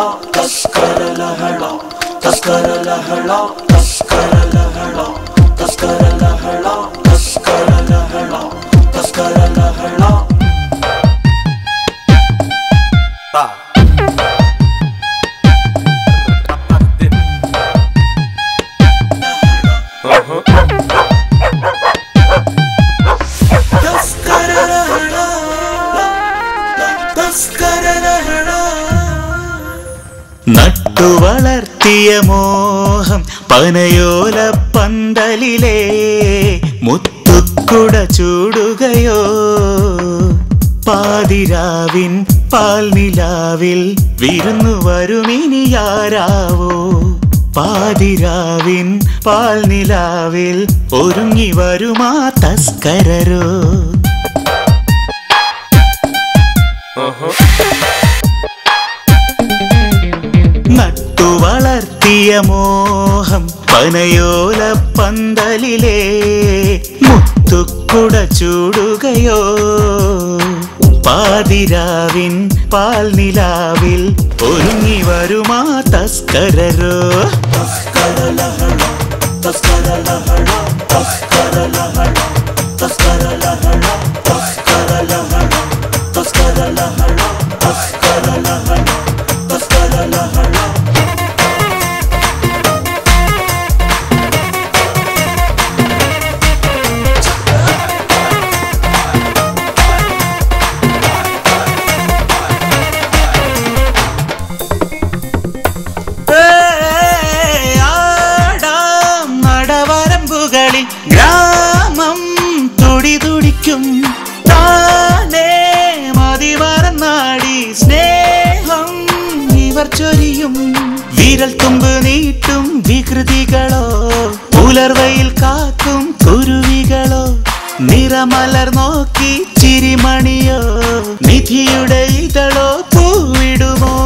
നട്ടു വളർത്തിയ മോഹം പനയോല പന്തലിലെ മുത്തുക്കുട ചൂടുകയോ പാതിരാവിൻ പാൽനിലാവിൽ വിരുന്നു വരുമിനിയാരാവോ പാതിരാവിൻ പാൽനിലാവിൽ ഒരുങ്ങി വരുമാ തസ്കരരോ നട്ടു വളർത്തിയ മോഹം പനയോല പന്തലിലെ മുത്തുക്കുട ചൂടുകയോ പാതിരാവിൻ പാൽനിലാവിൽ ഒരുങ്ങി വരുമാ തസ്കരരോ ഏയ് ആടാം നടവരമ്പുകളിൽ ഗ്രാമം തുടി തുടിക്കും താനേ മതിമറന്നാടി സ്നേഹം ഇവർ ചൊരിയും വിരൽ തുമ്പ് നീട്ടും വികൃതികളോ പുലർവയിൽ കാക്കും കുരുവികളോ നിറമലർ നോക്കി ചിരിമണിയോ നിധിയുടെ ഇതളോ പൂവിടുമോ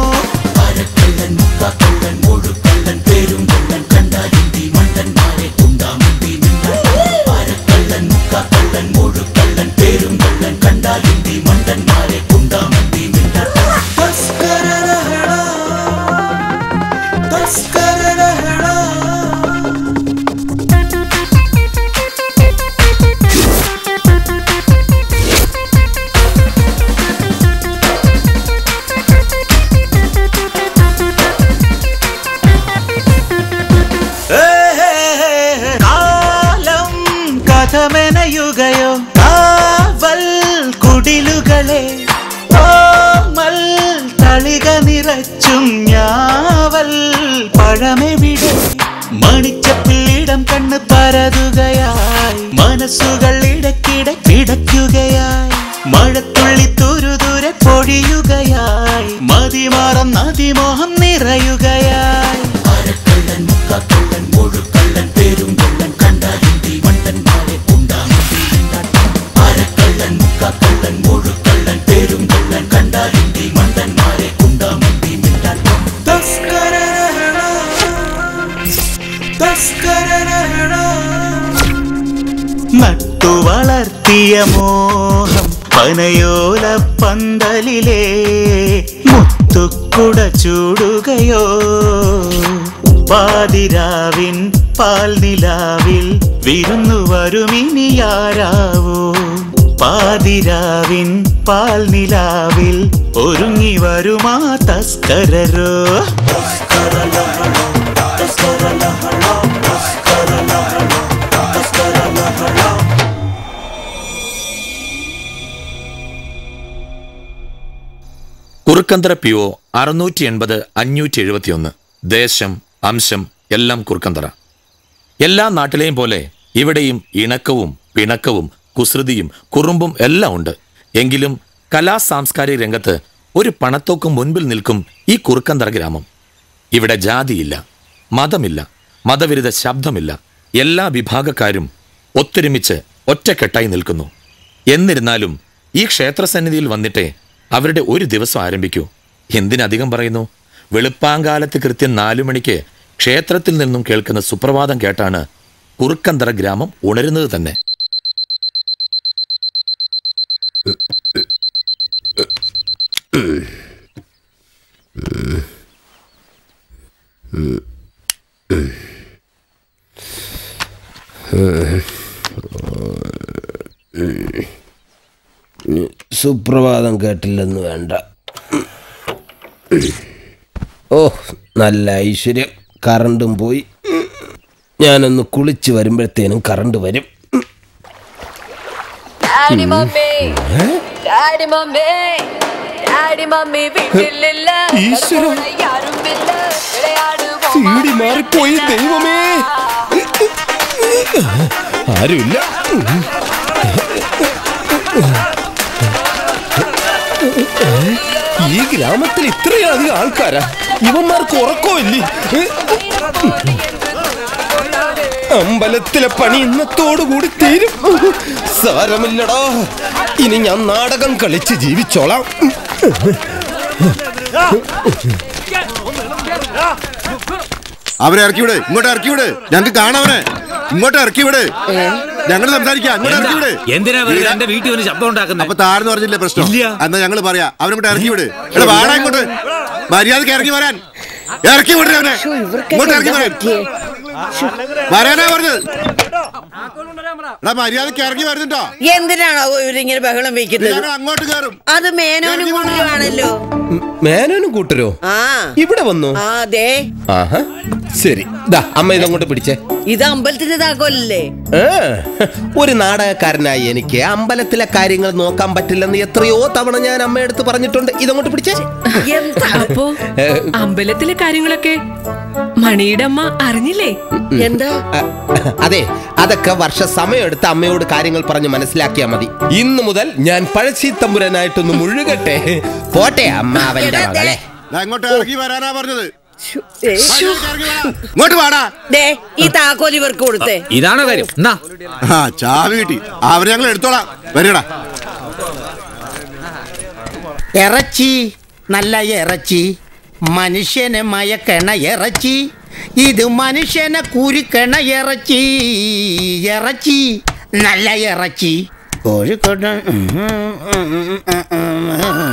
കാലം കഥമെനയുകയോ കാവൽ കുടിലുകളെ ഓമൽ തളിക നിറച്ചും ഞാവൽ പഴമെവിടെ മണിച്ചപ്പിള്ളിടം കണ്ണ് പരതുകയായി മനസ്സുകൾ ഇടയ്ക്കിടെ കിടക്കുകയായി മഴത്തുള്ളി തുരുതുരെ പൊഴിയുകയായി മതിമാറം നദിമോഹം നിറയുകയായി നട്ടു വളർത്തിയ മോഹം പനയോല പന്തലിലെ മുത്തുക്കുട ചൂടുകയോ പാതിരാവിൻ പാൽനിലാവിൽ വിരുന്നു വരുമിനിയാരാവോ പാതിരാവിൻ പാൽനിലാവിൽ ഒരുങ്ങി വരുമാ തസ്കരരോ കുറുക്കന്തര പി ഒ അറുന്നൂറ്റി എൺപത് അഞ്ഞൂറ്റി എഴുപത്തിയൊന്ന് ദേശം അംശം എല്ലാം കുറുക്കന്തറ എല്ലാ നാട്ടിലെയും പോലെ ഇവിടെയും ഇണക്കവും പിണക്കവും കുസൃതിയും കുറുമ്പും എല്ലാം ഉണ്ട് എങ്കിലും കലാ സാംസ്കാരിക രംഗത്ത് ഒരു പണത്തോക്കും മുൻപിൽ നിൽക്കും ഈ കുറുക്കന്തറ ഗ്രാമം ഇവിടെ ജാതിയില്ല മതമില്ല മതവിരുദ്ധ ശബ്ദമില്ല എല്ലാ വിഭാഗക്കാരും ഒത്തൊരുമിച്ച് ഒറ്റക്കെട്ടായി നിൽക്കുന്നു എന്നിരുന്നാലും ഈ ക്ഷേത്രസന്നിധിയിൽ വന്നിട്ടേ അവരുടെ ഒരു ദിവസം ആരംഭിക്കൂ എന്തിനധികം പറയുന്നു വെളുപ്പാങ്കാലത്ത് കൃത്യം നാലു മണിക്ക് ക്ഷേത്രത്തിൽ നിന്നും കേൾക്കുന്ന സുപ്രഭാതം കേട്ടാണ് കുറുക്കന്തറ ഗ്രാമം ഉണരുന്നത് തന്നെ സുപ്രഭാതം കേട്ടില്ലെന്ന് വേണ്ട ഓ നല്ല ഐശ്വര്യം കറണ്ടും പോയി ഞാനൊന്ന് കുളിച്ച് വരുമ്പോഴത്തേനും കറണ്ട് വരും daddy mummy daddy mummy daddy mummy വീട്ടിലില്ല ഈശ്വരാ. യാരുമില്ല വിളയാടുമോ സീഡി മാറിപ്പോയി ദൈവമേ ആരുമില്ല ഈ ഗ്രാമത്തിൽ ഇത്രയധികം ആൾക്കാരാ ഇവന്മാർക്ക് ഉറക്കമില്ലേ അമ്പലത്തിലെ പണി ഇന്നത്തോടു കൂടി തീരും സാരമില്ലടാ ഇനി ഞാൻ നാടകം കളിച്ച് ജീവിച്ചോളാം അവരെ ഇറക്കി വിട് ഇങ്ങോട്ട് ഇറക്കി വിട് ഞങ്ങൾക്ക് കാണാവനെ ഇങ്ങോട്ട് ഇറക്കി വിട് ഞങ്ങൾ സംസാരിക്കാം ഇങ്ങോട്ട് ഇറക്കി വിട് എന്തിനാ വെറുതെ എന്റെ വീട്ടിൽ വന്ന് ശബ്ദം അപ്പൊ ഉണ്ടാക്കുന്നത് താഴ്ന്നു പറഞ്ഞില്ലേ പ്രശ്നം ഇല്ല. എന്നാ ഞങ്ങൾ പറയാ അവരിങ്ങോട്ട് ഇറക്കി വിട് എടാ വാടാ ഇങ്ങോട്ട് മര്യാദക്ക് ഇറങ്ങി വരാൻ ഇറക്കി വിടേ അവനെ ഇങ്ങോട്ട് ഇറക്കി വരാൻ വരാനാ പറഞ്ഞത് എടാ മര്യാദക്ക് ഇറങ്ങി വരുന്നുണ്ടോ എന്തിനാണോ ഇവരിങ്ങനെ ബഹളം വെക്കുന്നത് ഞങ്ങൾ അങ്ങോട്ട് കയറും അത് മേനോനും കൊണ്ടുവാണല്ലോ മേനോനും കൂട്ടരോ ആ ഇവിടെ വന്നു ആ അതെ ആഹാ ശരി ദാ അമ്മ ഇതങ്ങോട്ട് പിടിച്ചേ ഇത് അമ്പലത്തിന്റെ താക്കോലല്ലേ ആ, ഒരു നാടകക്കാരനായി എനിക്ക് അമ്പലത്തിലെ കാര്യങ്ങൾ നോക്കാൻ പറ്റില്ലെന്ന് എത്രയോ തവണ ഞാൻ അമ്മയടുത്ത് പറഞ്ഞിട്ടുണ്ട് ഇതങ്ങോട്ട് പിടിച്ചേ എന്താ അപ്പോ അമ്പലത്തിലെ കാര്യങ്ങളൊക്കെ മണിയുടെ അമ്മ അറിഞ്ഞില്ലേ എന്താ അ, അതെ അതൊക്കെ വർഷ സമയമെടുത്ത് അമ്മയോട് കാര്യങ്ങൾ പറഞ്ഞ് മനസ്സിലാക്കിയാ മതി ഇന്നു മുതൽ ഞാൻ പഴശ്ശി തമ്പുരനായിട്ടൊന്ന് മുഴുകട്ടെ പോട്ടെ അമ്മ അവന്റെ മകളെ ദാ ഇങ്ങോട്ട് ഇറങ്ങി വരാനാ പറഞ്ഞത് ശ്ശോ, ഏ, മര്യാദയ്ക്ക് ഇറങ്ങി വരാൻ. ഇങ്ങോട്ട് വാടാ ദേ ഈ താക്കോൽ ഇവർക്ക് കൊടുത്തേ ഇതാണോ കാര്യം എന്നാ ആ ചാവി കിട്ടി അവരെ ഞങ്ങൾ എടുത്തോളാം വരടാ ഇറച്ചി നല്ല ഇറച്ചി മനുഷ്യനെ മയക്കണ ഇറച്ചി ഇത് മനുഷ്യനെ കുരുക്കണ ഇറച്ചി ഇറച്ചി നല്ല ഇറച്ചി കോഴിക്കോട് ഉം, ഉം, ഉം, ഉം, ഉം, ഉം.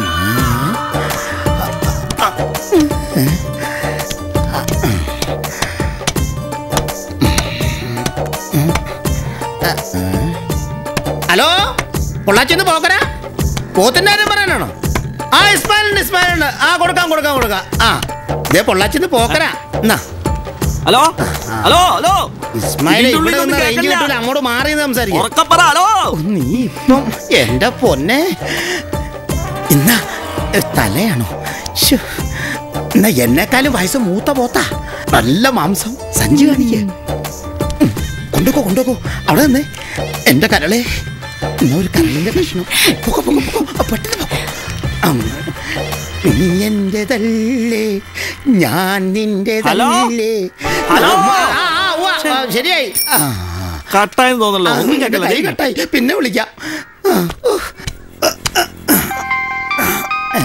ഹലോ പൊള്ളാച്ചിന്ന് പോക്കരാ പോത്തിന്റെ കാര്യം പറയാനാണോ ആ ഇസ്മായിലുണ്ട് ഇസ്മായിലുണ്ട് ആ കൊടുക്കാം കൊടുക്കാം കൊടുക്കാം ആ ഇതേ പൊള്ളാച്ചിന്ന് പോക്കരാ എന്നാ ഹലോ ഹലോ ഹലോ ഇസ്മായിൽ ഇതിന്റെ ഇവിടെ ഉള്ളിൽ നിന്ന് ഒന്നും റേഞ്ച് കേൾക്കില്ല. കിട്ടില്ല അങ്ങോട്ട് മാറി നിന്ന് സംസാരിക്കാം ഉറക്കപ്പറ ഹലോ നീ ഇപ്പം എന്റെ പൊന്നെ ഇന്നാ ഏ, തലയാണോ ശ്ശോ. എന്നാ എന്നെക്കാളും വയസ്സ് മൂത്ത പോത്താ നല്ല മാംസം സഞ്ചി കാണിക്കേ കൊണ്ടുപോ കൊണ്ടുപോ അവിടെ നിന്ന് എന്റെ കരളെ എന്നാ ഒരു കരളിന്റെ കഷ്ണം പൊക്കോ, പൊക്കോ, പൊക്കോ. ആ, പെട്ടെന്ന് പൊക്കോ. അം. നീ എന്റേതല്ലേ ഞാൻ ഹലോ? നിന്റേതല്ലേ ഹലോ? ആ, ആ, ഉവ്വ, ആ, ശരിയായി ആ കട്ടായെന്ന് തോന്നല്ലോ ആ, ഒന്നും എന്റെ കേൾക്കില്ല കൈ കട്ടായി പിന്നെ വിളിക്കാം ആ, ഉഫ്. ഏ?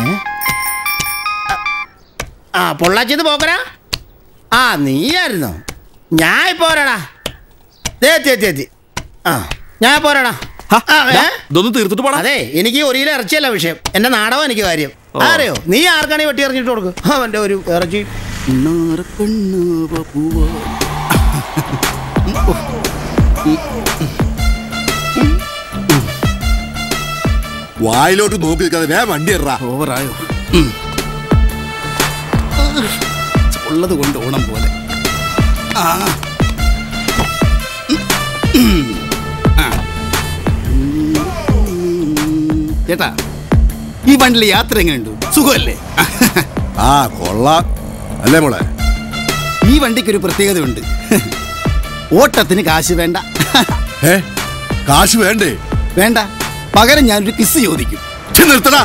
ആ പൊള്ളാച്ചിന്ന് പോക്കരാ ആ നീയായിരുന്നോ ഞാൻ ഇപ്പൊ വരാടാ ദേ എത്തി എത്തി എത്തി ആ ഞാൻ ഇപ്പൊ വരാടാ ആ, ഏ? ഇതൊന്ന് തീർത്തിട്ട് പോടാ അതെ എനിക്ക് ഒരു കിലോ ഇറച്ചിയല്ല വിഷയം എന്റെ നാടകം എനിക്ക് കാര്യം അറിയോ നീ ആർക്കാണീ വെട്ടി ഇറങ്ങിട്ട് കൊടുക്കും അവന്റെ ഒരു ഇറച്ചി വായിലോട്ട് നോക്കി നിൽക്കാതെ വേ വണ്ടി ഇറ ഓവറായോ ഉള്ളത് കൊണ്ട് ഓണം പോലെ ആ ആ. ചേട്ടാ ഈ വണ്ടിയിലെ യാത്ര എങ്ങനെയുണ്ട് സുഖമല്ലേ ആ കൊള്ളാം അല്ലേ മോളെ ഈ വണ്ടിക്ക് ഒരു പ്രത്യേകതയുണ്ട് ഓട്ടത്തിന് കാശ് വേണ്ട ഏ കാശ് വേണ്ടേ വേണ്ട പകരം ഞാനൊരു കിസ് ചോദിക്കും ഛെ, നിർത്തടാ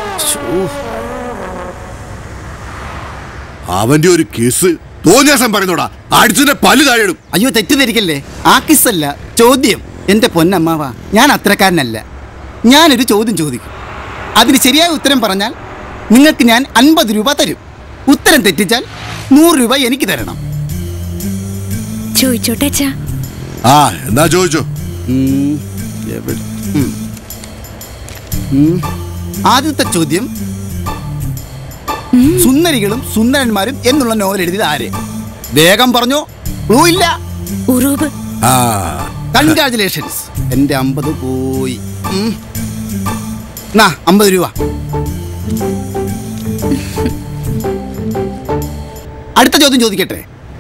അവന്റെ ഒരു കേസ് തോന്നിയാസം പറയുന്നോടാ അടിച്ചതിന്റെ പല്ല് താഴെയിടും അയ്യോ തെറ്റിദ്ധരിക്കല്ലേ ആ കിസ്സല്ല ചോദ്യം എൻ്റെ പൊന്നമ്മാവ ഞാൻ അത്രക്കാരനല്ല ഞാനൊരു ചോദ്യം ചോദിക്കും അതിന് ശരിയായ ഉത്തരം പറഞ്ഞാൽ നിങ്ങൾക്ക് ഞാൻ അൻപത് രൂപ തരും ഉത്തരം തെറ്റിച്ചാൽ നൂറ് രൂപ എനിക്ക് തരണം ചോദിച്ചോട്ടെ അച്ഛാ ആ എന്നാ ചോദിച്ചോ ഉം, എവിടെ? ഉം. ഉം. ആദ്യത്തെ ചോദ്യം സുന്ദരികളും സുന്ദരന്മാരും എന്നുള്ള നോവൽ എഴുതിയത് ആര് വേഗം പറഞ്ഞു ക്ലൂ ഇല്ല ഉറൂബ് ആ കൺഗ്രാചുലേഷൻസ് എന്റെ അമ്പത് പോയി ഉം. നാ അമ്പത് രൂപ അടുത്ത ചോദ്യം ചോദിക്കട്ടെ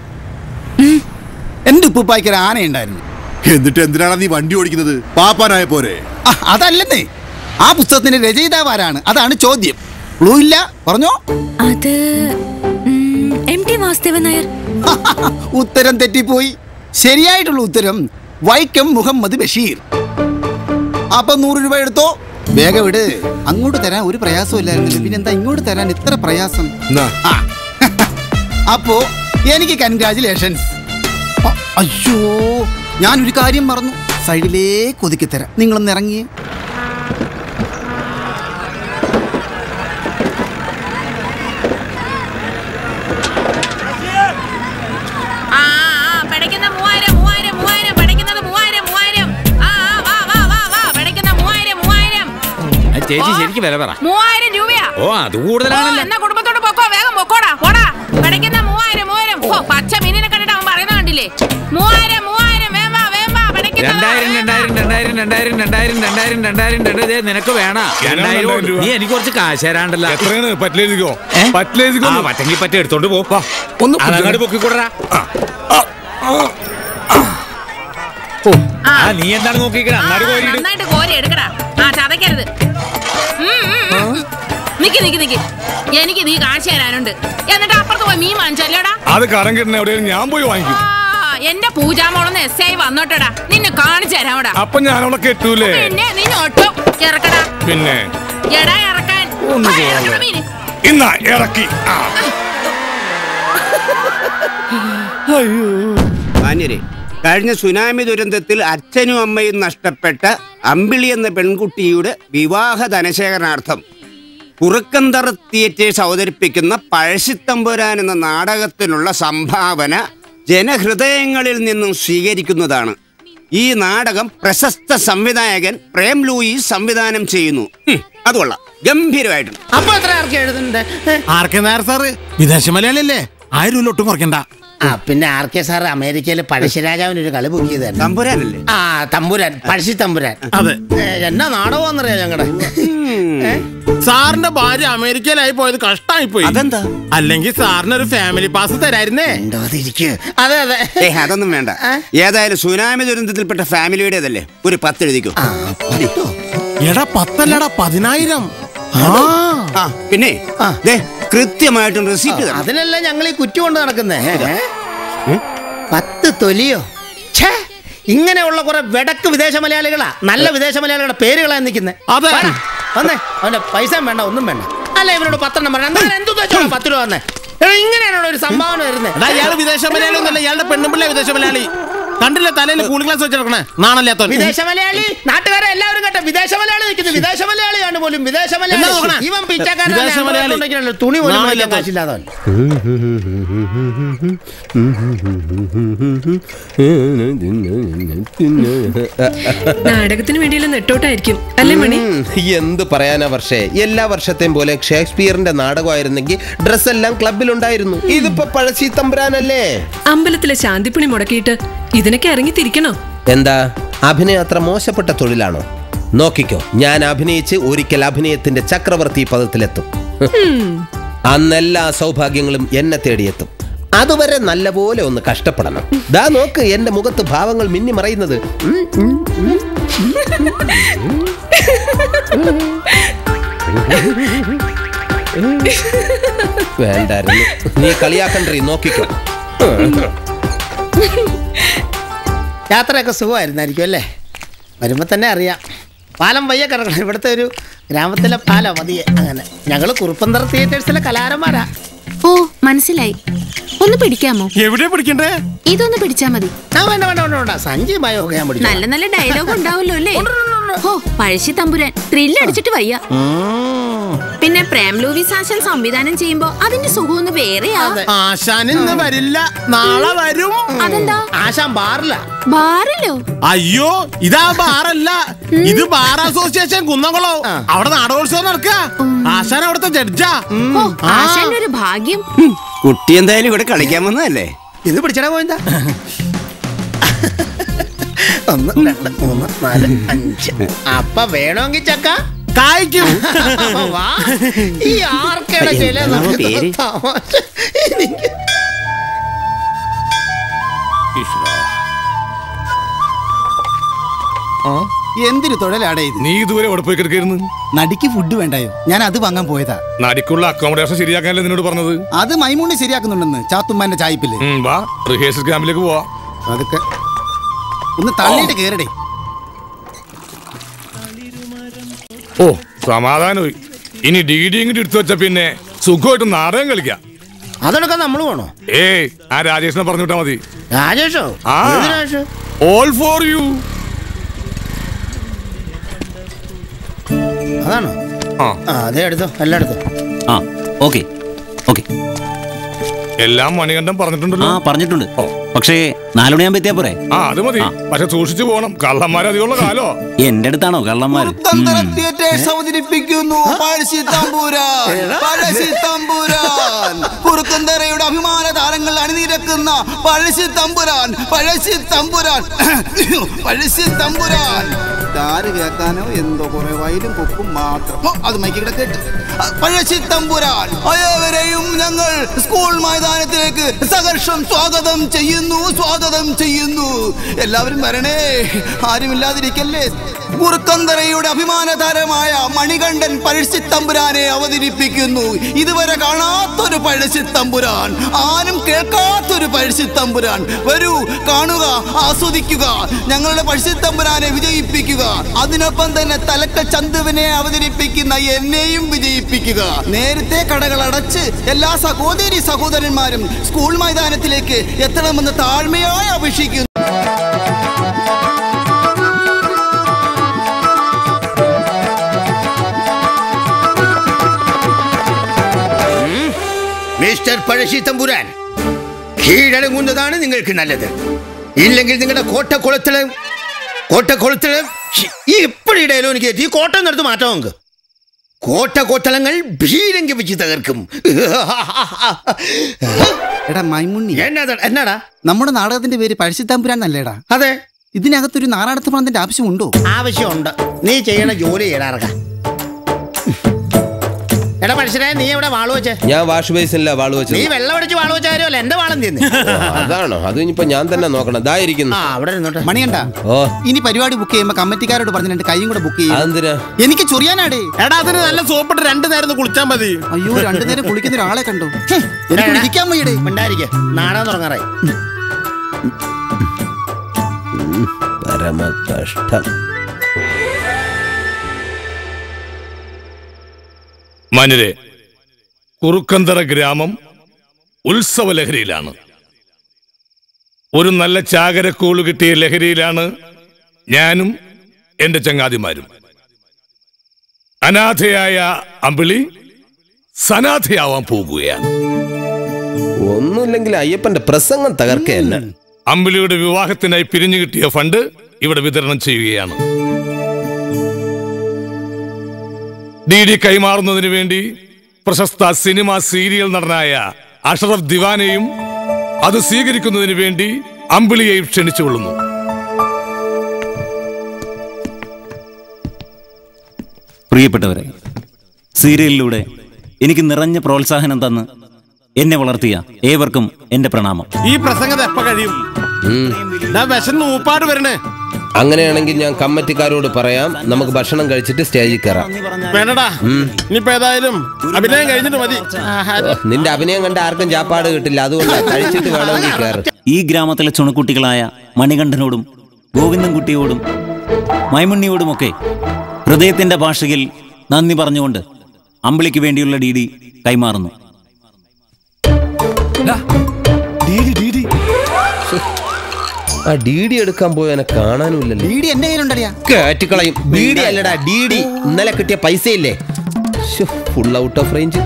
എന്റെ ഉപ്പുപ്പായ്ക്ക് ഒരു ആനയുണ്ടായിരുന്നു എന്നിട്ട് എന്തിനാണ് നീ വണ്ടി ഓടിക്കുന്നത് പാപ്പാനായ പോരെ ആ, അതല്ലെന്നേ ആ പുസ്തകത്തിന്റെ രചയിതാവ് ആരാണ് അതാണ് ചോദ്യം ക്ലൂ ഇല്ല പറഞ്ഞോ അത് ഉം, എം ടി വാസുദേവൻ നായർ ഉത്തരം തെറ്റിപ്പോയി ശരിയായിട്ടുള്ള ഉത്തരം വൈക്കം മുഹമ്മദ് ബഷീർ അപ്പൊ നൂറ് രൂപ എടുത്തോ വേഗം വിട് അങ്ങോട്ട് തരാൻ ഒരു പ്രയാസവും ഇല്ലായിരുന്നില്ല പിന്നെ എന്താ ഇങ്ങോട്ട് തരാൻ ഇത്ര പ്രയാസം ആ. അപ്പോ എനിക്ക് കൺഗ്രാചുലേഷൻസ് അയ്യോ ഞാനൊരു കാര്യം മറന്നു സൈഡിലേക്ക് ഒതുക്കി തരാം നിങ്ങളൊന്ന് ഇറങ്ങിയേ ആ, ആ, പിടയ്ക്കുന്ന മൂവായിരം, മൂവായിരം, മൂവായിരം, പിടയ്ക്കുന്നത് മൂവായിരം, മൂവായിരം. ആ, ആ, വാ, വാ, വാ, വാ, പിടയ്ക്കുന്ന മൂവായിരം, മൂവായിരം. ചേച്ചി ശരിക്കും വില പറ മൂവായിരം രൂപയാ ഓ അത് ഓ, കൂടുതലാണല്ലോ എന്നാ കുടുംബത്തോട് പൊക്കോ വേഗം പൊക്കോടാ പോടാ പിടയ്ക്കുന്ന മൂവായിരം മൂവായിരം ഓ പച്ച മീനിനെ കണ്ടിട്ട് അവൻ പറയുന്ന കണ്ടില്ലേ മൂവായിരം മൂവായിരം വേമ്പാ വേമ്പാ പിടയ്ക്കുന്ന രണ്ടായിരം രണ്ടായിരം രണ്ടായിരം രണ്ടായിരം രണ്ടായിരം രണ്ടായിരം രണ്ടായിരം രണ്ടായിരം ദേ, നിനക്ക് വേണ രണ്ടായിരം ഉണ്ട്. നീ എനിക്ക് കുറച്ച് കാശ് തരാണ്ടല്ലോ എത്രയാണ് പറ്റിലേക്കോ പറ്റിലേക്കോ ആ പറ്റെങ്കിൽ പറ്റ എടുത്തോണ്ട് പോ ഒന്ന് അതങ്ങോട്ട് പൊക്കിക്കൊടറാ ആ നീ എന്താണ് നോക്കിക്കണ അങ്ങാട് കോരിയിട് നന്നായിട്ട് കോരി എടുക്കടാ ആ ചതയ്ക്കരുത് ഉം, ഉം, ഉം. നിക്ക് നിക്ക് നിക്ക് എനിക്ക് നീ കാണിച്ചു തരാനുണ്ട് എന്നിട്ട് അപ്പുറത്ത് പോയി മീൻ വാങ്ങിച്ചല്ലോടാ അത് കടം കിട്ടുന്ന എവിടെയും ഞാൻ പോയി വാങ്ങിക്കും ആ, എന്റെ പൂജാമോളന്ന് എസ് ഐ വന്നോട്ടടാ നിന്നെ കാണിച്ചു തരാമടാ അപ്പൊ ഞാൻ അവിടെ കെട്ടൂലേ പിന്നെ നിന്നെ ഒട്ടും ഇറക്കടാ പിന്നെ എടാ ഇറക്കാൻ ഒന്ന് ആ, ചെയ്യാലോ. ഇറക്കടാ മീന് ഇന്നാ ഇറക്കി ആ മാന്യരെ കഴിഞ്ഞ സുനാമി ദുരന്തത്തിൽ അച്ഛനും അമ്മയും നഷ്ടപ്പെട്ട അമ്പിളി എന്ന പെൺകുട്ടിയുടെ വിവാഹ ധനശേഖരണാർത്ഥം കുറുക്കന്തറ തിയേറ്റേഴ്സ് അവതരിപ്പിക്കുന്ന പഴശ്ശിത്തമ്പുരാൻ എന്ന നാടകത്തിനുള്ള സംഭാവന ജനഹൃദയങ്ങളിൽ നിന്നും സ്വീകരിക്കുന്നതാണ് ഈ നാടകം പ്രശസ്ത സംവിധായകൻ പ്രേം ലൂയിസ് സംവിധാനം ചെയ്യുന്നു ഹും, അത് കൊള്ളാം ഗംഭീരമായിട്ടുണ്ട് അപ്പൊ എത്ര ആർക്ക് എഴുതുന്നുണ്ട് ആർക്കെ നായർ സാറ് വിദേശ മലയാളിയല്ലേ ആയിരം രൂപ ഒട്ടും കുറയ്ക്കണ്ട ആ പിന്നെ ആർ കെ സാർ അമേരിക്കയിൽ പഴശ്ശിരാജാവിന് ഒരു കളി ബുക്ക് ചെയ്തായിരുന്നു തമ്പുരാനല്ലേ ആ തമ്പുരാൻ പഴശ്ശി തമ്പുരാൻ അതെ എന്നാ നാടകമെന്നറിയാം ഞങ്ങളുടെ സാറിന്റെ ഭാര്യ അമേരിക്കയിലായി പോയത് കഷ്ടമായി പോയി അതെന്താ അല്ലെങ്കിൽ സാറിന് ഒരു ഫാമിലി പാസ് തരായിരുന്നേ അതെ അതെ ഏ അതൊന്നും വേണ്ട ഏതായാലും സുനാമി ദുരന്തത്തിൽപ്പെട്ട ഫാമിലിയുടേതല്ലേ ഒരു പത്ത് എഴുതിക്കോ എടാ പത്തല്ലടാ പതിനായിരം ആ പിന്നെ ദേ കൃത്യമായിട്ടും റെസീപ്റ്റ് അതിനല്ല ഞങ്ങൾ ഈ കുറ്റി കൊണ്ട് നടക്കുന്നേ പത്ത് തൊലിയോ ഛേ ഇങ്ങനെയുള്ള കുറെ വെടക്ക് വിദേശ മലയാളികളാ നല്ല വിദേശ മലയാളികളുടെ പേരുകളാ നിൽക്കുന്നത് അതെ. വന്നേ അവന്റെ പൈസ വേണ്ട ഒന്നും വേണ്ട അല്ല ഇവനോട് പത്തെണ്ണം പറഞ്ഞ എന്താ എന്തു വെച്ചോ പത്ത് രൂപ വന്നേ എടാ, ഇങ്ങനെയാണോ ഒരു സംഭാവന വരുന്നത് ഇയാള് വിദേശ മലയാളി ഒന്നല്ല ഇയാളുടെ പെണ്ണുമ്പിള്ള വിദേശ മലയാളി കണ്ടില്ല തലയിൽ കൂളിംഗ് ഗ്ലാസ് വെച്ചെടുക്കണേ നാണല്ലാത്ത വിദേശ മലയാളി നാട്ടുകാരെ എല്ലാവരും കേട്ടോ വിദേശ മലയാളി നിൽക്കുന്നു വിദേശ മലയാളിയാണ് പോലും വിദേശ എന്നാ നോക്കണേ? മലയാളി ഇവൻ പിച്ചക്കാരൻ വിദേശ മലയാളി. തുണി പോലും നാളെ മേടിക്കാൻ ഇല്ലാത്തവൻ. കാശില്ലാത്തവൻ നാടകത്തിന് വേണ്ടിയുള്ള നെട്ടോട്ടായിരിക്കും അല്ലേ മണി ഉം, എന്ത് പറയാനാ വർഷേ എല്ലാ വർഷത്തെയും പോലെ ഷേക്സ്പിയറിന്റെ നാടകമായിരുന്നെങ്കിൽ ഡ്രസ് എല്ലാം ക്ലബിലുണ്ടായിരുന്നു ഇതിപ്പോ പഴശ്ശി തമ്പുരാനല്ലേ അമ്പലത്തിലെ ശാന്തിപ്പണി മുടക്കിയിട്ട് ഇതിനൊക്കെ ഇറങ്ങി തിരിക്കണോ എന്താ അഭിനയം അത്ര മോശപ്പെട്ട തൊഴിലാണോ നോക്കിക്കോ ഞാൻ അഭിനയിച്ച് ഒരിക്കൽ അഭിനയത്തിന്റെ ചക്രവർത്തി പദത്തിലെത്തും അന്നെല്ലാ സൗഭാഗ്യങ്ങളും എന്നെ തേടിയെത്തും അതുവരെ നല്ലപോലെ ഒന്ന് കഷ്ടപ്പെടണം ദാ നോക്ക് എന്റെ മുഖത്ത് ഭാവങ്ങൾ മിന്നി മറയുന്നത് ഉം, ഉം, ഉം. വേണ്ടായിരുന്നു നീ കളിയാക്കണ്ടേ നോക്കിക്കോ യാത്രയൊക്കെ സുഖമായിരുന്നായിരിക്കും അല്ലേ വരുമ്പോൾ തന്നെ അറിയാം പാലം വയ്യ കിടക്കണം ഇവിടുത്തെ ഒരു ഗ്രാമത്തിലെ പാലം മതിയെ അങ്ങനെ ഞങ്ങൾ കുറുപ്പന്തറ തിയേറ്റേഴ്സിലെ കലാകാരന്മാരാ ഓ മനസ്സിലായി ഒന്ന് പിടിക്കാമോ എവിടെ പിടിക്കണ്ടേ ഇതൊന്ന് പിടിച്ചാ മതി ആ വേണ്ട വേണ്ട വേണ്ട വേണ്ട സഞ്ജയ് ഒക്കെ ഞാൻ പിടിച്ചു നല്ല നല്ല ഡയലോഗ് ഉണ്ടാവല്ലോ അല്ലേ ഓ പഴശ്ശി തമ്പുരാൻ ത്രില്ല് അടിച്ചിട്ട് വയ്യ പിന്നെ പ്രേം ലൂവിസ് ആശാൻ സംവിധാനം ചെയ്യുമ്പോ അതിന്റെ സുഖം ഒന്ന് വേറെയാ ആശാൻ ഇന്ന് വരില്ല നാളെ വരും അതെന്താ ആശാൻ ബാറില്ല ബാറിലോ അയ്യോ ഇതാ ബാറല്ല ഇത് ബാർ അസോസിയേഷൻ കുന്നംകുളം അവിടെ നാടകോത്സവം നടക്കുക ആശാൻ അവിടുത്തെ ജഡ്ജാ ഓ ആശാന്റെ ഒരു ഭാഗ്യം കുട്ടി എന്തായാലും ഇവിടെ കളിക്കാൻ വന്നതല്ലേ ഇത് പിടിച്ചടാ പോയെന്താ ഒന്ന് രണ്ട് മൂന്ന് നാല് അഞ്ച് അപ്പ വേണമെങ്കിൽ ചക്ക കായ്ക്കും വാ ഈ ആർക്കയുടെ ചില എന്താ പേര്? തമാശ എനിക്ക് എന്തൊരു തൊഴിലാടേ ഇത് നീ ഇതുവരെ എവിടെ പോയി കിടക്കായിരുന്നു നടിക്ക് ഫുഡ് വേണ്ടായോ ഞാൻ അത് വാങ്ങാൻ പോയതാ നടിക്കുള്ള അക്കോമഡേഷൻ ശരിയാക്കാനല്ലേ നിന്നോട് പറഞ്ഞത് അത് മൈമൂണി ശരിയാക്കുന്നുണ്ടെന്ന് ചാത്തുമ്മാന്റെ ചായ്പില് ഉം, വാ റിഹേഴ്സൽ ക്യാമ്പിലേക്ക് പോവാ അതൊക്കെ ഒന്ന് തള്ളിയിട്ട് കേറടേ ഓ സമാധാനമായി ഇനി ഡി ഡി ഇങ്ങോട്ട് എടുത്തു വെച്ച പിന്നെ സുഖമായിട്ട് നാടകം കളിക്കാം അതൊക്കെ നമ്മൾ വേണോ ഏയ് ആ രാജേഷിനെ പറഞ്ഞു വിട്ടാ മതി രാജേഷോ ആ ഏത് രാജേഷ്? ഓൾ ഫോർ യു അതാണോ ആ ആ അതെ എടുത്തോ എല്ലാം എടുത്തോ ആ ഓക്കെ ഓക്കെ എല്ലാം മണികണ്ഠൻ പറഞ്ഞിട്ടുണ്ടല്ലോ ആ പറഞ്ഞിട്ടുണ്ട് പക്ഷേ നാലുമണിയാകുമ്പോ എത്തിയാ പോരെ ആ അത് മതി പക്ഷെ സൂക്ഷിച്ചു പോണം കള്ളന്മാർ അധികമുള്ള കാലോ എന്റെ അടുത്താണോ കള്ളന്മാര് തന്തര തിയേറ്റേഴ്സ് അവതരിപ്പിക്കുന്നു പഴശ്ശി തമ്പുരാൻ പഴശ്ശി തമ്പുരാൻ കുറുക്കന്തറയുടെ അഭിമാന താരങ്ങൾ അണിനിരക്കുന്ന പഴശ്ശി തമ്പുരാൻ പഴശ്ശി തമ്പുരാൻ പഴശ്ശി തമ്പുരാൻ ഇതാര് കേൾക്കാനോ എന്തോ കുറെ വയലും കൊക്കും മാത്രം ഓ, അത് മൈക്കിടെ കേട്ട് പഴശ്ശി തമ്പുരാൻ അയവരെയും ഞങ്ങൾ സ്കൂൾ മൈതാനത്തിലേക്ക് സഹർഷം സ്വാഗതം ചെയ്യുന്നു സ്വാഗതം ചെയ്യുന്നു എല്ലാവരും വരണേ ആരുമില്ലാതിരിക്കല്ലേ കുറുക്കന്തറയുടെ അഭിമാന താരമായ മണികണ്ഠൻ പഴശ്ശിത്തമ്പുരാനെ അവതരിപ്പിക്കുന്നു ഇതുവരെ കാണാത്തൊരു പഴശ്ശിത്തമ്പുരാൻ ആരും കേൾക്കാത്തൊരു പഴശ്ശിത്തമ്പുരാൻ വരൂ കാണുക ആസ്വദിക്കുക ഞങ്ങളുടെ പഴശ്ശിത്തമ്പുരാനെ വിജയിപ്പിക്കുക അതിനൊപ്പം തന്നെ തലക്ക ചന്തുവിനെ അവതരിപ്പിക്കുന്ന എന്നെയും വിജയിപ്പിക്കുക നേരത്തെ കടകൾ അടച്ച് എല്ലാ സഹോദരി സഹോദരന്മാരും സ്കൂൾ മൈതാനത്തിലേക്ക് എത്തണമെന്ന് താഴ്മയായി അപേക്ഷിക്കുന്നു മിസ്റ്റർ പഴശ്ശി തമ്പുരാൻ കീഴടങ്ങുന്നതാണ് നിങ്ങൾക്ക് നല്ലത് ഇല്ലെങ്കിൽ നിങ്ങളുടെ കോട്ടക്കുളത്തില് കോട്ടക്കുളത്തില് ശ്ശി, ഈ എപ്പോഴും ഡയലോഗ് എനിക്ക് ഈ കോട്ട നടത്ത് മാറ്റാം നമുക്ക് കോട്ടക്കോട്ടലങ്ങൾ ഭീരങ്കി വെച്ച് തകർക്കും എടാ മൈമുണ്ണി എന്നാടാ എന്നാടാ നമ്മുടെ നാടകത്തിന്റെ പേര് പഴശ്ശിത്തമ്പുരാൻ നല്ലേടാ അതെ ഇതിനകത്തൊരു നാറാടത്ത് പണത്തിന്റെ ആവശ്യമുണ്ടോ ആവശ്യമുണ്ട് നീ ചെയ്യണ ജോലി ചെയ്യടാറക്ക എടാ മനുഷ്യനെ നീ എവിടെ വാളു വെച്ചേ ഞാൻ വാഷ് ബേസിനില്ല വാള് വെച്ചത് നീ വെള്ളം അടിച്ച് വാളു വെച്ച കാര്യമല്ല എന്റെ വാളം തിന്ന് ഓ, അതാണോ അത് ഇനിയിപ്പോ ഞാൻ തന്നെ നോക്കണം ദാ ഇരിക്കുന്നു അവിടെ ഇരുന്നോട്ടെ മണിയണ്ട ഓ ഇനി പരിപാടി ബുക്ക് ചെയ്യുമ്പോ കമ്മിറ്റിക്കാരോട് പറഞ്ഞിട്ട് കൈയും കൂടെ ബുക്ക് ചെയ്യും അതെന്തിനാ എനിക്ക് ചൊറിയാനാടേ എടാ അതിന് നല്ല സോപ്പിട്ട് രണ്ടു നേരം കുളിച്ചാൽ മതി അയ്യോ രണ്ടു നേരം കുളിക്കുന്ന ഒരാളെ കണ്ടു ഹേ, എനിക്ക് ഇരിക്കാൻ വയ്യടേ മിണ്ടായിരിക്കെ നാടകം തുടങ്ങാറായി പരമ കഷ്ടം മാന്യരെ കുറുക്കന്തറ ഗ്രാമം ഉത്സവ ലഹരിയിലാണ് ഒരു നല്ല ചാകരക്കൂള് കിട്ടിയ ലഹരിയിലാണ് ഞാനും എന്റെ ചങ്ങാതിമാരും അനാഥയായ അമ്പിളി സനാഥയാവാൻ പോകുകയാണ് ഒന്നുമില്ലെങ്കിൽ അയ്യപ്പന്റെ പ്രസംഗം തകർക്കല്ല അമ്പിളിയുടെ വിവാഹത്തിനായി പിരിഞ്ഞു കിട്ടിയ ഫണ്ട് ഇവിടെ വിതരണം ചെയ്യുകയാണ് ഡി ഡി കൈമാറുന്നതിന് വേണ്ടി പ്രശസ്ത സിനിമ സീരിയൽ നടനായ അഷറഫ് ദിവാനെയും അത് സ്വീകരിക്കുന്നതിന് വേണ്ടി അമ്പിളിയെയും ക്ഷണിച്ചുകൊള്ളുന്നു പ്രിയപ്പെട്ടവരെ സീരിയലിലൂടെ എനിക്ക് നിറഞ്ഞ പ്രോത്സാഹനം തന്ന് എന്നെ വളർത്തിയ ഏവർക്കും എന്റെ പ്രണാമം ഈ പ്രസംഗം എപ്പ കഴിയും ദാ വിശന്ന് ഊപ്പാട് വരണേ അങ്ങനെയാണെങ്കിൽ ഞാൻ കമ്മിറ്റിക്കാരോട് പറയാം നമുക്ക് ഭക്ഷണം കഴിച്ചിട്ട് സ്റ്റേജിൽ കയറാം വേണടാ ഇനിയിപ്പോ ഏതായാലും അഭിനയം കഴിഞ്ഞിട്ട് മതി ഓ, നിന്റെ അഭിനയം കണ്ട ആർക്കും ചാപ്പാട് കിട്ടില്ല അതുകൊണ്ട് കഴിച്ചിട്ട് വേണമെങ്കിൽ കയറ് ഈ ഗ്രാമത്തിലെ ചുണക്കുട്ടികളായ മണികണ്ഠനോടും ഗോവിന്ദൻകുട്ടിയോടും മൈമുണ്ണിയോടുമൊക്കെ ഹൃദയത്തിന്റെ ഭാഷയിൽ നന്ദി പറഞ്ഞുകൊണ്ട് അമ്പിളിക്ക് വേണ്ടിയുള്ള ഡി ഡി കൈമാറുന്നു ആ ഡി ഡി എടുക്കാൻ പോയവനെ കാണാനുമില്ലല്ലോ ഡി ഡി എന്റെ കയ്യിലുണ്ടടിയാ കേറ്റിക്കളയും ഡി ഡി അല്ലടാ ഡി ഡി ഇന്നലെ കിട്ടിയ പൈസയില്ലേ ഫുൾ ഔട്ട് ഓഫ് റേഞ്ച്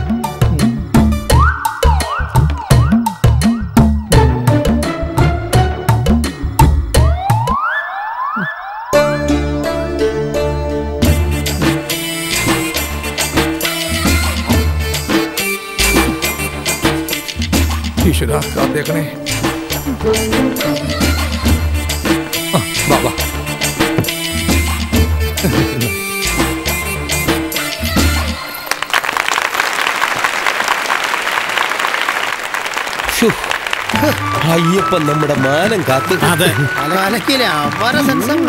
ഈശ്വര കാത്തേക്കണേ വാ വാ ശ്ശോ. അയ്യപ്പൻ നമ്മുടെ മാനം കാത്തു അതെ അലക്കിലെ അപാര സെൻസം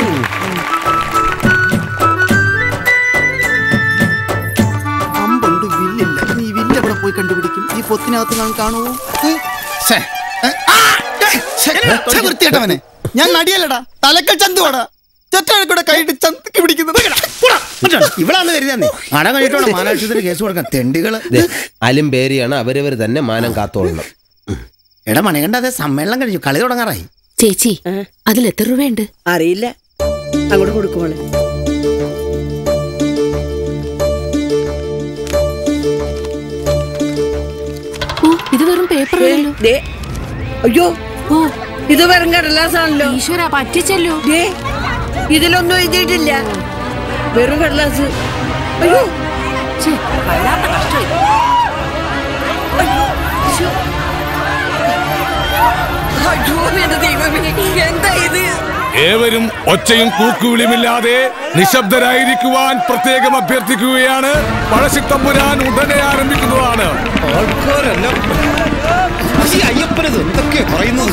അമ്പുണ്ട് വില്ലില്ല നീ വില്ല് എവിടെ പോയി കണ്ടുപിടിക്കും ഈ പൊത്തിനകത്ത് ഞാൻ കാണുമോ ഏ? ശ്ശേ. ഏ, ആ! ഏ, ശ്ശേ, ശ്ശേ, വൃത്തികെട്ടവനെ ഞാൻ നടിയല്ലടാ തലക്കൽ ചന്തുവാടാ ചെറ്റഴക്കൂടെ കൈയിട്ട് ചന്തക്ക് പിടിക്കുന്നത് ഇവളാന്ന് കരുതാന്നേ അടം കഴിഞ്ഞിട്ടാണ് മാനാക്ഷത്തിന് കേസ് കൊടുക്കാൻ തെണ്ടികള് ദേ, അലും പേരിയാണ് അവരവർ തന്നെ മാനം കാത്തോളണം എടാ മണികണ്ട അതെ സമ്മേളനം കഴിഞ്ഞു കളി തുടങ്ങാറായി ചേച്ചി അതിൽ എത്ര രൂപയുണ്ട് അറിയില്ല അങ്ങോട്ട് കൊടുക്കുമോളെ ഓ ഇത് വെറും പേപ്പർ ദേ, അയ്യോ ഓ ഇത് വെറും കടലാസാണല്ലോ ഈശ്വര പറ്റിച്ചല്ലോ ദേ, ഇതിലൊന്നും എഴുതിയിട്ടില്ല വെറും കടലാസ് അയ്യോ ഛെ, വല്ലാത്ത കഷ്ടമായി അയ്യോ ശ്ശോ. അയ്യോ എന്റെ ദൈവമേ എന്താ ഇത് ഏവരും ഒച്ചയും കൂക്കുവിളിയുമില്ലാതെ നിശബ്ദരായിരിക്കുവാൻ പ്രത്യേകം അഭ്യർത്ഥിക്കുകയാണ് പഴശിത്തമ്പുരാൻ ഉടനെ ആരംഭിക്കുന്നതാണ് അയ്യപ്പനത് എന്തൊക്കെ പറയുന്നത്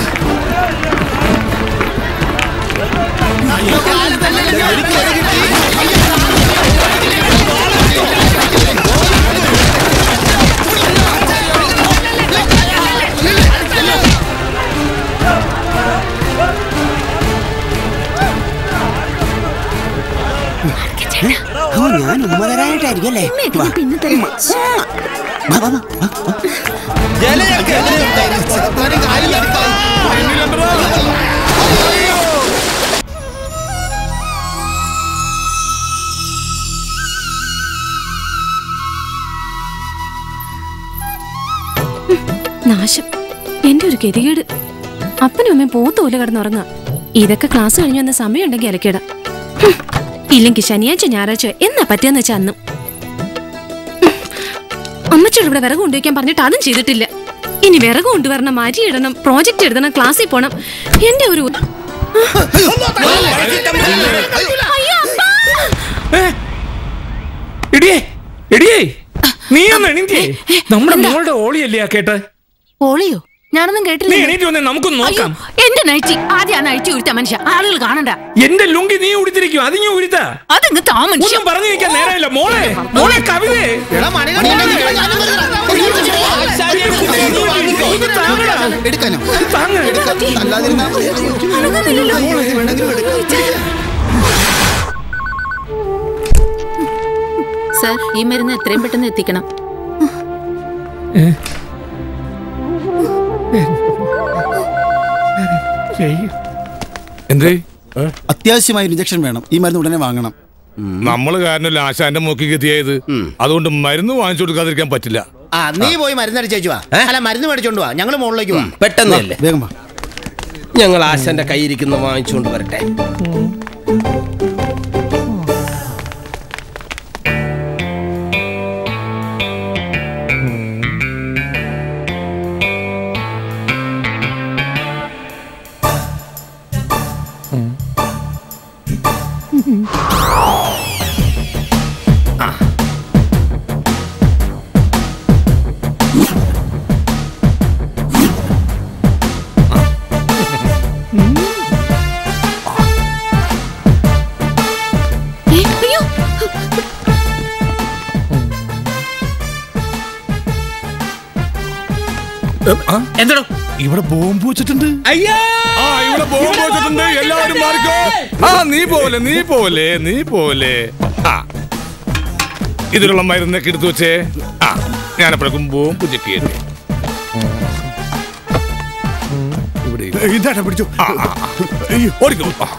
ഓ ഞാൻ ഉമ്മതരായിട്ടായിരിക്കും അല്ലേ വാ. ഉമ്മ. വാ, വാ, വാ, വാ, വാ. നാശം എന്റെ ഒരു ഗതികേട് അപ്പനും അമ്മയും പോത്ത് പോലെ കിടന്നുറങ്ങുക ഇതൊക്കെ ക്ലാസ് കഴിഞ്ഞു വന്ന സമയം ഉണ്ടെങ്കിൽ അലക്കിട ഇല്ലെങ്കിൽ ശനിയാഴ്ച ഞായറാഴ്ച എന്നാ പറ്റിയെന്ന് വെച്ചാ അന്നും ഹും. അമ്മച്ചിയോട് ഇവിടെ വിറക് കൊണ്ടുവയ്ക്കാൻ പറഞ്ഞിട്ട് അതും ചെയ്തിട്ടില്ല ഇനി വിറക് കൊണ്ടുവരണം അരി ഇടണം പ്രോജക്റ്റ് എഴുതണം ക്ലാസ്സിൽ പോണം എന്റെ ഒരു എടിയേ എടിയേ നീ ഒന്ന് എണീറ്റേ നമ്മുടെ മോളുടെ ഓളിയല്ലേ ആ കേട്ട് ഓളിയോ ഞാനൊന്നും നീ കേട്ടില്ല എണീറ്റ് വന്നേ നമുക്കൊന്ന് നോക്കാം എന്റെ നൈറ്റി ആദ്യം ആ നൈറ്റി ഉരുത്ത മനുഷ്യ ആളുകൾ കാണണ്ട എന്റെ ലുങ്കി നീ ഉടുത്തിരിക്കും അത് നീ ഉരുത്ത അതങ്ങ് താ മനുഷ്യ ഒന്നും പറഞ്ഞു നിൽക്കാൻ നേരമില്ല മോളെ മോളെ കവിതേ എടുക്കാനോ താങ്ങ് അല്ലാതിരുന്നാ സർ ഈ മരുന്ന് എത്രയും പെട്ടെന്ന് എത്തിക്കണം എന്തേ അത്യാവശ്യമായ ഇഞ്ചക്ഷൻ വേണം ഈ മരുന്ന് ഉടനെ വാങ്ങണം നമ്മള് കാരണമല്ല ആശാന്റെ മൂക്കിക്ക് എത്തിയത് അതുകൊണ്ട് മരുന്ന് വാങ്ങിച്ചു കൊടുക്കാതിരിക്കാൻ പറ്റില്ല ആ നീ പോയി മരുന്ന് അടിച്ചേച്ചു വാ അല്ല മരുന്ന് മേടിച്ചോണ്ട് വാ ഞങ്ങള് മുകളിലേക്ക് വാ പെട്ടെന്നല്ലേ വേഗം വാ ഞങ്ങൾ ആശാന്റെ കയ്യിരിക്കുന്ന വാങ്ങിച്ചുകൊണ്ട് വരട്ടെ ഏ, അയ്യോ എന്തോ ഇവിടെ ബോംബ് വെച്ചിട്ടുണ്ട് അയ്യാ ആ ഇവിടെ ബോംബ് വെച്ചിട്ടുണ്ട് എല്ലാവരും മാറിക്കോ ആ നീ പോലെ നീ പോലെ നീ പോലെ ആ ഇതിലുള്ള മരുന്നൊക്കെ എടുത്തു വെച്ചേ ആ ഞാനപ്പോഴേക്കും ബോംബ് ചെക്ക് ചെയ്യട്ടെ ഇവിടെ ഇതാ പിടിച്ചു ആ, ആ, ആ. ഓടിക്കോ ആ.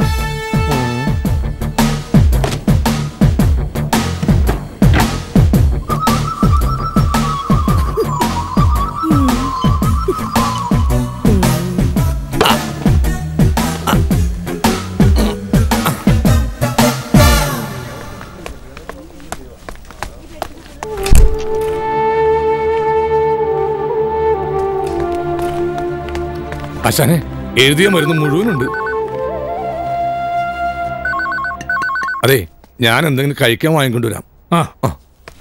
ആശാനെ എഴുതിയ മരുന്ന് മുഴുവനുണ്ട് അതെ ഞാൻ എന്തെങ്കിലും കഴിക്കാൻ വാങ്ങിക്കൊണ്ടുവരാം ആ ആ.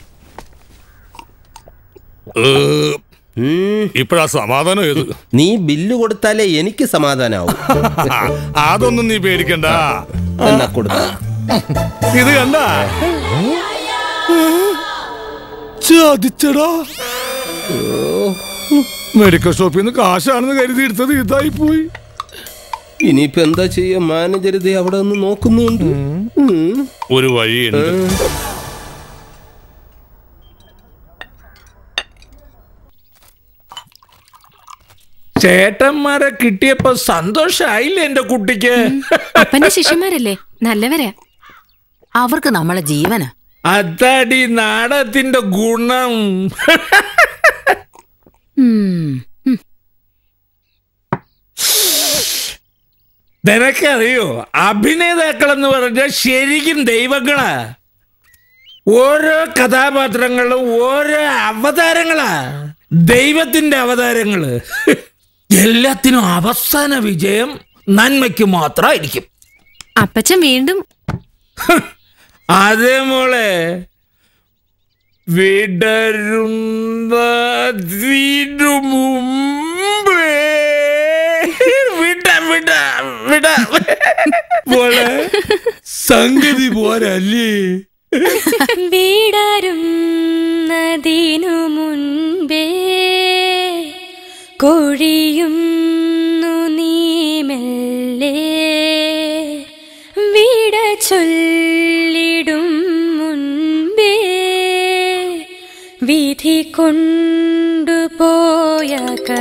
ഏ, ഇപ്പഴാ സമാധാനം ഏത് നീ ബില്ല് കൊടുത്താലേ എനിക്ക് സമാധാനാവും അതൊന്നും നീ പേടിക്കണ്ട എന്നാ കൊടുത്ത ഇത് കണ്ട ചതിച്ചടാ മെഡിക്കൽ ഷോപ്പിൽ നിന്ന് കാശാണെന്ന് കരുതി എടുത്തത് ഇതായി പോയി ഇനിയിപ്പോ എന്താ ചെയ്യാ മാനേജർ ഇത് അവിടെ നിന്ന് നോക്കുന്നുണ്ട് ഉം. ഒരു വഴിയുണ്ട് ചേട്ടന്മാരെ കിട്ടിയപ്പോ സന്തോഷായില്ലേ എന്റെ കുട്ടിക്ക് അപ്പന്റെ ശിഷ്യന്മാരല്ലേ നല്ലവരാ അവർക്ക് നമ്മളെ ജീവനാ അതാടി നാടകത്തിന്റെ ഗുണം നിനക്കറിയോ അഭിനേതാക്കൾ എന്ന് പറഞ്ഞാൽ ശരിക്കും ദൈവങ്ങളാ ഓരോ കഥാപാത്രങ്ങളും ഓരോ അവതാരങ്ങളാ ദൈവത്തിന്റെ അവതാരങ്ങള് എല്ലാത്തിനും അവസാന വിജയം നന്മയ്ക്ക് മാത്രമായിരിക്കും അപ്പച്ചൻ വീണ്ടും അതേ മോളെ വിടരുന്നതിനു മുമ്പേ വിട വിട വിട മോളെ സംഗതി പോരല്ലേ വീടരുന്നതിനു മുൻപേ കൊഴിയുന്നു നീ മെല്ലെ വീട ചൊല്ലിടും മുൻപേ വിധി കൊണ്ടുപോയ ക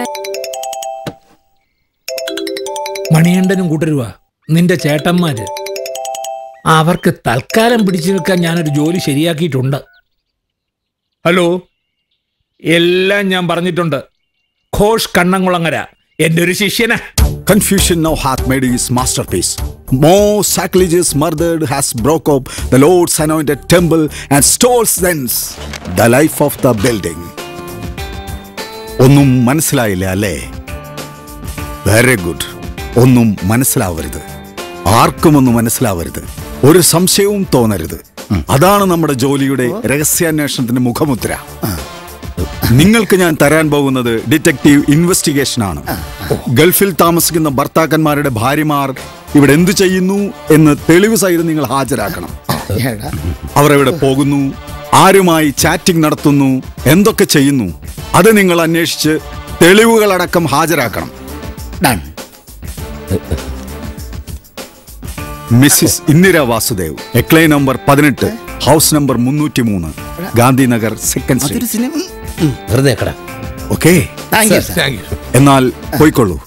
മണികണ്ഠനും കൂട്ടരുവാ നിന്റെ ചേട്ടന്മാര് അവർക്ക് തൽക്കാലം പിടിച്ചു നിൽക്കാൻ ഞാനൊരു ജോലി ശരിയാക്കിയിട്ടുണ്ട് ഹലോ എല്ലാം ഞാൻ പറഞ്ഞിട്ടുണ്ട് ഘോഷ് കണ്ണംകുളങ്ങര എന്റെ ഒരു ശിഷ്യനാ Confucian now hath made his masterpiece. More sacrilegious murdered has broke up the Lord's anointed temple and stole thence the life of the building. ഒന്നും മനസ്സിലായില്ല അല്ലേ വെരി ഗുഡ് ഒന്നും മനസ്സിലാവരുത് ആർക്കും ഒന്നും മനസ്സിലാവരുത് ഒരു സംശയവും തോന്നരുത് അതാണ് നമ്മുടെ ജോലിയുടെ രഹസ്യാന്വേഷണത്തിന്റെ മുഖമുദ്ര നിങ്ങൾക്ക് ഞാൻ തരാൻ പോകുന്നത് ഡിറ്റക്റ്റീവ് ഇൻവെസ്റ്റിഗേഷൻ ആണ് ഗൾഫിൽ താമസിക്കുന്ന ഭർത്താക്കന്മാരുടെ ഭാര്യമാർ ഇവിടെ എന്തു ചെയ്യുന്നു എന്ന് തെളിവ് സഹിതം നിങ്ങൾ ഹാജരാക്കണം അവർ എവിടെ പോകുന്നു ആരുമായി ചാറ്റിംഗ് നടത്തുന്നു എന്തൊക്കെ ചെയ്യുന്നു അത് നിങ്ങൾ അന്വേഷിച്ച് തെളിവുകളടക്കം ഹാജരാക്കണം മിസ്സിസ് ഇന്ദിര വാസുദേവ് എക്ലൈ നമ്പർ പതിനെട്ട് ഹൗസ് നമ്പർ മുന്നൂറ്റി മൂന്ന് ഗാന്ധിനഗർ സെക്കൻഡ് സ്ട്രീറ്റ് വെറുതെ കട okay Thank you, sir. Thank എന്നാൽ പോയിക്കൊള്ളൂ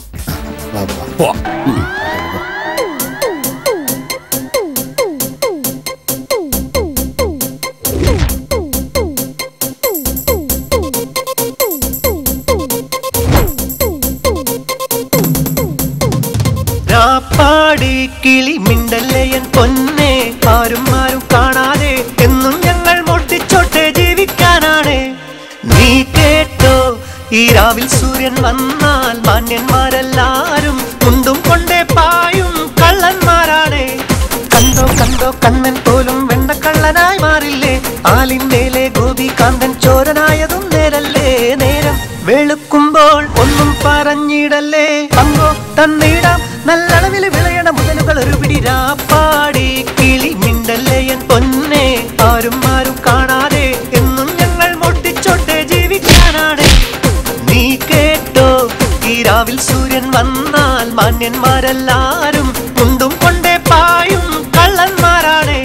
രാപ്പാടി കിളി മിണ്ടല്ലയൻ പൊന്നെ ആരും ആരും കാണാതെ എന്നും ഞങ്ങൾ മുട്ടിച്ചോട്ടെ ജീവിക്കാനാണ് നീ കേട്ടോ ഈ രാവിൽ സൂര്യൻ വന്നാൽ മാന്യന്മാരെല്ലാരും മുണ്ടും കൊണ്ടേ പായും കള്ളന്മാരാണ് കണ്ടോ കണ്ടോ കണ്ണൻ പോലും വെണ്ണക്കള്ളനായി മാറില്ലേ ആലിന്മേലെ ഗോപികാന്തൻ ചോരനായതും നേരല്ലേ നേരം വെളുക്കുമ്പോൾ ഒന്നും പറഞ്ഞിടല്ലേ പങ്കോ തന്നിടാം നല്ലളവിൽ വിളയണ മുതലുകൾ ഒരു പിടി രാപ്പാടി കിളി മിണ്ടല്ലയൻ പൊന്നെ ആരും ആരും കാണാതെ എന്നും ഞങ്ങൾ മുട്ടിച്ചോട്ടെ ജീവിക്കാനാണ് നീ കേട്ടോ ഈ രാവിൽ സൂര്യൻ വന്നാൽ മാന്യന്മാരെല്ലാരും മുണ്ടും കൊണ്ടേ പായും കള്ളന്മാരാണ്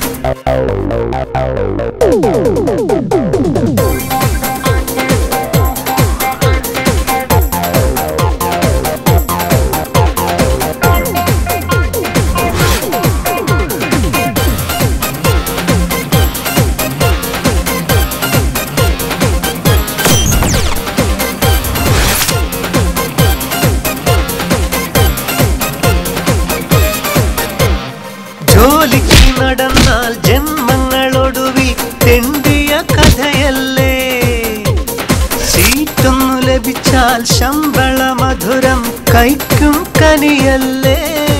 ജോലിക്ക് നടന്നാൽ ജന്മങ്ങളൊടുവിൽ തെണ്ടിയ കഥയല്ലേ സീറ്റൊന്നു ലഭിച്ചാൽ ശമ്പള മധുരം കൈക്കും കനിയല്ലേ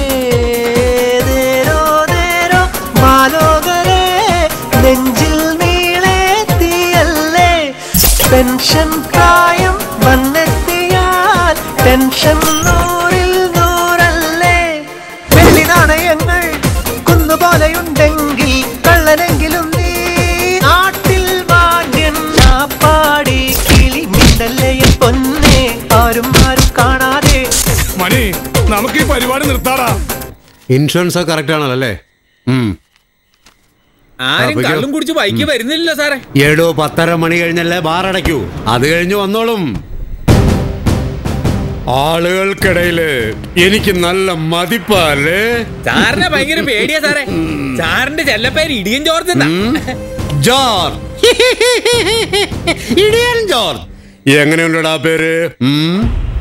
ദേരോ ദേരോ ബാലോകരെ നെഞ്ചിൽ നീളെ തീയല്ലേ പെൻഷൻ പ്രായം വന്നെത്തിയാൽ ടെൻഷൻ നൂറിൽ നൂറല്ലേ വെള്ളി നാണയങ്ങൾ കുന്നുപോലെയുണ്ടെങ്കിൽ കള്ളനെങ്കിലും നീ നാട്ടിൽ മാന്യൻ ആ പാടി കിളി മിണ്ടല്ലേ എൻ പൊന്നെ ആരും ആരും കാണാതെ മണി നമുക്ക് ഈ പരിപാടി നിർത്താടാ ഇൻഷുറൻസ് കറക്റ്റ് ആണല്ലോ അല്ലേ ഉം. ആരും അപ്പൊയ്ക്കോ? കള്ളും കുടിച്ച് ബൈക്ക് വരുന്നില്ല സാറേ ഏടോ പത്തര മണി കഴിഞ്ഞല്ലേ ബാർ അടയ്ക്കൂ അത് കഴിഞ്ഞ് വന്നോളും ആളുകൾക്കിടയില് എനിക്ക് നല്ല മതിപ്പല്ലേ സാറിനെ ഭയങ്കര പേടിയാ സാറേ സാറിന്റെ ചെല്ലപ്പേര് ഇടിയൻ ജോർജ് എന്നാ. ജോർജ് ഇടിയൻ ജോർജ് എങ്ങനെയുണ്ടടാ പേര് ഉം?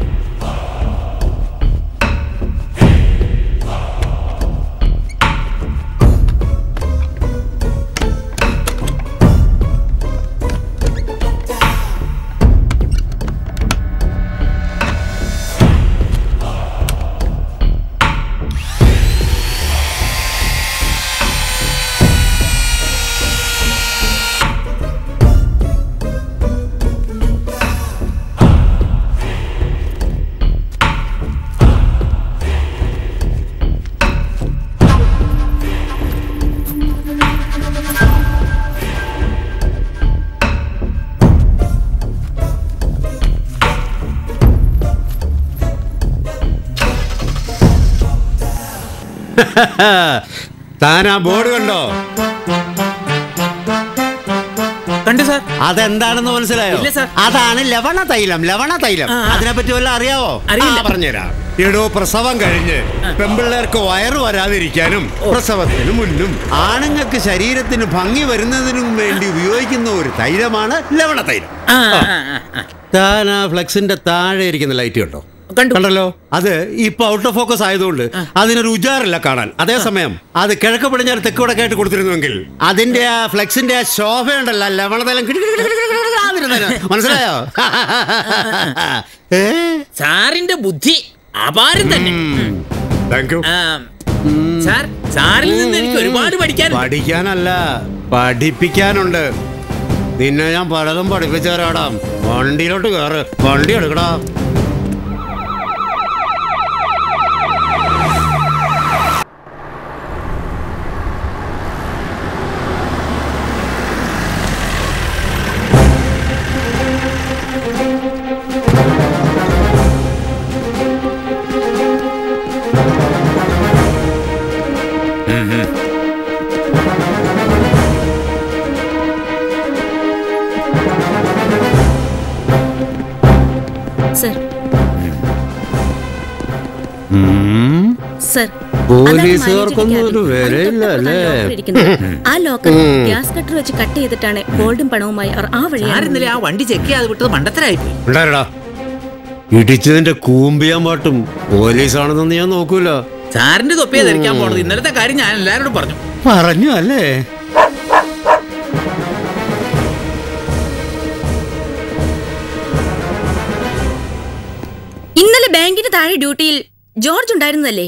താൻ ആ ബോർഡ് കണ്ടോ കണ്ടു സാർ അതെന്താണെന്ന് മനസ്സിലായോ ഇല്ല, സാർ. അതാണ് ലവണ തൈലം ലവണ തൈലം ആ, ആ. അതിനെ പറ്റി വല്ല അറിയാവോ അറിയില്ല. ആ, പറഞ്ഞുതരാം എടോ പ്രസവം കഴിഞ്ഞ് പെമ്പിള്ളേർക്ക് വയറ് വരാതിരിക്കാനും പ്രസവത്തിന് മുന്നും ആണുങ്ങൾക്ക് ശരീരത്തിന് ഭംഗി വരുന്നതിനും വേണ്ടി ഉപയോഗിക്കുന്ന ഒരു തൈലമാണ് ലവണ തൈലം ആ, ആ, ആ, ആ. താൻ ആ ഫ്ലെക്സിന്റെ താഴെ ഇരിക്കുന്ന ലൈറ്റ് കണ്ടോ കണ്ടല്ലോ അത് ഇപ്പൊ ഔട്ട് ഓഫ് ഫോക്കസ് ആയതുകൊണ്ട് അതിനൊരു ഉജാറില്ല കാണാൻ അതേസമയം അത് കിഴക്ക് പടിഞ്ഞാറ് തെക്ക് വടക്കായിട്ട് കൊടുത്തിരുന്നുവെങ്കിൽ അതിന്റെ ആ ഫ്ലെക്സിന്റെ ആ ശോഭയുണ്ടല്ലോ ആ ലവണതലം കിടു കിടു കിടു കിടു കിടു ആന്നിരുന്നേനെ. മനസ്സിലായോ ഏ സാറിന്റെ ബുദ്ധി അപാരം തന്നെ താങ്ക് യു ആ, സാർ സാറിൽ നിന്ന് എനിക്ക് ഒരുപാട് പഠിക്കാൻ പഠിക്കാനല്ല പഠിപ്പിക്കാനുണ്ട് നിന്നെ ഞാൻ പലതും പഠിപ്പിച്ചു തരാടാം വണ്ടിയിലോട്ട് കയറ് വണ്ടി എടുക്കടാ സർ സർ പോലീസുകാർക്കൊന്നും ഒരു വിലയില്ല അല്ലേ ആ ലോക്കർ ഉം. ഗ്യാസ് കട്ടർ വെച്ച് കട്ട് ചെയ്തിട്ടാണ് ഗോൾഡും പണവുമായി അവർ ആ വഴി സാർ ഇന്നലെ ആ വണ്ടി ചെക്ക് ചെയ്യാതെ വിട്ടത് മണ്ടത്തരായി പോയി ഉണ്ടാരടാ ഇടിച്ചതിന്റെ കൂമ്പിയാൻ പാട്ടും പോലീസാണെന്നൊന്നും ഞാൻ നോക്കൂല സാറിന്റെ തൊപ്പിയെ ധരിക്കാൻ പോണത് ഇന്നലത്തെ കാര്യം ഞാൻ എല്ലാവരോടും പറഞ്ഞു പറഞ്ഞു അല്ലേ ഇന്നലെ ബാങ്കിന് താഴെ ഡ്യൂട്ടിയിൽ ജോർജ് ഉണ്ടായിരുന്നല്ലേ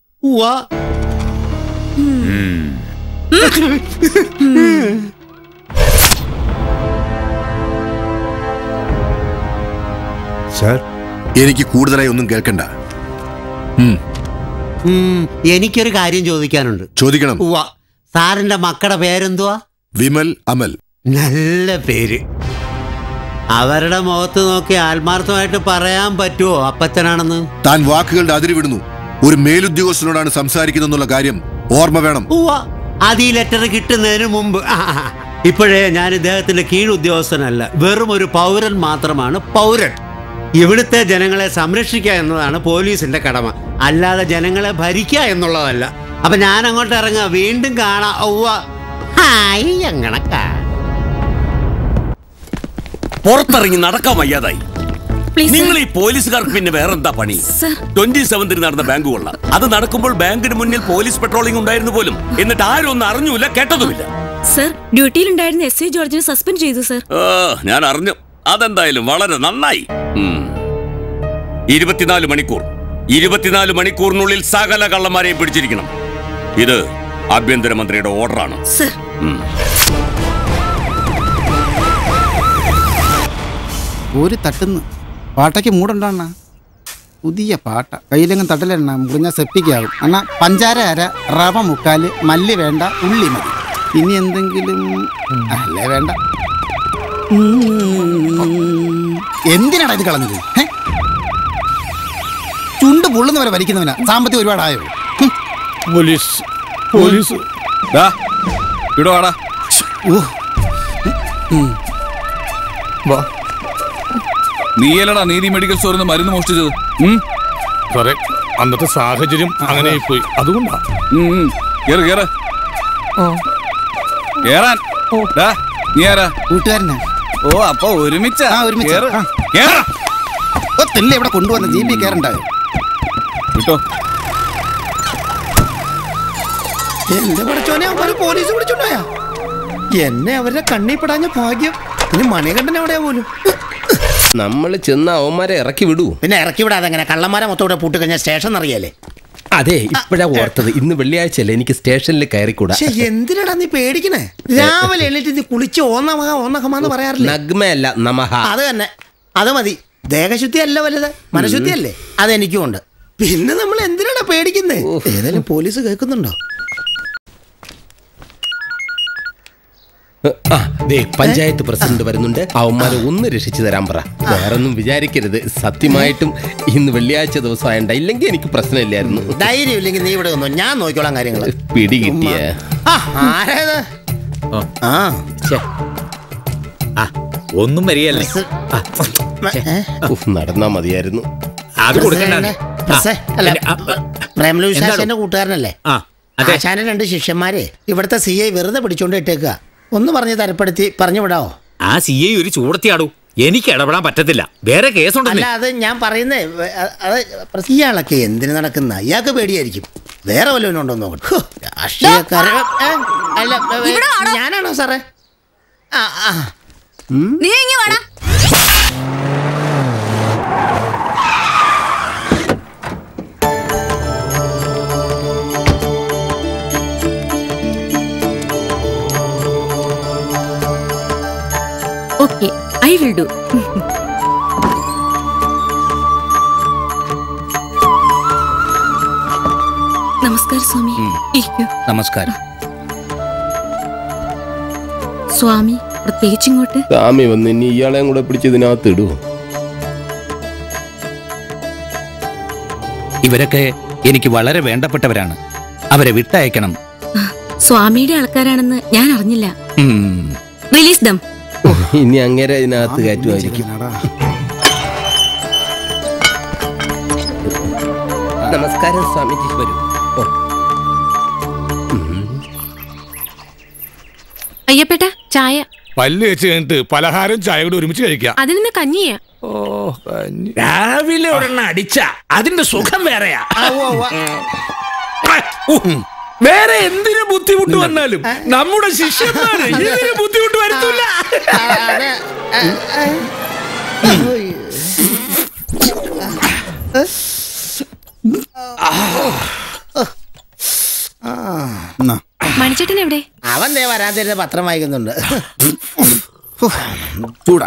സാർ എനിക്ക് കൂടുതലായി ഒന്നും കേൾക്കണ്ട ഉം, ഉം, എനിക്കൊരു കാര്യം ചോദിക്കാനുണ്ട് ചോദിക്കണം ഉവ്വ സാറിന്റെ മക്കളുടെ പേരെന്തുവാ വിമൽ അമൽ നല്ല പേര് അവരുടെ മുഖത്ത് നോക്കി ആത്മാർത്ഥമായിട്ട് പറയാൻ പറ്റുമോ അപ്പച്ചനാണെന്ന് താൻ വാക്കുകളുടെ അതിര് വിടുന്നു ഒരു മേലുദ്യോഗസ്ഥനോടാണ് സംസാരിക്കുന്നെന്നുള്ള കാര്യം ഓർമ്മ വേണം ഉവ്വ അത് ഈ ലെറ്റർ കിട്ടുന്നതിന് മുമ്പ് ആ, ആ. ഇപ്പോഴേ ഞാൻ ഇദ്ദേഹത്തിന്റെ കീഴുദ്യോഗസ്ഥനല്ല വെറും ഒരു പൗരൻ മാത്രമാണ് പൗരൻ ഇവിടുത്തെ ജനങ്ങളെ സംരക്ഷിക്കുക എന്നതാണ് പോലീസിന്റെ കടമ അല്ലാതെ ജനങ്ങളെ ഭരിക്കുക എന്നുള്ളതല്ല അപ്പൊ ഞാൻ അങ്ങോട്ട് ഇറങ്ങാം വീണ്ടും കാണാം ഔവ്വ ഹായ് അങ്ങനെ പുറത്തിറങ്ങി നടക്കാൻ വയ്യാതായി Please, നിങ്ങൾ ഈ പോലീസുകാർക്ക് പിന്നെ വേറെന്താ പണി ട്വന്റി സെവന്തിന് നടന്ന ബാങ്ക് കൊള്ള അത് നടക്കുമ്പോൾ ബാങ്കിന് മുന്നിൽ പോലീസ് പെട്രോളിംഗ് ഉണ്ടായിരുന്നു പോലും എന്നിട്ട് ആരും ഒന്നും അറിഞ്ഞൂല കേട്ടതുമില്ല സർ ഡ്യൂട്ടിയിലുണ്ടായിരുന്ന എസ് ഐ ജോർജിനെ സസ്പെൻഡ് ചെയ്തു സർ ആ, ഞാൻ അറിഞ്ഞു അതെന്തായാലും വളരെ നന്നായി ഉം. ഇരുപത്തിനാല് മണിക്കൂർ ഇരുപത്തിനാല് മണിക്കൂറിനുള്ളിൽ സകല കള്ളന്മാരെയും പിടിച്ചിരിക്കണം ഇത് ആഭ്യന്തരമന്ത്രിയുടെ ഓർഡറാണ് സർ ഉം. ഒരു തട്ടുന്നു പാട്ടയ്ക്ക് മൂടുണ്ടോ പുതിയ പാട്ട കയ്യിലെങ്ങും തട്ടലെണ്ണ മുറിഞ്ഞ സെപ്പിക്കാവും അണ്ണാ പഞ്ചാര അര റവ മുക്കാല് മല്ലി വേണ്ട ഉള്ളി മതി ഇനി എന്തെങ്കിലും അല്ലേ വേണ്ട ഉം. എന്തിനാടാ ഇത് കളഞ്ഞത് ഹെ? ചുണ്ട് പൊള്ളുന്നവരെ വലിക്കുന്നവനാ സാമ്പത്തികം ഒരുപാടായോ പോലീസ് പോലീസ് ഇടോ ആടാ വാ നീയല്ലടാ നീതി മെഡിക്കൽ സ്റ്റോറിൽ നിന്ന് മരുന്ന് മോഷ്ടിച്ചത് ഉം? സാറേ അന്നത്തെ സാഹചര്യം അങ്ങനെ പോയി അതുകൊണ്ടാ ഉം, ഉം. കേറ് കേറ് കേറാൻ ഡാ, നീ ആരാ കൂട്ടുകാരനാ ഓ അപ്പൊ ഒരുമിച്ച ആ ഒരുമിച്ച് ആ. തെല്ല ഇവിടെ കൊണ്ടുവന്ന ജി ബി കയറണ്ടായോ കിട്ടോ എന്റെ പഠിച്ചോനെ അവര് പോലീസ് പിടിച്ചോണ്ടായ എന്നെ അവരുടെ കണ്ണി പെടാഞ്ഞ ഭാഗ്യം ഇനി മണികണ്ഠൻ എവിടെയാ പോലും നമ്മൾ ചെന്ന് അവന്മാരെ ഇറക്കി വിടൂ പിന്നെ ഇറക്കി വിടാതെ എങ്ങനെ കള്ളന്മാരെ മൊത്തം ഇവിടെ പൂട്ട് കഴിഞ്ഞാൽ സ്റ്റേഷൻ അറിയാലേ അതെ ഇപ്പഴാ ഓർത്തത് ഇന്ന് വെള്ളിയാഴ്ചയല്ലേ എനിക്ക് സ്റ്റേഷനിൽ കയറിക്കൂടാ പക്ഷെ എന്തിനാടാ നീ പേടിക്കണേ രാവിലെ എണീറ്റ് നീ കുളിച്ച് ഓന്നമക ഓന്നഹമാന്ന് പറയാറില്ലേ നഗ്മയല്ല നമഹ അത് തന്നെ അത് മതി ദേഹശുദ്ധി അല്ല വലുത് മനഃശുദ്ധി അല്ലേ അതെനിക്കും ഉണ്ട് പിന്നെ നമ്മൾ എന്തിനാടാ പേടിക്കുന്നേ ഏതായാലും പോലീസ് കേൾക്കുന്നുണ്ടോ ആ ദേ പഞ്ചായത്ത് പ്രസിഡന്റ് വരുന്നുണ്ട് അവന്മാരെ ഒന്ന് രക്ഷിച്ചു തരാൻ പറ വേറൊന്നും വിചാരിക്കരുത് സത്യമായിട്ടും ഇന്ന് വെള്ളിയാഴ്ച ദിവസം ആയണ്ട ഇല്ലെങ്കിൽ എനിക്ക് പ്രശ്നമില്ലായിരുന്നു ധൈര്യം ഇല്ലെങ്കിൽ നീ ഇവിടെ വന്നോ ഞാൻ നോക്കിക്കോളാം കാര്യങ്ങൾ പിടി കിട്ടിയ ആരേത് ആ ആ ഒന്നും വരികയല്ലേ ആ, നടന്നാ മതിയായിരുന്നു അത് കൊടുക്കണ്ട പ്രസേ, അല്ല, പ്രേമലു എന്താണോ? ശാശന്റെ കൂട്ടുകാരനല്ലേ ആ അതെ ആശാന്റെ രണ്ട് ശിഷ്യന്മാരെ ഇവിടുത്തെ സി ഐ വെറുതെ പിടിച്ചോണ്ട് ഇട്ടേക്കുക ഒന്ന് പറഞ്ഞ് തരപ്പെടുത്തി പറഞ്ഞു വിടാവോ ആ സി ഐ ഒരു ചൂടത്തിയാടൂ എനിക്ക് ഇടപെടാൻ പറ്റത്തില്ല വേറെ അല്ല കേസുണ്ടല്ലേ അത് ഞാൻ പറയുന്നേ വേ- അ- അത് പ്രസ് ഇയാളൊക്കെ എന്തിനു നടക്കുന്ന ഇയാൾക്ക് പേടിയായിരിക്കും വേറെ വല്ലവനും ഉണ്ടോ എന്ന് നോക്കട്ടെ ഹോ, രാഷ്ട്രീയക്കാരെ ഏ, അല്ല ഏ, ഏ, ഞാനാണോ സാറേ ആ ആ നീ ഇങ്ങ് വാടാ ഓക്കെ ഐ വിൽ ഡു നമസ്കാരം സ്വാമി ഇരിക്കൂ നമസ്കാരം സ്വാമി പ്രത്യേകിച്ച് ഇങ്ങോട്ട് സ്വാമി വന്ന് ഇനി ഇയാളെയും കൂടെ പിടിച്ച് ഇതിനകത്ത് ഇടൂ ഇവരൊക്കെ എനിക്ക് വളരെ വേണ്ടപ്പെട്ടവരാണ് അവരെ വിട്ടയക്കണം സ്വാമിയുടെ ആൾക്കാരാണെന്ന് ഞാൻ അറിഞ്ഞില്ല ഉം. റിലീസ് ദം ഇനി അങ്ങേരെ ഇതിനകത്ത് കയറ്റുമായിരിക്കും നമസ്കാരം സ്വാമിജി വരൂ ഓ അയ്യപ്പേട്ട ചായ പല്ല് വെച്ച് കഴിഞ്ഞിട്ട് പലഹാരം ചായ കൂടി ഒരുമിച്ച് കഴിക്കാം അതിൽ കഞ്ഞിയാ രാവിലെ ഒരെണ്ണം അടിച്ച അതിന്റെ സുഖം വേറെയാ ഉ, വേറെ എന്തിനു ബുദ്ധിമുട്ട് വന്നാലും നമ്മുടെ ശിഷ്യന്മാര് ഇതിന് ബുദ്ധിമുട്ട് വരുത്തില്ല മണിച്ചേട്ടൻ എവിടെ അവൻ ദേ വരാതിരുന്ന പത്രം വായിക്കുന്നുണ്ട് ചൂടാ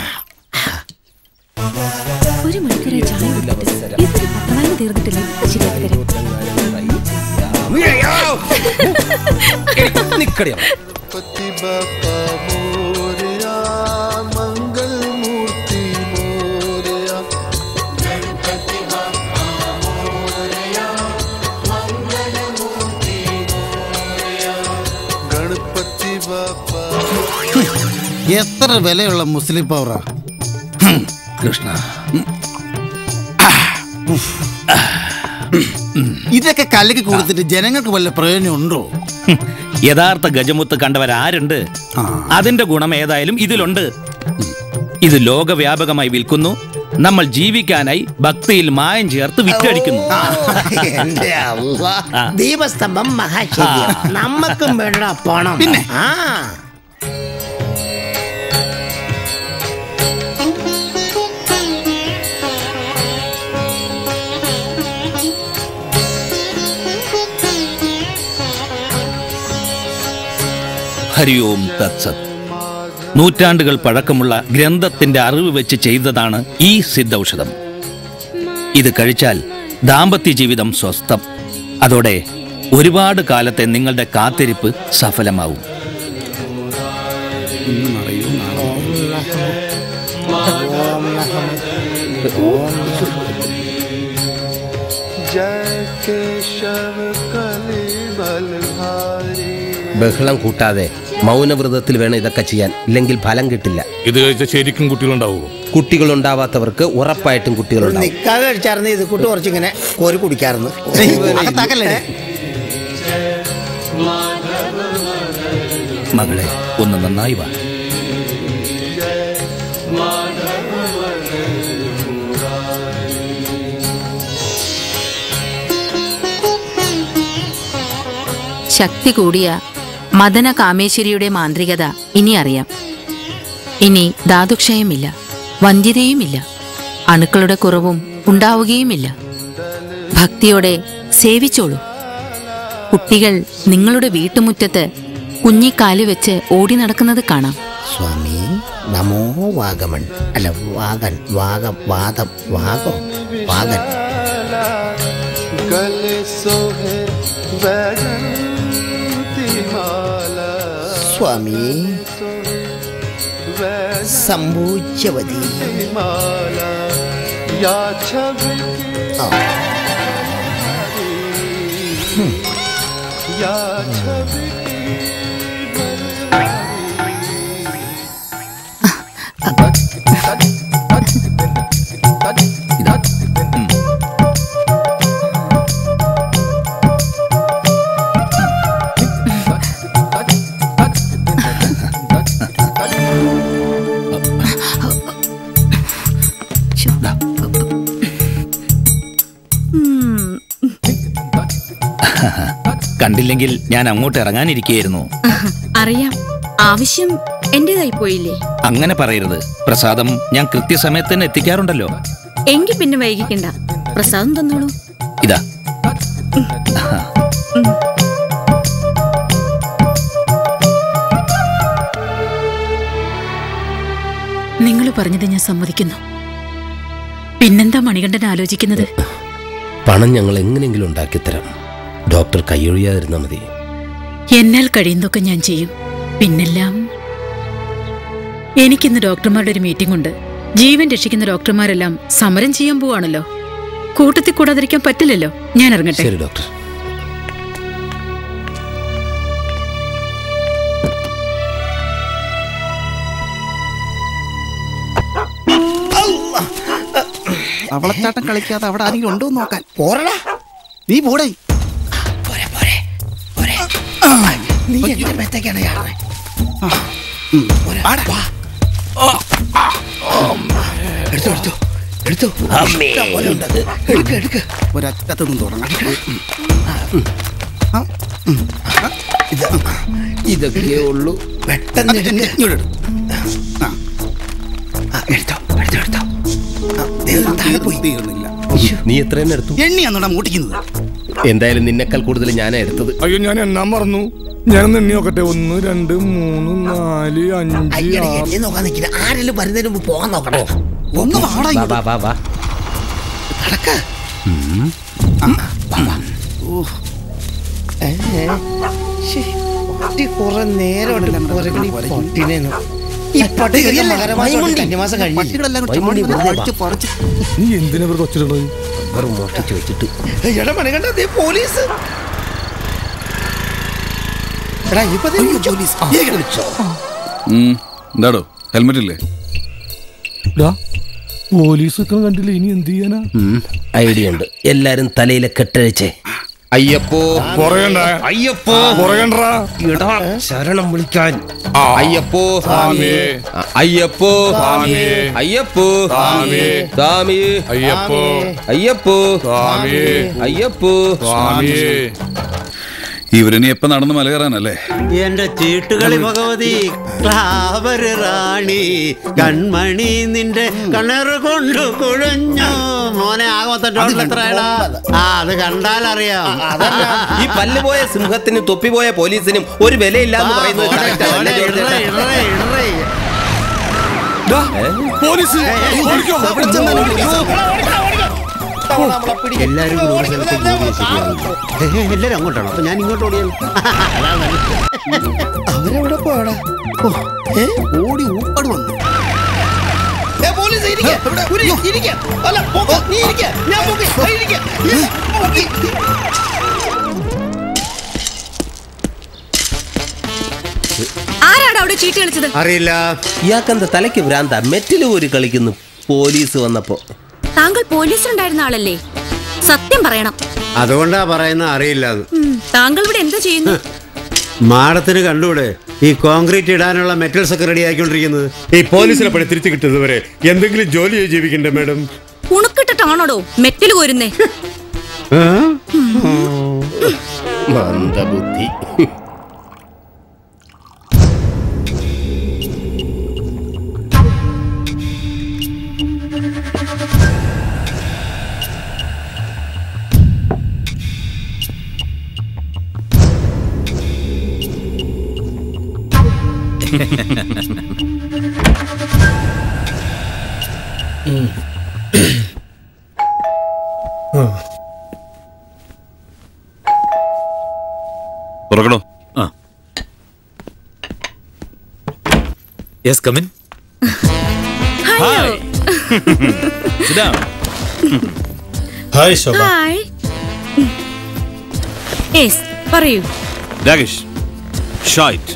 ഒരു മണിക്കൂറായി ചായ കൊടുത്തിട്ട് ഇതൊരു പത്രവായന തീർന്നിട്ടില്ല ഇത് ശരിയാക്കി തരാം നിക്കടിയോ എത്ര വിലയുള്ള മുസ്ലിം പൗറാ കൃഷ്ണ ഇതൊക്കെ കലക്ക് കൊടുത്തിട്ട് ജനങ്ങൾക്ക് വല്ല പ്രയോജനം ഉണ്ടോ യഥാർത്ഥ ഗജമുത്ത് കണ്ടവരാരുണ്ട് അതിന്റെ ഗുണം ഏതായാലും ഇതിലുണ്ട് ഇത് ലോകവ്യാപകമായി വിൽക്കുന്നു നമ്മൾ ജീവിക്കാനായി ഭക്തിയിൽ മായം ചേർത്ത് വിറ്റടിക്കുന്നു എന്റെ അള്ളാ. ആ. ദീപസ്തംഭം മഹാശല്യം ആ. നമ്മക്കും വേണ്ട പണം പിന്നെ? ആ ഹരി ഓം തത്സത് നൂറ്റാണ്ടുകൾ പഴക്കമുള്ള ഗ്രന്ഥത്തിന്റെ അറിവ് വെച്ച് ചെയ്തതാണ് ഈ സിദ്ധൌഷധം ഇത് കഴിച്ചാൽ ദാമ്പത്യ ജീവിതം സ്വസ്ഥം അതോടെ ഒരുപാട് കാലത്തെ നിങ്ങളുടെ കാത്തിരിപ്പ് സഫലമാവും ബഹളം കൂട്ടാതെ മൗനവ്രതത്തിൽ വേണം ഇതൊക്കെ ചെയ്യാൻ ഇല്ലെങ്കിൽ ഫലം കിട്ടില്ല ഇത് കഴിച്ചാൽ ശരിക്കും കുട്ടികളുണ്ടാവുമോ കുട്ടികളുണ്ടാവാത്തവർക്ക് ഉറപ്പായിട്ടും കുട്ടികളുണ്ടാവും നിക്കാതെ കഴിച്ചായിരുന്നു ഇത് കൂട്ട് കുറച്ചിങ്ങനെ കോരി കുടിക്കാറുണ്ട് മകളെ ഒന്ന് നന്നായി വാ ശക്തി കൂടിയ മദന കാമേശ്വരിയുടെ മാന്ത്രികത ഇനി അറിയാം ഇനി ധാതുക്ഷയമില്ല വന്ധ്യതയുമില്ല അണുക്കളുടെ കുറവും ഉണ്ടാവുകയുമില്ല ഭക്തിയോടെ സേവിച്ചോളൂ കുട്ടികൾ നിങ്ങളുടെ വീട്ടുമുറ്റത്ത് കുഞ്ഞിക്കാല് വെച്ച് ഓടി നടക്കുന്നത് കാണാം സ്വാമി നമോ വാഗമൺ അല്ല വാഗൻ വാഗം വാദം വാഗോ വാഗൻ गले सोहे वैजंती माला സ്വാമി സംഭൂജ്യവതി माला या छवि या छवि കണ്ടില്ലെങ്കിൽ ഞാൻ അങ്ങോട്ട് ഇറങ്ങാനിരിക്കുകയായിരുന്നു അറിയാം ആവശ്യം എന്റേതായി പോയില്ലേ അങ്ങനെ പറയരുത് പ്രസാദം ഞാൻ കൃത്യസമയത്ത് തന്നെ എത്തിക്കാറുണ്ടല്ലോ എങ്കി പിന്നെ വൈകിക്കണ്ട പ്രസാദം തന്നോളൂ ഇതാ നിങ്ങൾ പറഞ്ഞത് ഞാൻ സമ്മതിക്കുന്നു പിന്നെന്താ മണികണ്ഠൻ ആലോചിക്കുന്നത് പണം ഞങ്ങൾ എങ്ങനെയെങ്കിലും ഉണ്ടാക്കിത്തരാം ഡോക്ടർ കൈയൊഴിയാതിരുന്നാൽ മതി എന്നാൽ കഴിയുന്നതൊക്കെ ഞാൻ ചെയ്യും പിന്നെല്ലാം എനിക്കിന്ന് ഡോക്ടർമാരുടെ ഒരു മീറ്റിംഗ് ഉണ്ട് ജീവൻ രക്ഷിക്കുന്ന ഡോക്ടർമാരെല്ലാം സമരം ചെയ്യാൻ പോവാണല്ലോ കൂട്ടത്തിൽ കൂടാതിരിക്കാൻ പറ്റില്ലല്ലോ ഞാൻ ഇറങ്ങട്ടെ ശരി ഡോക്ടർ അവളച്ചാട്ടം കളിക്കാതെ അവിടെ ആരെങ്കിലും ഉണ്ടോ എന്ന് നോക്കാൻ പോരടാ നീ പോടേ നീ എന്റെ മേത്തേക്കാണ് ചാടുന്നത് എടുത്തോ എടുത്തോ എടുത്തോ അമ്മേ. ഇഷ്ടം പോലെ ഉണ്ട്. എടുക്ക് എടുക്ക് ഒരറ്റത്തുനിന്ന് തുടങ്ങാം ഇതൊക്കെ ഉള്ളൂ പെട്ടെന്ന് എടുക്ക്. ഇങ്ങോട്ട് ആ, എടുത്തോ എടുത്തോ എടുത്തോ ആ, ദേ, താഴെ പോയി തീർന്നില്ല നീ എത്ര തന്നെ എടുത്തു എണ്ണിയാന്നോടാ മൂട്ടിക്കുന്നത് എന്തായാലും നിന്നെക്കാൾ കൂടുതൽ ഞാനാ എടുത്തത് അയ്യോ ഞാൻ എണ്ണാൻ മറന്നു ഞാനൊന്ന് എണ്ണി നോക്കട്ടെ ഒന്ന് രണ്ട് മൂന്ന് നാല് അഞ്ച് അയ്യടെ ആറ് എന്നെ നോക്കാൻ നിൽക്കില്ല ആരെങ്കിലും വരുന്നതിന് മുമ്പ് പോകാൻ നോക്കണോ ഒന്ന് വാടാ വാ വാ വാ വാ നടക്ക കുറെ നേരം പട്ടിനെ ഈ പട്ടി മകരമാസം കന്യമാസം കഴിഞ്ഞില്ലേ പട്ടികളെല്ലാം കൂടി വൈമുണ്ടി ചുമന്ന് വെറുതെ പറിച്ച് പറിച്ച് നീ എന്തിനാ വെറുതെ ഒച്ചിടണത് വെറും മോഷ്ടിച്ച് വെച്ചിട്ട് എടാ മണികണ്ഠ ദേ പോലീസ് എടാ ഇപ്പൊ ദേ പോലീസ് ദേ വിളിച്ചോ ഉം, എന്താടോ ഹെൽമെറ്റ് ഇല്ലേ പോലീസ് ഒക്കെ കണ്ടില്ല ഇനി എന്ത് ചെയ്യാനാ ഐഡിയ ഉണ്ട് എല്ലാരും തലയിലെ കെട്ടഴിച്ചേ അയ്യപ്പോ പറയണ്ട അയ്യപ്പോ പറയണ്ടാ ഇടാ ശരണം വിളിക്കാൻ ആ. അയ്യപ്പോ സ്വാമി. അയ്യപ്പോ സ്വാമി. അയ്യപ്പോ സ്വാമി. സ്വാമി അയ്യപ്പോ അയ്യപ്പോ സ്വാമി. അയ്യപ്പോ സ്വാമി ഇവരിനി എപ്പോ നടന്ന് മല കയറാനല്ലേ എന്റെ ചീട്ടുകളി ഭഗവതി ക്ലാവര് റാണി കൺമണി നിന്റെ കണ്ണേറ് കൊണ്ട് കുഴഞ്ഞു മോനെ ആകമത്തെ എത്രയാടാ ആ അത് കണ്ടാൽ അറിയാം അതല്ല ഈ പല്ല് പോയ സിംഹത്തിനും തൊപ്പി പോയ പോലീസിനും ഒരു വിലയില്ല എന്ന് പറയുന്നത് correct ആ, അല്ലേ ജോർജ് ചേട്ടാ? പോലീസ് ഓടിക്കോ. എല്ലാരും കൂടി ഒരു സ്ഥലത്ത് ജോലി ശരിയാവില്ല ഏ, ഏ, എല്ലാരും അങ്ങോട്ടാണോ അപ്പൊ ഞാൻ ഇങ്ങോട്ട് ഓടിയാൽ അവരെവിടെ പോടാ ഓ ഏ ഓടി ഊപ്പാട് വന്നു ഏ, പോലീസ് ഇരിക്ക. ഇവിടെ, ഉരി, ഇരിക്ക. അല്ല, പോക്ക്, നീ ഇരിക്ക. ഞാൻ പോക്ക്. ആ, ഇരിക്ക. ഈ, പോക്ക്. ആരാടാ അവിടെ ചീട്ട് കളിച്ചത് അറിയില്ല ഇയാൾക്കെന്താ തലയ്ക്ക് ഭ്രാന്ത മെറ്റില് ഊരി കളിക്കുന്നു പോലീസ് വന്നപ്പോ താങ്കൾ പോലീസിലുണ്ടായിരുന്ന ആളല്ലേ സത്യം പറയണം അതുകൊണ്ടാ പറയുന്ന അറിയില്ല ഉം, താങ്കൾ ഇവിടെ എന്താ ചെയ്യുന്നു മാഡത്തിന് കണ്ടൂടെ ഈ കോൺക്രീറ്റ് ഇടാനുള്ള മെറ്റൽസ് ഒക്കെ റെഡി ആക്കിക്കൊണ്ടിരിക്കുന്നത് ഈ പോലീസിനെ പണി തിരിച്ചു കിട്ടുന്നത് വരെ എന്തെങ്കിലും ജോലി ചെയ്ത് ജീവിക്കണ്ടേ മാഡം ഉണക്കിട്ടിട്ടാണോടോ മെറ്റൽ കോരുന്നേ മന്ദബുദ്ധി തുറക്കണോ ആ yes come in hi hi Shobha hi yes പറയൂ രാകേഷ് ഷായ്റ്റ്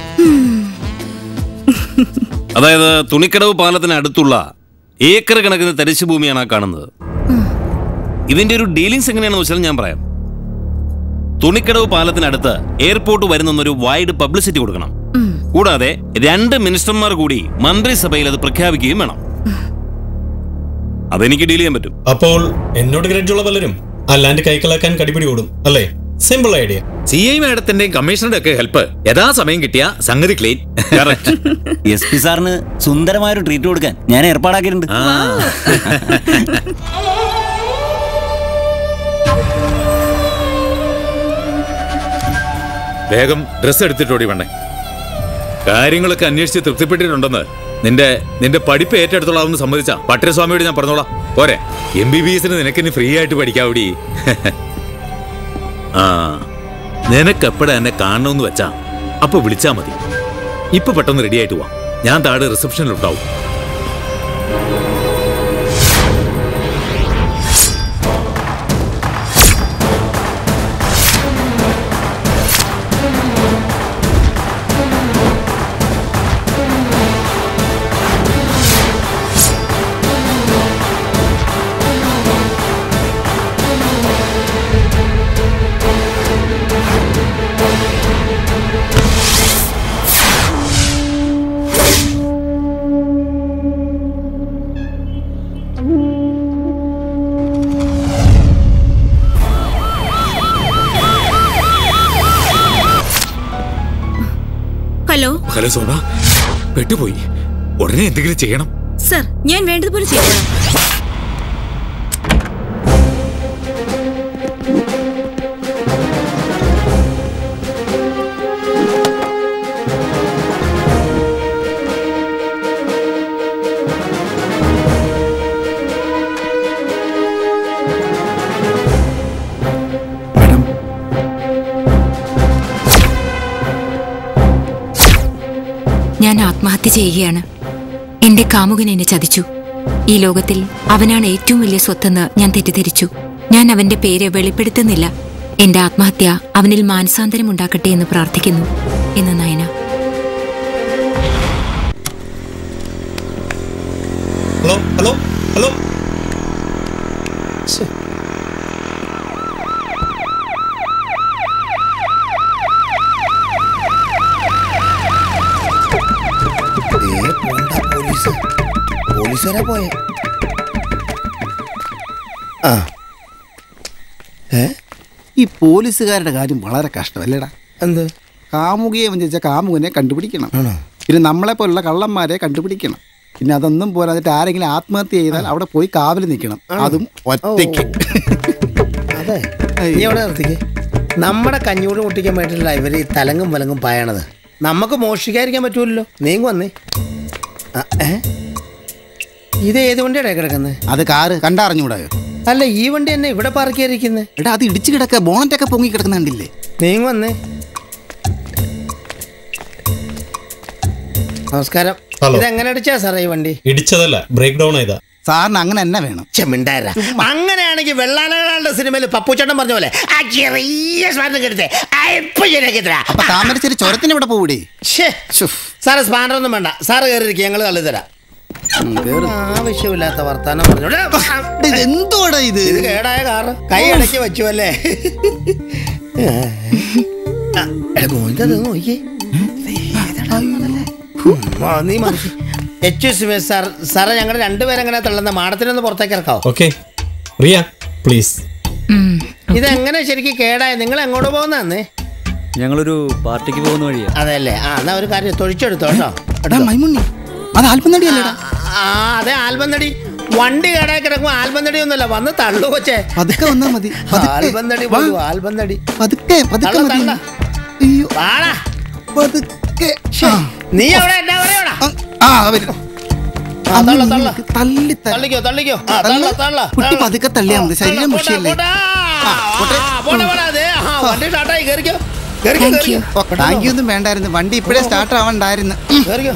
അതായത് തുണിക്കടവ് പാലത്തിന് അടുത്തുള്ള ഏക്കർ കണക്കിന് തരിശു ഭൂമിയാണ് ആ കാണുന്നത് ഇതിന്റെ ഒരു ഡീലിങ്സ് എങ്ങനെയാണെന്ന് വെച്ചാൽ ഞാൻ പറയാം തുണിക്കടവ് പാലത്തിനടുത്ത് എയർപോർട്ട് വരുന്നൊരു വൈഡ് പബ്ലിസിറ്റി കൊടുക്കണം കൂടാതെ രണ്ട് മിനിസ്റ്റർമാർ കൂടി മന്ത്രിസഭയിൽ അത് പ്രഖ്യാപിക്കുകയും വേണം അതെനിക്ക് ഡീൽ ചെയ്യാൻ പറ്റും അപ്പോൾ എന്നോട് ഗ്രഡ്ജുള്ള പലരും അല്ലാണ്ട് കൈക്കലാക്കാൻ കടിപിടി കൂടും അല്ലേ സിമ്പിൾ ഐഡിയ സി ഐ മാഡത്തിന്റെയും കമ്മീഷണറുടെ ഒക്കെ ഹെൽപ്പ് യഥാസമയം കിട്ടിയ സംഗതി ക്ലീൻ എസ് പി സാറിന് സുന്ദരമായൊരു ട്രീറ്റ് കൊടുക്കാൻ ഞാൻ ഏർപ്പാടാക്കിയിട്ടുണ്ട് വേഗം ഡ്രസ് എടുത്തിട്ടോടി വേണ്ടേ കാര്യങ്ങളൊക്കെ അന്വേഷിച്ച് തൃപ്തിപ്പെട്ടിട്ടുണ്ടെന്ന് നിന്റെ നിന്റെ പഠിപ്പ് ഏറ്റെടുത്തോളാമെന്ന് സമ്മതിച്ച പട്ടരസ്വാമിയോട് ഞാൻ പറഞ്ഞോളാം പോരെ എം ബി ബി എസിന് നിനക്കിനി ഫ്രീ ആയിട്ട് പഠിക്കാവൂടി ആ നിനക്കെപ്പോഴാ എന്നെ കാണണമെന്ന് വെച്ചാ അപ്പൊ വിളിച്ചാ മതി ഇപ്പൊ പെട്ടെന്ന് റെഡി ആയിട്ട് പോവാം ഞാൻ താഴെ റിസപ്ഷനിലുണ്ടാവും ഹലോ ഹലോ സോമ പെട്ടുപോയി ഉടനെ എന്തെങ്കിലും ചെയ്യണം സർ ഞാൻ വേണ്ടതുപോലെ ചെയ്തോളാം ഞാൻ ആത്മഹത്യ ചെയ്യുകയാണ് എന്റെ കാമുകൻ എന്നെ ചതിച്ചു ഈ ലോകത്തിൽ അവനാണ് ഏറ്റവും വലിയ സ്വത്തെന്ന് ഞാൻ തെറ്റിദ്ധരിച്ചു ഞാൻ അവന്റെ പേര് വെളിപ്പെടുത്തുന്നില്ല എന്റെ ആത്മഹത്യ അവനിൽ മാനസാന്തരം ഉണ്ടാക്കട്ടെ എന്ന് പ്രാർത്ഥിക്കുന്നു എന്ന് നയന ഹലോ ഹലോ ഹലോ ദേ പോണ്ട പോലീസ് പോലീസുകാരാ പോയെ ആ ഏ ഈ പോലീസുകാരുടെ കാര്യം വളരെ കഷ്ടമല്ലേടാ എന്ത് കാമുകിയെ വഞ്ചിച്ച കാമുകനെ കണ്ടുപിടിക്കണം പിന്നെ നമ്മളെ പോലുള്ള കള്ളന്മാരെ കണ്ടുപിടിക്കണം പിന്നെ അതൊന്നും പോരാതിട്ട് ആരെങ്കിലും ആത്മഹത്യ ചെയ്താൽ അവിടെ പോയി കാവൽ നിൽക്കണം അതും ഒറ്റയ്ക്ക് അതെ നീ അവിടെ നിർത്തിക്ക് നമ്മുടെ കഞ്ഞൂട് മുട്ടിക്കാൻ വേണ്ടിയിട്ടില്ല ഇവർ ഈ തലങ്ങും വലങ്ങും പായണത് നമുക്ക് മോഷ്ടിക്കാതിരിക്കാൻ പറ്റൂലല്ലോ നീങ്ങ വന്നേ ആ, ഏ? ഇത് ഏത് വണ്ടിയുടെ കിടക്കുന്നത് അത് കാറ് കണ്ടറിഞ്ഞൂടായോ അല്ല ഈ വണ്ടി തന്നെ ഇവിടെ പാർക്ക് ചെയ്തിരിക്കുന്നത് എടാ അത് ഇടിച്ചു കിടക്ക ബോണറ്റൊക്കെ പൊങ്ങി കിടക്കുന്ന കണ്ടില്ലേ നീങ്ങ വന്നേ നമസ്കാരം ഹലോ. ഇതെങ്ങനെ അടിച്ചാ സാറേ ഈ വണ്ടി ഇടിച്ചതല്ല ബ്രേക്ക് ഡൗൺ ചെയ്താ സാറിന് അങ്ങനെ തന്നെ വേണം ചെമിണ്ടാര അങ്ങനെയാണെങ്കിൽ വെള്ളാനകളുടെ സിനിമയിൽ പപ്പുച്ചേട്ടൻ പറഞ്ഞ പോലെ ആ ചെറിയ സ്പാനർ എടുത്തേ ഇപ്പൊ ശരിയാക്കി തരാം അപ്പൊ താമരശ്ശേരി ചുരത്തിന് ഇവിടെ പോകൂടെ ശ്ശേ. സാറ് സ്പാനർ ഒന്നും വേണ്ട സാറ് കയറിയിരിക്കും ഞങ്ങൾ തള്ളി തരാം ആവശ്യമില്ലാത്ത വർത്താനം പറഞ്ഞോളൂ എന്തോടാ ഇത് ഇത് കേടായ കാറ് കൈ ഇടയ്ക്ക് വെച്ചു അല്ലേ ആ, എടാ, ഗോവിന്ദ, ഇത് നോക്കിയേ. ആ, നീ മാറി എച്ച് എസ് സാർ സാറേ ഞങ്ങൾ രണ്ടുപേരും എങ്ങനെ തള്ളുന്ന മാടത്തിനൊന്ന് പുറത്തേക്ക് ഇറക്കാവോ ഓക്കെ റിയ പ്ലീസ് ഇതെങ്ങനെ ശരിക്കും കേടായ നിങ്ങൾ എങ്ങോട്ട് പോകുന്നേ ഞങ്ങളൊരു പാർട്ടിക്ക് പോകുന്ന വഴിയാ അതെല്ലേ ആ എന്നാ ഒരു കാര്യം തൊഴിച്ചെടുത്തോ കേട്ടോ എടാ മൈമുണ്ണി അത് ആൽപ്പം നടിയല്ലേടാ ആ അതെ ആൽബം നടി വണ്ടി കേടായി കിടക്കുമ്പോ ആൽബം നടി ഒന്നുമല്ല വന്ന് തള്ളു കൊച്ചേ പതുക്കെ വന്നാ മതി പതുക്കെ. ആൽബം നടി വാ. പോലും ആൽബം നടി പതുക്കെ പതുക്കെ തള്ള, മതി തള്ള. അയ്യോ വാടാ. പതുക്കെ നീ അവിടെ എന്നാ പറയടാ ആ വരും ആ, തള്ള, തള്ള. തള്ളി തള്ളിക്കോ തള്ളിക്കോ ആ, തള്ള, തള്ള, കുട്ടി തള്ള. പതുക്കെ തള്ളിയാ മതി ശരീരം പോട്ടെ, മുഷിയല്ലേ പോട്ടെ. ആ, പോട്ടെ, പോട്ടെ, അതെ. ആ, വണ്ടി സ്റ്റാർട്ടായി കേറിക്കോ കേറിക്കോ കേറിക്കോ താങ്ക് യു ഒന്നും വേണ്ടായിരുന്നു വണ്ടി ഇപ്പോഴേ സ്റ്റാർട്ട് ആവണ്ടായിരുന്നു കേറിക്കോ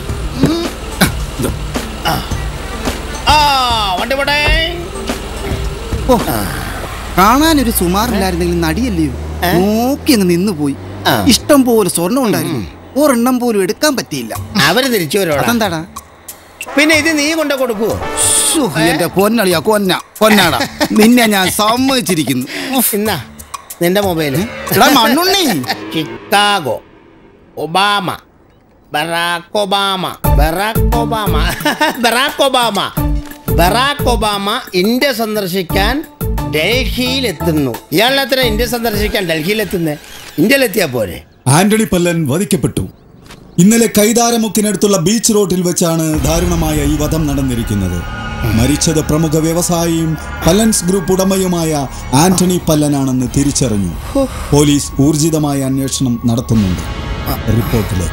ആ വണ്ടി പോട്ടെ ഓ കാണാനൊരു സുമാറില്ലായിരുന്നെങ്കിൽ നടിയല്ലയോ നോക്കി അങ്ങ് നിന്നു പോയി ഇഷ്ടം പോലെ സ്വർണ്ണം ഉണ്ടായിരുന്നു ഒരെണ്ണം പോലും എടുക്കാൻ പറ്റിയില്ല അവര് തിരിച്ചു വരുവാടാ. അതെന്താടാ പിന്നെ ഇത് നീ കൊണ്ട കൊടുക്കുവോ ശ്ശോ, എന്റെ പൊന്നളിയാ കൊന്ന പൊന്നാടാ നിന്നെ ഞാൻ സമ്മതിച്ചിരിക്കുന്നു ഇന്നാ നിന്റെ മൊബൈല് എടാ മണ്ണുണ്ണി Chicago Obama Barack Obama Barack Obama Barack Obama Barack Obama India സന്ദർശിക്കാൻ ഡൽഹിയിൽ എത്തുന്നു ഇയാളെത്ര ഇന്ത്യ സന്ദർശിക്കാൻ ഡൽഹിയിൽ എത്തുന്നേ ഇന്ത്യയിലെത്തിയാ പോരെ ആന്റണി പല്ലൻ വധിക്കപ്പെട്ടു ഇന്നലെ കൈതാരമുക്കിനടുത്തുള്ള ബീച്ച് റോഡിൽ വെച്ചാണ് ദാരുണമായ ഈ വധം നടന്നിരിക്കുന്നത് മരിച്ചത് പ്രമുഖ വ്യവസായിയും പല്ലൻസ് ഗ്രൂപ്പ് ഉടമയുമായ ആന്റണി പല്ലനാണെന്ന് തിരിച്ചറിഞ്ഞു പോലീസ് ഊർജിതമായ അന്വേഷണം നടത്തുന്നുണ്ട് റിപ്പോർട്ടിലെ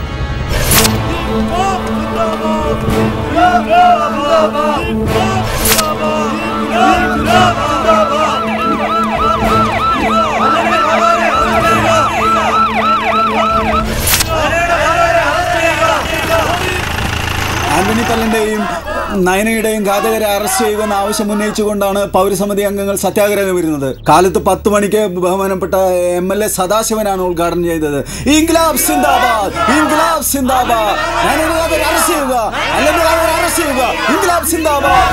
ആന്റണി പല്ലന്റെയും നയനയുടെയും ഘാതകരെ അറസ്റ്റ് ചെയ്യുമെന്ന ആവശ്യം ഉന്നയിച്ചുകൊണ്ടാണ് പൗരസമിതി അംഗങ്ങൾ സത്യാഗ്രഹം വരുന്നത് കാലത്ത് പത്ത് മണിക്ക് ബഹുമാനപ്പെട്ട എം എൽ എ സദാശിവനാണ് ഉദ്ഘാടനം ചെയ്തത് ഇൻക്ലാബ് സിന്ദാബാദ് ഇൻക്ലാബ് സിന്ദാബാദ് നയനയുടെ ഘാതകരെ അറസ്റ്റ് ചെയ്യുക അല്ലെങ്കിൽ ഘാതകരെ അറസ്റ്റ് ചെയ്യുക ഇൻക്ലാബ് സിന്ദാബാദ്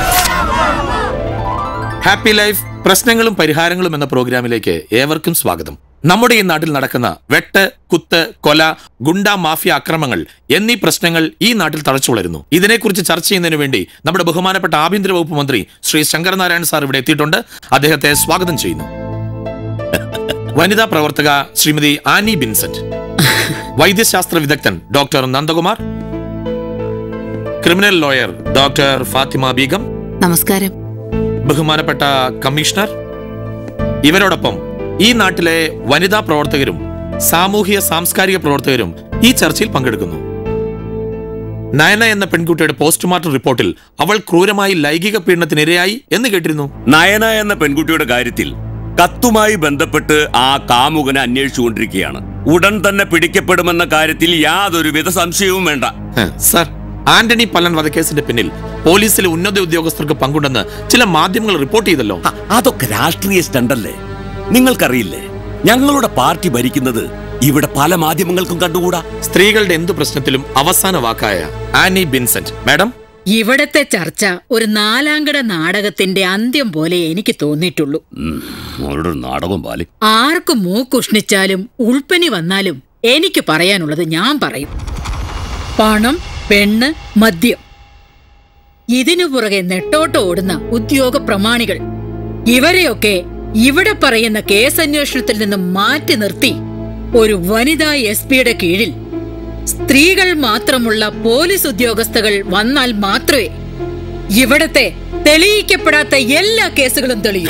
ഹാപ്പി ലൈഫ് പ്രശ്നങ്ങളും പരിഹാരങ്ങളും എന്ന പ്രോഗ്രാമിലേക്ക് ഏവർക്കും സ്വാഗതം നമ്മുടെ ഈ നാട്ടിൽ നടക്കുന്ന വെട്ട് കുത്ത് കൊല ഗുണ്ട മാഫിയ അക്രമങ്ങൾ എന്നീ പ്രശ്നങ്ങൾ ഈ നാട്ടിൽ തഴച്ചു വളരുന്നു ഇതിനെക്കുറിച്ച് ചർച്ച ചെയ്യുന്നതിന് വേണ്ടി നമ്മുടെ ബഹുമാനപ്പെട്ട ആഭ്യന്തര വകുപ്പ് മന്ത്രി ശ്രീ ശങ്കരനാരായണൻ സാർ ഇവിടെ എത്തിയിട്ടുണ്ട് അദ്ദേഹത്തെ സ്വാഗതം ചെയ്യുന്നു വനിതാ പ്രവർത്തക ശ്രീമതി ആനി ബിൻസെന്റ് വൈദ്യശാസ്ത്ര വിദഗ്ധൻ doctor Nandakumar criminal lawyer doctor Fathima Begum നമസ്കാരം ബഹുമാനപ്പെട്ട കമ്മീഷണർ ഇവരോടൊപ്പം ഈ നാട്ടിലെ വനിതാ പ്രവർത്തകരും സാമൂഹിക സാംസ്കാരിക പ്രവർത്തകരും ഈ ചർച്ചയിൽ പങ്കെടുക്കുന്നു നയന എന്ന പെൺകുട്ടിയുടെ പോസ്റ്റ്മോർട്ടം റിപ്പോർട്ടിൽ അവൾ ക്രൂരമായി ലൈംഗിക പീഡനത്തിനിരയായി എന്ന് കേട്ടിരുന്നു നയന എന്ന പെൺകുട്ടിയുടെ കാര്യത്തിൽ കത്തുമായി ബന്ധപ്പെട്ട് ആ കാമുകനെ അന്വേഷിച്ചുകൊണ്ടിരിക്കുകയാണ് ഉടൻ തന്നെ പിടിക്കപ്പെടുമെന്ന കാര്യത്തിൽ യാതൊരുവിധ സംശയവും വേണ്ട സർ ആന്റണി പല്ലൻ വധക്കേസിന്റെ പിന്നിൽ പോലീസിലെ ഉന്നത ഉദ്യോഗസ്ഥർക്ക് പങ്കുണ്ടെന്ന് ചില മാധ്യമങ്ങൾ റിപ്പോർട്ട് ചെയ്തല്ലോ അതൊക്കെ രാഷ്ട്രീയ സ്റ്റണ്ടല്ലേ നിങ്ങൾക്കറിയില്ലേ ഞങ്ങളുടെ പാർട്ടി ഭരിക്കുന്നത് ഇവിടെ പല മാധ്യമങ്ങൾക്കും കണ്ടുകൂടാ സ്ത്രീകളുടെ എന്തു പ്രശ്നത്തിലും അവസാന വാക്കായ ആനി ബിൻസെന്റ് മാഡം ഇവിടത്തെ ചർച്ച ഒരു നാലാംകട നാടകത്തിന്റെ അന്ത്യം പോലെ എനിക്ക് തോന്നിയിട്ടുള്ളൂ അവരുടെ ഒരു നാടകം പാലി ആർക്ക് മൂക്കുഷ്ണിച്ചാലും ഉൾപ്പനി വന്നാലും എനിക്ക് പറയാനുള്ളത് ഞാൻ പറയും പണം പെണ്ണ് മദ്യം ഇതിനു പുറകെ നെട്ടോട്ട് ഓടുന്ന ഉദ്യോഗ പ്രമാണികൾ ഇവരെയൊക്കെ ഇവിടെ പറയുന്ന കേസ് അന്വേഷണത്തിൽ നിന്ന് മാറ്റി നിർത്തി ഒരു വനിതാ എസ് പിയുടെ കീഴിൽ സ്ത്രീകൾ മാത്രമുള്ള പോലീസ് ഉദ്യോഗസ്ഥകൾ വന്നാൽ മാത്രമേ ഇവിടത്തെ തെളിയിക്കപ്പെടാത്ത എല്ലാ കേസുകളും തെളിയൂ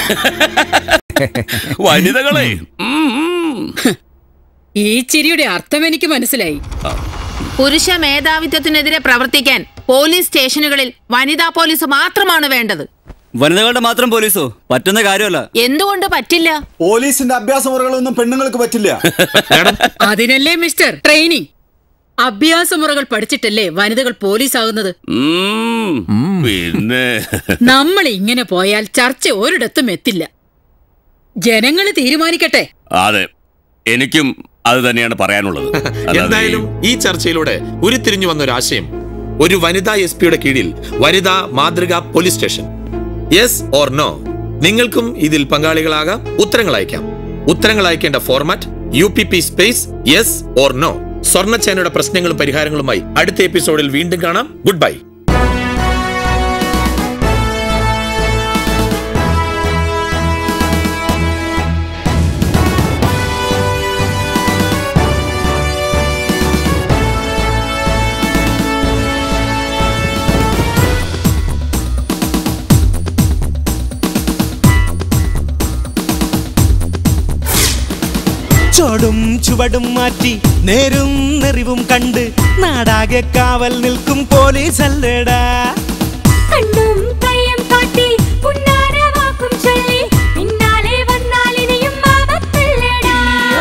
വനിതകളെ ഈ ചിരിയുടെ അർത്ഥം എനിക്ക് മനസ്സിലായി പുരുഷ മേധാവിത്വത്തിനെതിരെ പ്രവർത്തിക്കാൻ പോലീസ് സ്റ്റേഷനുകളിൽ വനിതാ പോലീസ് മാത്രമാണ് വേണ്ടത് വനിതകളുടെ മാത്രം പോലീസോ പറ്റുന്ന കാര്യമല്ല എന്തുകൊണ്ട് പറ്റില്ല പോലീസിന്റെ അഭ്യാസ മുറകളൊന്നും പെണ്ണുങ്ങൾക്ക് പറ്റില്ല അതിനല്ലേ മിസ്റ്റർ ട്രെയിനിങ് അഭ്യാസമുറകൾ പഠിച്ചിട്ടല്ലേ വനിതകൾ പോലീസ് ആകുന്നത് പിന്നെ നമ്മൾ ഇങ്ങനെ പോയാൽ ചർച്ച ഒരിടത്തും എത്തില്ല ജനങ്ങൾ തീരുമാനിക്കട്ടെ അതെ എനിക്കും അത് തന്നെയാണ് പറയാനുള്ളത് അല്ലാതെ എന്തായാലും ഈ ചർച്ചയിലൂടെ ഉരുത്തിരിഞ്ഞു വന്ന ഒരു ആശയം ഒരു വനിതാ എസ് പിയുടെ കീഴിൽ വനിതാ മാതൃകാ police station yes or no നിങ്ങൾക്കും ഇതിൽ പങ്കാളികളാകാം ഉത്തരങ്ങൾ അയക്കാം ഉത്തരങ്ങൾ അയക്കേണ്ട format U P P space yes or no സ്വർണ്ണച്ചേനയുടെ പ്രശ്നങ്ങളും പരിഹാരങ്ങളുമായി അടുത്ത എപ്പിസോഡിൽ വീണ്ടും കാണാം ഗുഡ് ബൈ ചോടും ചുവടും മാറ്റി നേരും നെറിവും കണ്ട് നാടാകെ കാവൽ നിൽക്കും പോലീസ് അല്ലേടാ കണ്ണും കയ്യും കാട്ടി പുന്നാര വാക്കും ചൊല്ലി പിന്നാലെ വന്നാൽ ഇനിയും ആപത്തില്ലടാ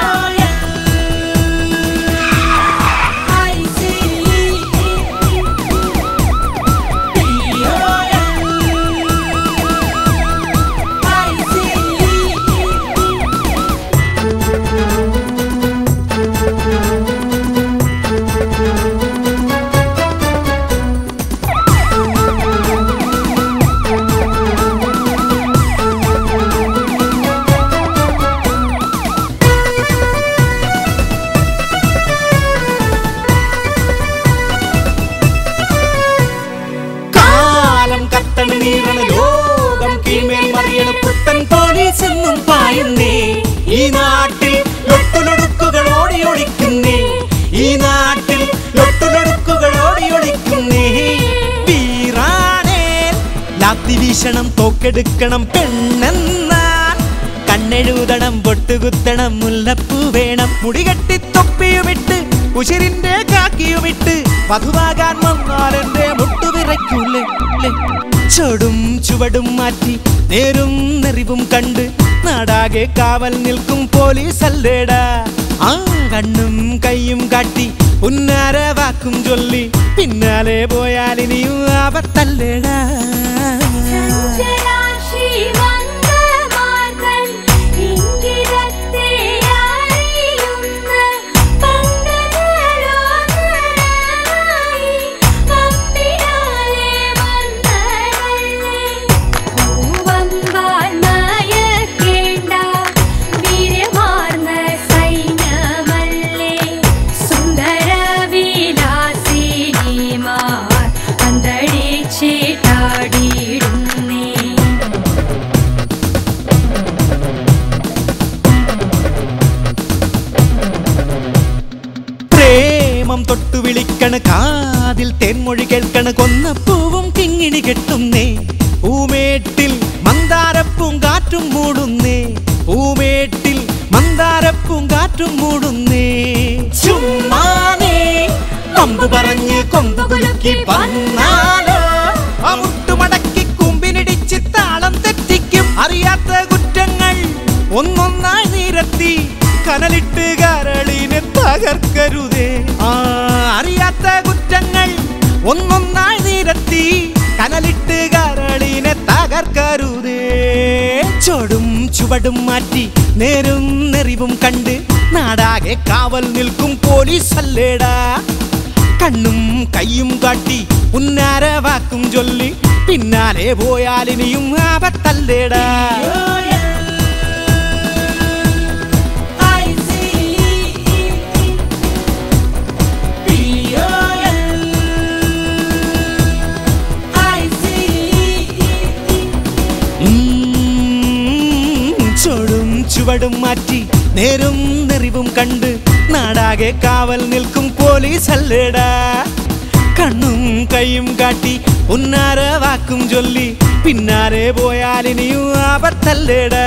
കാലം കത്തണ നീറണ ലോകം കീഴ്മേൽ മറിയണ പുത്തൻ പോലീസ് എന്നും പായുന്നേ ഈ നാട്ടിൽ ലൊട്ടുലൊടുക്കുകൾ ഓടി ഒളിക്കുന്നേ ഈ നാട്ടിൽ ലൊട്ടുലൊടുക്കുകൾ ഓടി ഒളിക്കുന്നേ വീറാണേൽ ലാത്തി വീശണം തോക്കെടുക്കണം പെണ്ണെന്നാൽ കണ്ണെഴുതണം പൊട്ടുകുത്തണം മുല്ലപ്പൂ വേണം മുടികെട്ടി തൊപ്പിയുമിട്ട് ഉശിരിന്റെ കാക്കിയുമിട്ട് വധുവാകാൻ വന്നാൽ എന്റെ മുട്ടുവിറയ്ക്കൂലേ ലേ. ചൊടും ചുവടും മാറ്റി നേരും നെറിവും കണ്ട് നാടാകെ കാവൽ നിൽക്കും പോലീസ് അല്ലേടാ ആ കണ്ണും കൈയും കാട്ടി ഉന്നാര വാക്കും ചൊല്ലി പിന്നാലെ പോയാൽ ഇനിയും ആപത്തല്ലേടാ ചഞ്ചലാക്ഷി മന്ദമാർഗൻ ഇംഗിതത്തെ അറിയുന്ന പങ്കജലോചനായി അപ്പിനാലെ വന്നതല്ലേ. പൂവമ്പാൽ മയക്കേണ്ട വീരമാർന്ന സൈന്യമല്ലേ സുന്ദരവിലാസിനിമാർ അന്തടിച്ചിട്ടാടിയിടുന്നേ പ്രേമം തൊട്ടു വിളിക്കണ് കാതിൽ തേൻമൊഴി കേൾക്കണ് കൊന്നപ്പൂവും കിങ്ങിണി കെട്ടുന്നേ പൂമേട്ടിൽ മന്ദാരപ്പൂങ്കാറ്റും മൂടുന്നേ പൂമേട്ടിൽ മന്ദാരപ്പൂങ്കാറ്റും മൂടുന്നേ ചുമ്മാനേ കൊമ്പ് പറഞ്ഞ് കൊമ്പ് കുലുക്കി വന്നാലോ ആ മുട്ടുമടക്കി കുമ്പിനിടിച്ച് താളം തെറ്റിക്കും അറിയാത്ത കുറ്റങ്ങൾ ഒന്നൊന്നായി നിരത്തി കനലിട്ട് കരളിനെ തകർക്കരുതേ ആ അറിയാത്ത കുറ്റങ്ങൾ ഒന്നൊന്നായി നിരത്തി കനലിട്ട് കരളിനെ തകർക്കരുതേ ചൊടും ചുവടും മാറ്റി നേരും നെറിവും കണ്ട് നാടാകെ കാവൽ നിൽക്കും പോലീസ് അല്ലേടാ കണ്ണും കൈയും കാട്ടി ഉന്നാര വാക്കും ചൊല്ലി പിന്നാലെ പോയാൽ ഇനിയും ആപത്തല്ലേടാ ഉം, ചൊടും ഗതികേടും മാറ്റി നേരും നെറിവും കണ്ട് നാടാകെ കാവൽ നിൽക്കും പോലീസ് അല്ലേടാ കണ്ണും കൈയും കാട്ടി ഉന്നാര വാക്കും ചൊല്ലി പിന്നാലെ പോയാൽ ഇനിയും ആപത്തല്ലേടാ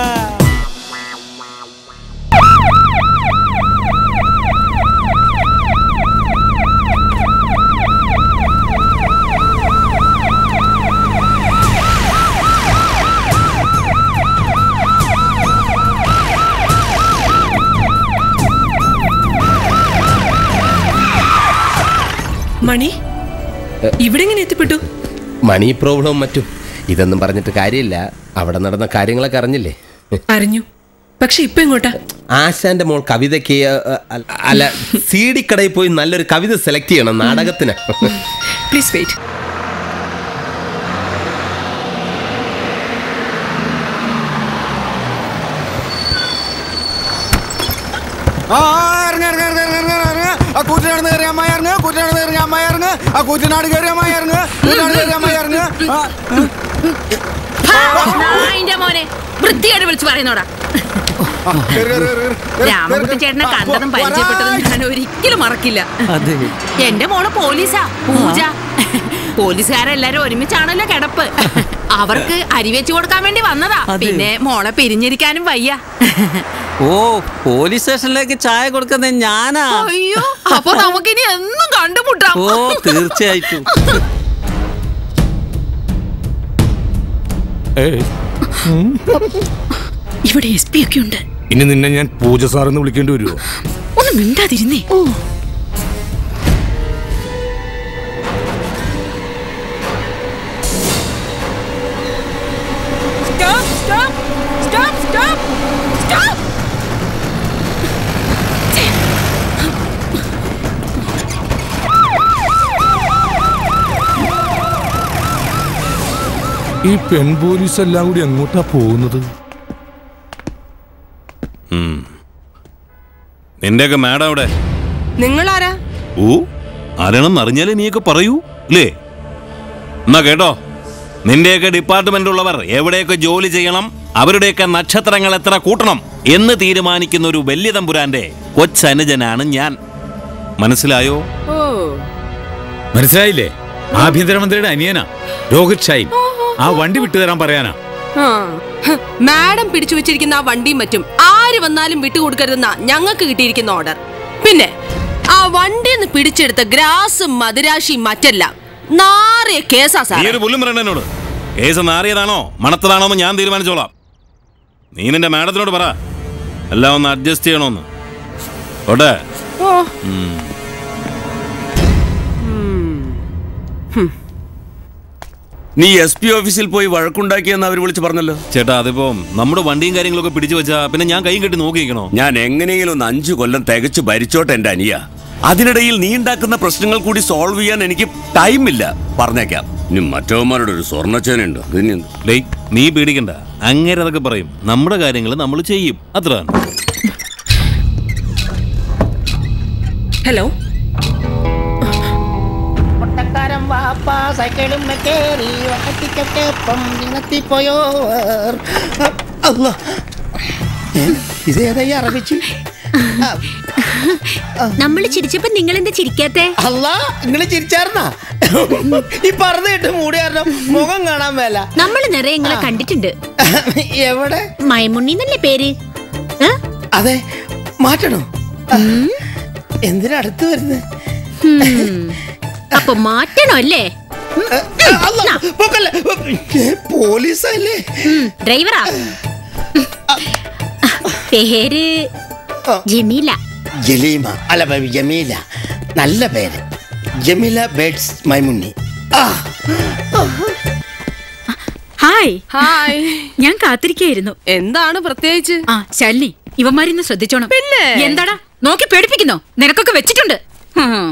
മണി ഇവിടെ എങ്ങനെ എത്തിപ്പെട്ടു മണി പ്രോബ്ലവും മറ്റും ഇതൊന്നും പറഞ്ഞിട്ട് കാര്യമില്ല അവിടെ നടന്ന കാര്യങ്ങളൊക്കെ അറിഞ്ഞില്ലേ അറിഞ്ഞു പക്ഷെ ഇപ്പൊ എങ്ങോട്ടാ ആശാന്റെ മോൾ കവിതയ്ക്ക് അ, അ, അല്ല സി ഡി കടയിൽ പോയി നല്ലൊരു കവിത സെലക്ട് ചെയ്യണം നാടകത്തിന് പ്ലീസ് വെയിറ്റ് ആ ഇറങ്ങ് ഇറങ്ങ് ഇറങ്ങ് ഇറങ്ങ് ഇറങ്ങ് ഇറങ്ങ് ആ കൂറ്റിനാട് കയറി അമ്മായി ഇറങ്ങ് കൂറ്റിനാട് കയറി അമ്മായി ഇറങ്ങ് ആ കൂറ്റിനാട് കയറി അമ്മായി ഇറങ്ങ് കൂറ്റിനാട് കയറി അമ്മായി ഇറങ്ങ് ആ, നായിന്റെ മോനെ വൃത്തിയായിട്ട് വിളിച്ചു പറയുന്നോടാ കയറി, കയറി, കയറി, കയറി. രാമകുട്ടി ചേട്ടനെ കണ്ടതും പരിചയപ്പെട്ടതും ഞാൻ ഒരിക്കലും മറക്കില്ല എന്റെ മോള് പോലീസാ പൂജ പോലീസുകാരെല്ലാരും ഒരുമിച്ചാണല്ലോ കിടപ്പ് അവർക്ക് അരി വെച്ചു കൊടുക്കാൻ വേണ്ടി വന്നതാ പിന്നെ മോളെ പിരിഞ്ഞിരിക്കാനും വയ്യ ഓ പോലീസ് സ്റ്റേഷനിലേക്ക് ചായ കൊടുക്കുന്നത് ഞാനാ അയ്യോ അപ്പൊ നമുക്കിനി എന്നും കണ്ടുമുട്ടാം ഓ തീർച്ചയായിട്ടും ഏയ്. ഉം. ഇവിടെ എസ് പി ഒക്കെ ഉണ്ട് ഇനി നിന്നെ ഞാൻ പൂജ സാറെന്ന് വിളിക്കേണ്ടി വരുമോ ഒന്ന് മിണ്ടാതിരുന്നേ ഓ stop stop stop stop stop ഈ പെൺ പോലീസ് എല്ലാം കൂടി എങ്ങോട്ടാ പോകുന്നത് ഉം. നിന്റെയൊക്കെ മാഡം അവിടെ നിങ്ങളാരാ ഓ ആരാണെന്ന് അറിഞ്ഞാലേ നീയൊക്കെ പറയൂ അല്ലേ എന്നാ കേട്ടോ നിന്റെയൊക്കെ ഡിപ്പാർട്ട്മെന്റ് ഉള്ളവർ എവിടെയൊക്കെ ജോലി ചെയ്യണം അവരുടെയൊക്കെ നക്ഷത്രങ്ങൾ എത്ര കൂട്ടണം എന്ന് തീരുമാനിക്കുന്ന ഒരു വലിയ തമ്പുരാന്റെ കൊച്ചനുജനാണ് ഞാൻ മനസ്സിലായോ ഓ മനസ്സിലായില്ലേ ആഭ്യന്തരമന്ത്രിയുടെ അനിയനാ രോഹിത് ഷൈൻ ആ വണ്ടി വിട്ടുതരാൻ പറയാനാ ആ, ഹ്, മാഡം പിടിച്ചു വെച്ചിരിക്കുന്ന ആ വണ്ടിയും മറ്റും ആര് വന്നാലും വിട്ടുകൊടുക്കരുതെന്നാ ഞങ്ങൾക്ക് കിട്ടിയിരിക്കുന്ന ഓർഡർ പിന്നെ ആ വണ്ടിന്ന് പിടിച്ചെടുത്ത ഗ്രാസും മദിരാശിയും മറ്റെല്ലാം നാറിയ കേസാ നീ സാർ ഒരു പുല്ലും പറയണ്ട എന്നോട് കേസ് നാറിയതാണോ മണത്തതാണോ എന്ന് ഞാൻ തീരുമാനിച്ചോളാം നീ നിന്റെ മാഡത്തിനോട് പറ എല്ലാം ഒന്ന് അഡ്ജസ്റ്റ് ചെയ്യണോന്ന് ഓട്ടെ ഓ ഉം. നീ എസ് പി ഓഫീസിൽ പോയി വഴക്കുണ്ടാക്കിയെന്ന് അവർ വിളിച്ച് പറഞ്ഞല്ലോ ചേട്ടാ അതിപ്പോ നമ്മുടെ വണ്ടിയും കാര്യങ്ങളൊക്കെ പിടിച്ചു വെച്ചാ പിന്നെ ഞാൻ കൈയും കെട്ടി നോക്കിയിരിക്കണോ ഞാൻ എങ്ങനെയെങ്കിലും ഒന്ന് അഞ്ചു കൊല്ലം തികച്ചു ഭരിച്ചോട്ടെ എന്റെ അനിയ അതിനിടയിൽ നീ ഉണ്ടാക്കുന്ന പ്രശ്നങ്ങൾ കൂടി സോൾവ് ചെയ്യാൻ എനിക്ക് ടൈമില്ല പറഞ്ഞേക്കാം ഇനി മറ്റവന്മാരുടെ ഒരു സ്വർണ്ണച്ചേനുണ്ട് ഡേയ് നീ പേടിക്കണ്ട അങ്ങനെ അതൊക്കെ പറയും നമ്മുടെ കാര്യങ്ങൾ നമ്മൾ ചെയ്യും അത്ര ഹലോ കൊട്ടക്കാരൻ വാപ്പ സൈക്കിളും കേറി വക്കത്തിക്കൊപ്പം നിങ്ങത്തിപ്പോയോ അല്ല ഇതേതായി അറബിച്ച് നമ്മൾ ചിരിച്ചപ്പോ നിങ്ങൾ എന്താ ചിരിക്കാത്തെ അല്ല നിങ്ങൾ ചിരിച്ചാർന്നാ ഈ പറഞ്ഞു കേട്ട് മൂടി കാരണം മുഖം കാണാൻ മേല നമ്മൾ നിറയെ നിങ്ങളെ കണ്ടിട്ടുണ്ട് എവിടെ മൈമുണ്ണി എന്നല്ലേ പേര് ഏ? അതെ മാറ്റണോ എന്തിനാ അടുത്ത് വരുന്നത് ഹും. അപ്പൊ മാറ്റണോ അല്ലേ പോലീസല്ലേ ഡ്രൈവറാ പേര് ജമീല ജലീമ അല്ല ബ- ജമീല നല്ല പേര് Jameela birds Maimunni hi hi ഞാൻ കാത്തിരിക്കായിരുന്നു എന്താണ് പ്രത്യേകിച്ച് ആ ശാലിനി ഇവന്മാരിന്ന് ശ്രദ്ധിച്ചോണം പിന്നെ? എന്താടാ നോക്കി പേടിപ്പിക്കുന്നോ നിനക്കൊക്കെ വെച്ചിട്ടുണ്ട് ഹും.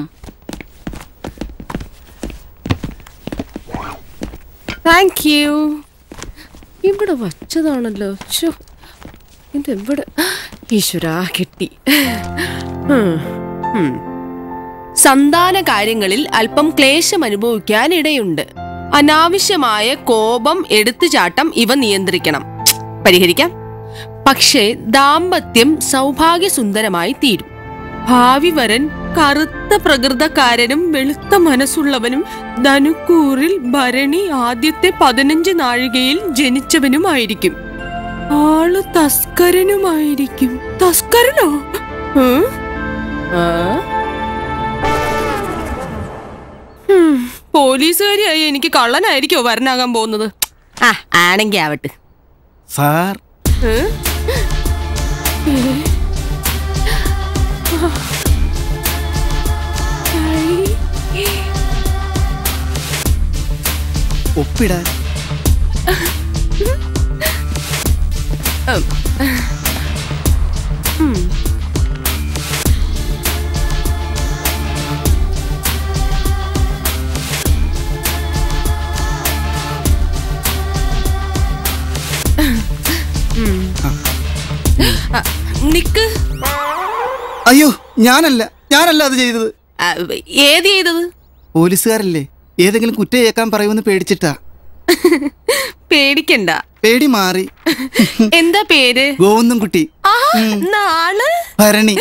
താങ്ക് യു ഇവിടെ വച്ചതാണല്ലോ ശോ ഇത് എവിടെ ഈശ്വരാ കിട്ടി ഉം, ഉം. സന്താന കാര്യങ്ങളിൽ അല്പം ക്ലേശം അനുഭവിക്കാൻ ഇടയുണ്ട് അനാവശ്യമായ കോപം എടുത്തുചാട്ടം ഇവ നിയന്ത്രിക്കണം പരിഹരിക്കാം പക്ഷേ ദാമ്പത്യം സൗഭാഗ്യസുന്ദരമായി തീരും ഭാവി വരൻ കറുത്ത പ്രകൃതക്കാരനും വെളുത്ത മനസ്സുള്ളവനും ധനുക്കൂറിൽ ഭരണി ആദ്യത്തെ പതിനഞ്ച് നാഴികയിൽ ജനിച്ചവനുമായിരിക്കും ആള് തസ്കരനുമായിരിക്കും തസ്കരനോ ഏ? ആ? ഉം, പോലീസുകാരിയായി എനിക്ക് കള്ളനായിരിക്കോ വരനാകാൻ പോകുന്നത് ആ ആണെങ്കി ആവട്ടെ സാർ ഏ? ഏ? ആ. ഐ. ഒപ്പിടാൻ ഉം. ഉം. ഉം. ആ, നിക്ക് അയ്യോ ഞാനല്ല ഞാനല്ല അത് ചെയ്തത് ആ, ഏത് ചെയ്തത് പോലീസുകാരല്ലേ ഏതെങ്കിലും കുറ്റം കേൾക്കാൻ പറയുമെന്ന് പേടിച്ചിട്ടാ പേടിക്കണ്ട പേടി മാറി എന്താ പേര് ഗോവിന്ദൻകുട്ടി ആ നാള് ഭരണി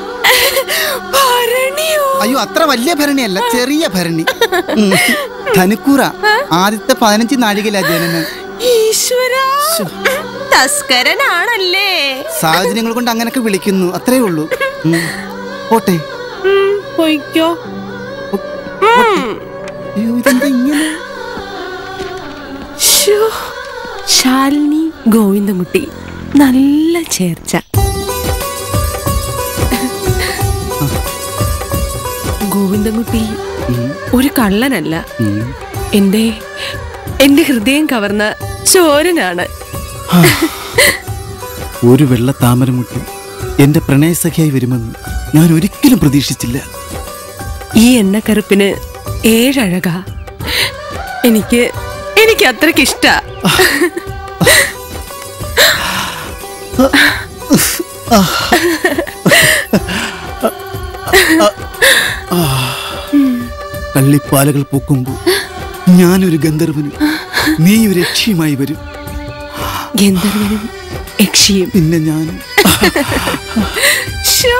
ഭരണിയോ അയ്യോ അത്ര വലിയ ഭരണിയല്ല ചെറിയ ഭരണി ഉം. ധനുക്കൂറ ആദ്യത്തെ പതിനഞ്ച് നാഴികയിലാ ജനനം ഈശ്വര തസ്കരനാണല്ലേ സാഹചര്യങ്ങൾ കൊണ്ട് അങ്ങനൊക്കെ വിളിക്കുന്നു അത്രേ ഉള്ളൂ ഉം. പോട്ടെ ഉം, പൊയ്ക്കോ അയ്യോ ഇതെന്താ ഇങ്ങനെ ശ്ശോ, ശാലിനി ഗോവിന്ദൻകുട്ടി നല്ല ചേർച്ച ഗോവിന്ദൻകുട്ടി ഒരു കള്ളനല്ല എന്റെ എന്റെ ഹൃദയം കവർന്ന ചോരനാണ് ഒരു വെള്ള താമരമുട്ടി എന്റെ പ്രണയസഖിയായി വരുമെന്ന് ഞാൻ ഒരിക്കലും പ്രതീക്ഷിച്ചില്ല ഈ എണ്ണക്കറുപ്പിന് ഏഴഴക എനിക്ക് എനിക്ക് അത്രക്ക് ഇഷ്ട കള്ളിപ്പാലകൾ പൂക്കുമ്പോൾ ഞാനൊരു ഗന്ധർവനും നീ ഒരു യക്ഷിയുമായി വരും ഗന്ധർവനും യക്ഷിയും പിന്നെ ഞാനും ശ്ശോ.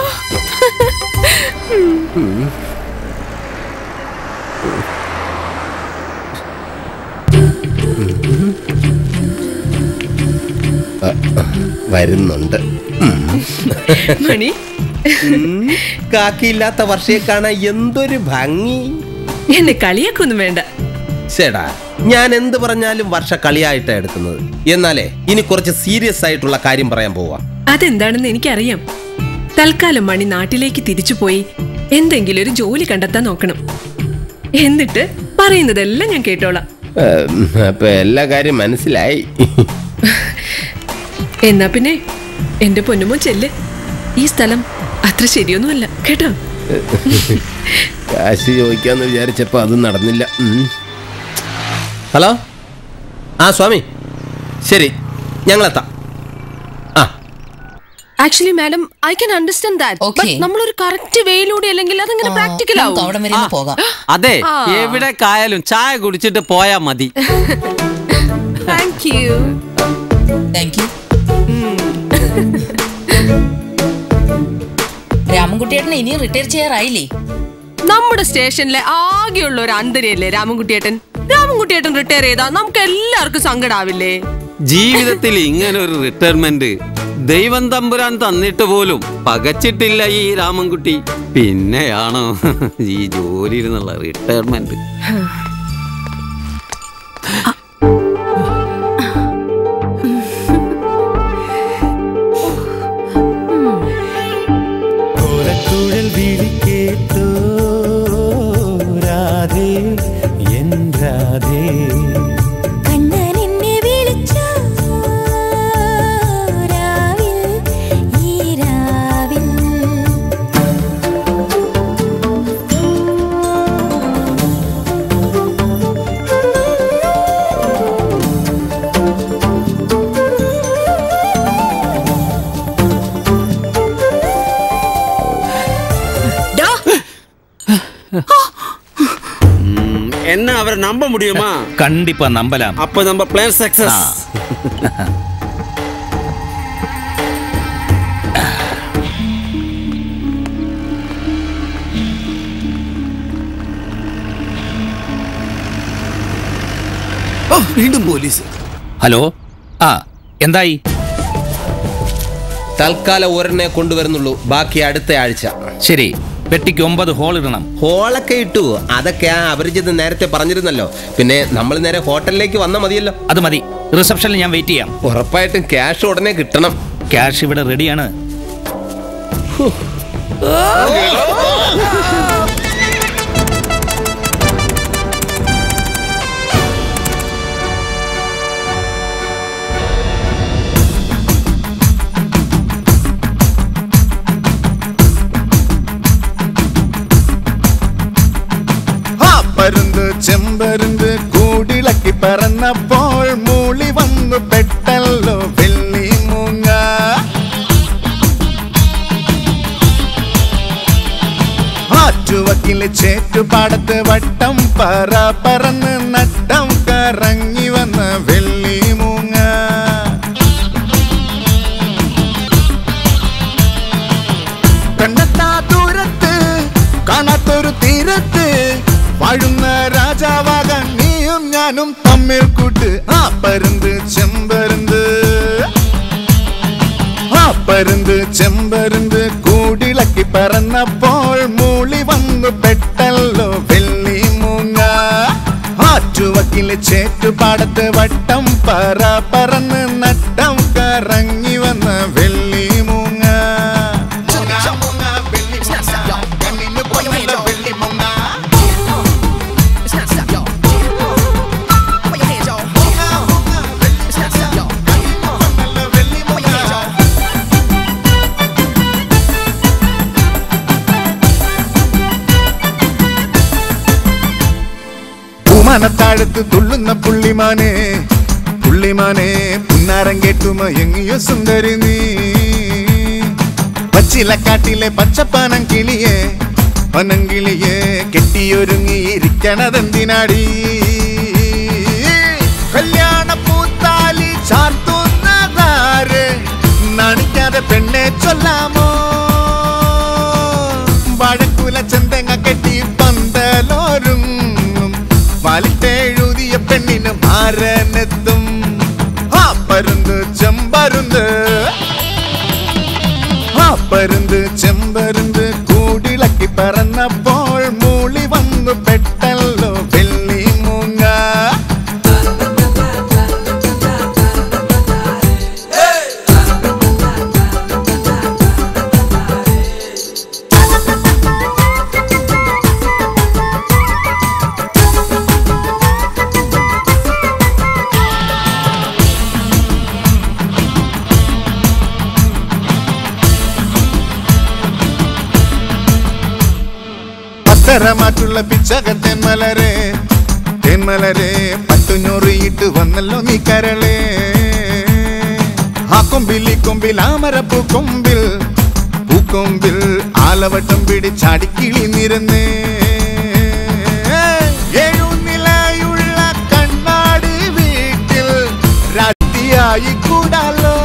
വരുന്നുണ്ട് മണി കാക്കിയില്ലാത്ത വർഷയെ കാണാൻ എന്തൊരു ഭംഗി എന്നെ കളിയാക്കൊന്നും വേണ്ട ചേടാ ഞാൻ എന്ത് പറഞ്ഞാലും വർഷ കളിയായിട്ടാ എടുക്കുന്നത് എന്നാലേ ഇനി കുറച്ച് സീരിയസ് ആയിട്ടുള്ള കാര്യം പറയാൻ പോവാം അതെന്താണെന്ന് എനിക്കറിയാം തൽക്കാലം മണി നാട്ടിലേക്ക് തിരിച്ചുപോയി എന്തെങ്കിലും ഒരു ജോലി കണ്ടെത്താൻ നോക്കണം എന്നിട്ട് പറയുന്നതെല്ലാം ഞാൻ കേട്ടോളാം ഉം, അപ്പൊ എല്ലാ കാര്യം മനസ്സിലായി എന്നാ പിന്നെ എന്റെ പൊന്നുമോ ചെല്ല് ഈ സ്ഥലം അത്ര ശരിയൊന്നുമല്ല കേട്ടോ കാശ് ചോദിക്കാന്ന് വിചാരിച്ചപ്പോ അത് നടന്നില്ല ഉം. ഹലോ ആ സ്വാമി ശരി ഞങ്ങളെത്താം actually madam I can understand that നമ്മളൊരു കറക്റ്റ് വേയിലൂടെ അല്ലെങ്കിൽ അതെങ്ങനെ പ്രാക്ടിക്കൽ ആവും അതെ ആ. എവിടേക്കായാലും ചായ കുടിച്ചിട്ട് പോയാ മതി താങ്ക് യു താങ്ക് യു രാമൻകുട്ടിയേട്ടന് ഇനി റിട്ടയർ ചെയ്യാറായില്ലേ നമ്മുടെ സ്റ്റേഷനിലെ ആകെയുള്ള ഒരു അന്തരിയല്ലേ രാമൻകുട്ടിയേട്ടൻ രാമൻകുട്ടിയേട്ടൻ റിട്ടയർ ചെയ്താ നമുക്ക് എല്ലാവർക്കും സങ്കടാവില്ലേ ജീവിതത്തിൽ ഇങ്ങനെ ഒരു റിട്ടയർമെന്റ് ദൈവം തമ്പുരാൻ തന്നിട്ട് പോലും പകച്ചിട്ടില്ല ഈ രാമൻകുട്ടി പിന്നെയാണോ ഈ ജോലിയിൽ നിന്നുള്ള റിട്ടയർമെന്റ് ഓലക്കുഴൽ വിളി കേട്ടോ രാധേ എൻ രാധേ കണ്ണൻ എന്നെ വിളിച്ചോ രാവിൽ ഈ രാവിൽ என்ன அவரை நம்ப முடியுமா கண்டிப்பா நம்பலாம் அப்ப நம்ம பிளான் சக்சஸ் വീണ്ടും പോലീസ് ഹലോ ആ എന്തായി തൽക്കാലം ഒരെണ്ണെ കൊണ്ടുവരുന്നുള്ളൂ ബാക്കി അടുത്ത ആഴ്ച ശരി പെട്ടിക്ക് ഒമ്പത് ഹോൾ ഇടണം ഹോളൊക്കെ ഇട്ടു അതൊക്കെ ആ അപരിചിത് നേരത്തെ പറഞ്ഞിരുന്നല്ലോ പിന്നെ നമ്മൾ നേരെ ഹോട്ടലിലേക്ക് വന്നാൽ മതിയല്ലോ അത് മതി റിസപ്ഷനിൽ ഞാൻ വെയിറ്റ് ചെയ്യാം ഉറപ്പായിട്ടും ക്യാഷ് ഉടനെ കിട്ടണം ക്യാഷ് ഇവിടെ റെഡിയാണ് ആ പരുന്ത് ചെമ്പരുന്ത് കൂടിളക്കി പറന്നപ്പോൾ മൂളി വന്നു പെട്ടല്ലോ വെള്ളി മൂങ്ങ ആറ്റുവക്കില് ചേറ്റുപാടത്ത് വട്ടം പറ പറന്ന് നട്ടം കറങ്ങി വന്ന വെള്ളി മൂങ്ങ കണ്ടെത്താ ദൂരത്ത് കാണാത്തൊരു തീരത്ത് വാഴുന്ന രാജാവാകാൻ നീയും ഞാനും തമ്മിൽ കൂട്ട് ആ പരുന്ത് ചെമ്പരുന്ത് ആ പരുന്ത് ചെമ്പരുന്ത് കൂടിളക്കി പറന്നപ്പോൾ മൂളി വന്നു പെട്ടല്ലോ വെള്ളി മൂങ്ങ ആറ്റുവക്കില് ചേറ്റുപാടത്ത് വട്ടം പറ പറന്ന് നട്ടം കറങ്ങി വന്ന വെള്ളി മൂങ്ങ കണ്ണിന് പൊന്നല്ല വെള്ളി മൂങ്ങ പൂമാനത്താഴത്ത് തുള്ളുന്ന പുള്ളിമാനെ പുള്ളിമാനെ പുന്നാരം കേട്ടു മയങ്ങിയ സുന്ദരി നീ പച്ചിലക്കാട്ടിലെ പച്ചപ്പാനം കിളിയെ പനങ്കിളിയെ കെട്ടിയൊരുങ്ങിയിരിക്കണതെന്തിനാടി കല്യാണ പൂത്താലി ചാർത്തുന്നതാര് നണിക്കാതെ പെണ്ണെ ചൊല്ലാമോ വഴക്കുല ചെന്തങ്ങ കെട്ടി പന്തലോരുങ്ങും വലിട്ടെഴുതിയ പെണ്ണിന് മാരനെത്തും ആ പരുന്ത് ചെമ്പരുന്ത് ആ പരുന്ത് ചെമ്പരുന്ത് കൂടിളക്കി പറന്നപ്പോൾ മൂളി വന്നു പെട്ടല്ലോ വെള്ളി മൂങ്ങ പത്തരമാറ്റുള്ള പിച്ചക തെന്മലരെ തെന്മലരെ പട്ടുഞ്ഞൊറിയിട്ട് വന്നല്ലോ നീ കരളേ ആ കൊമ്പിൽ ഈ കൊമ്പിൽ ആമരപ്പൂ കൊമ്പിൽ പൂക്കൊമ്പിൽ ആലവട്ടം പിടിച്ചാടിക്കിളി നിരന്നേ ഏഴുനിലയുള്ള കണ്ണാടി വീട്ടിൽ രാത്രിയായി കൂടാലോ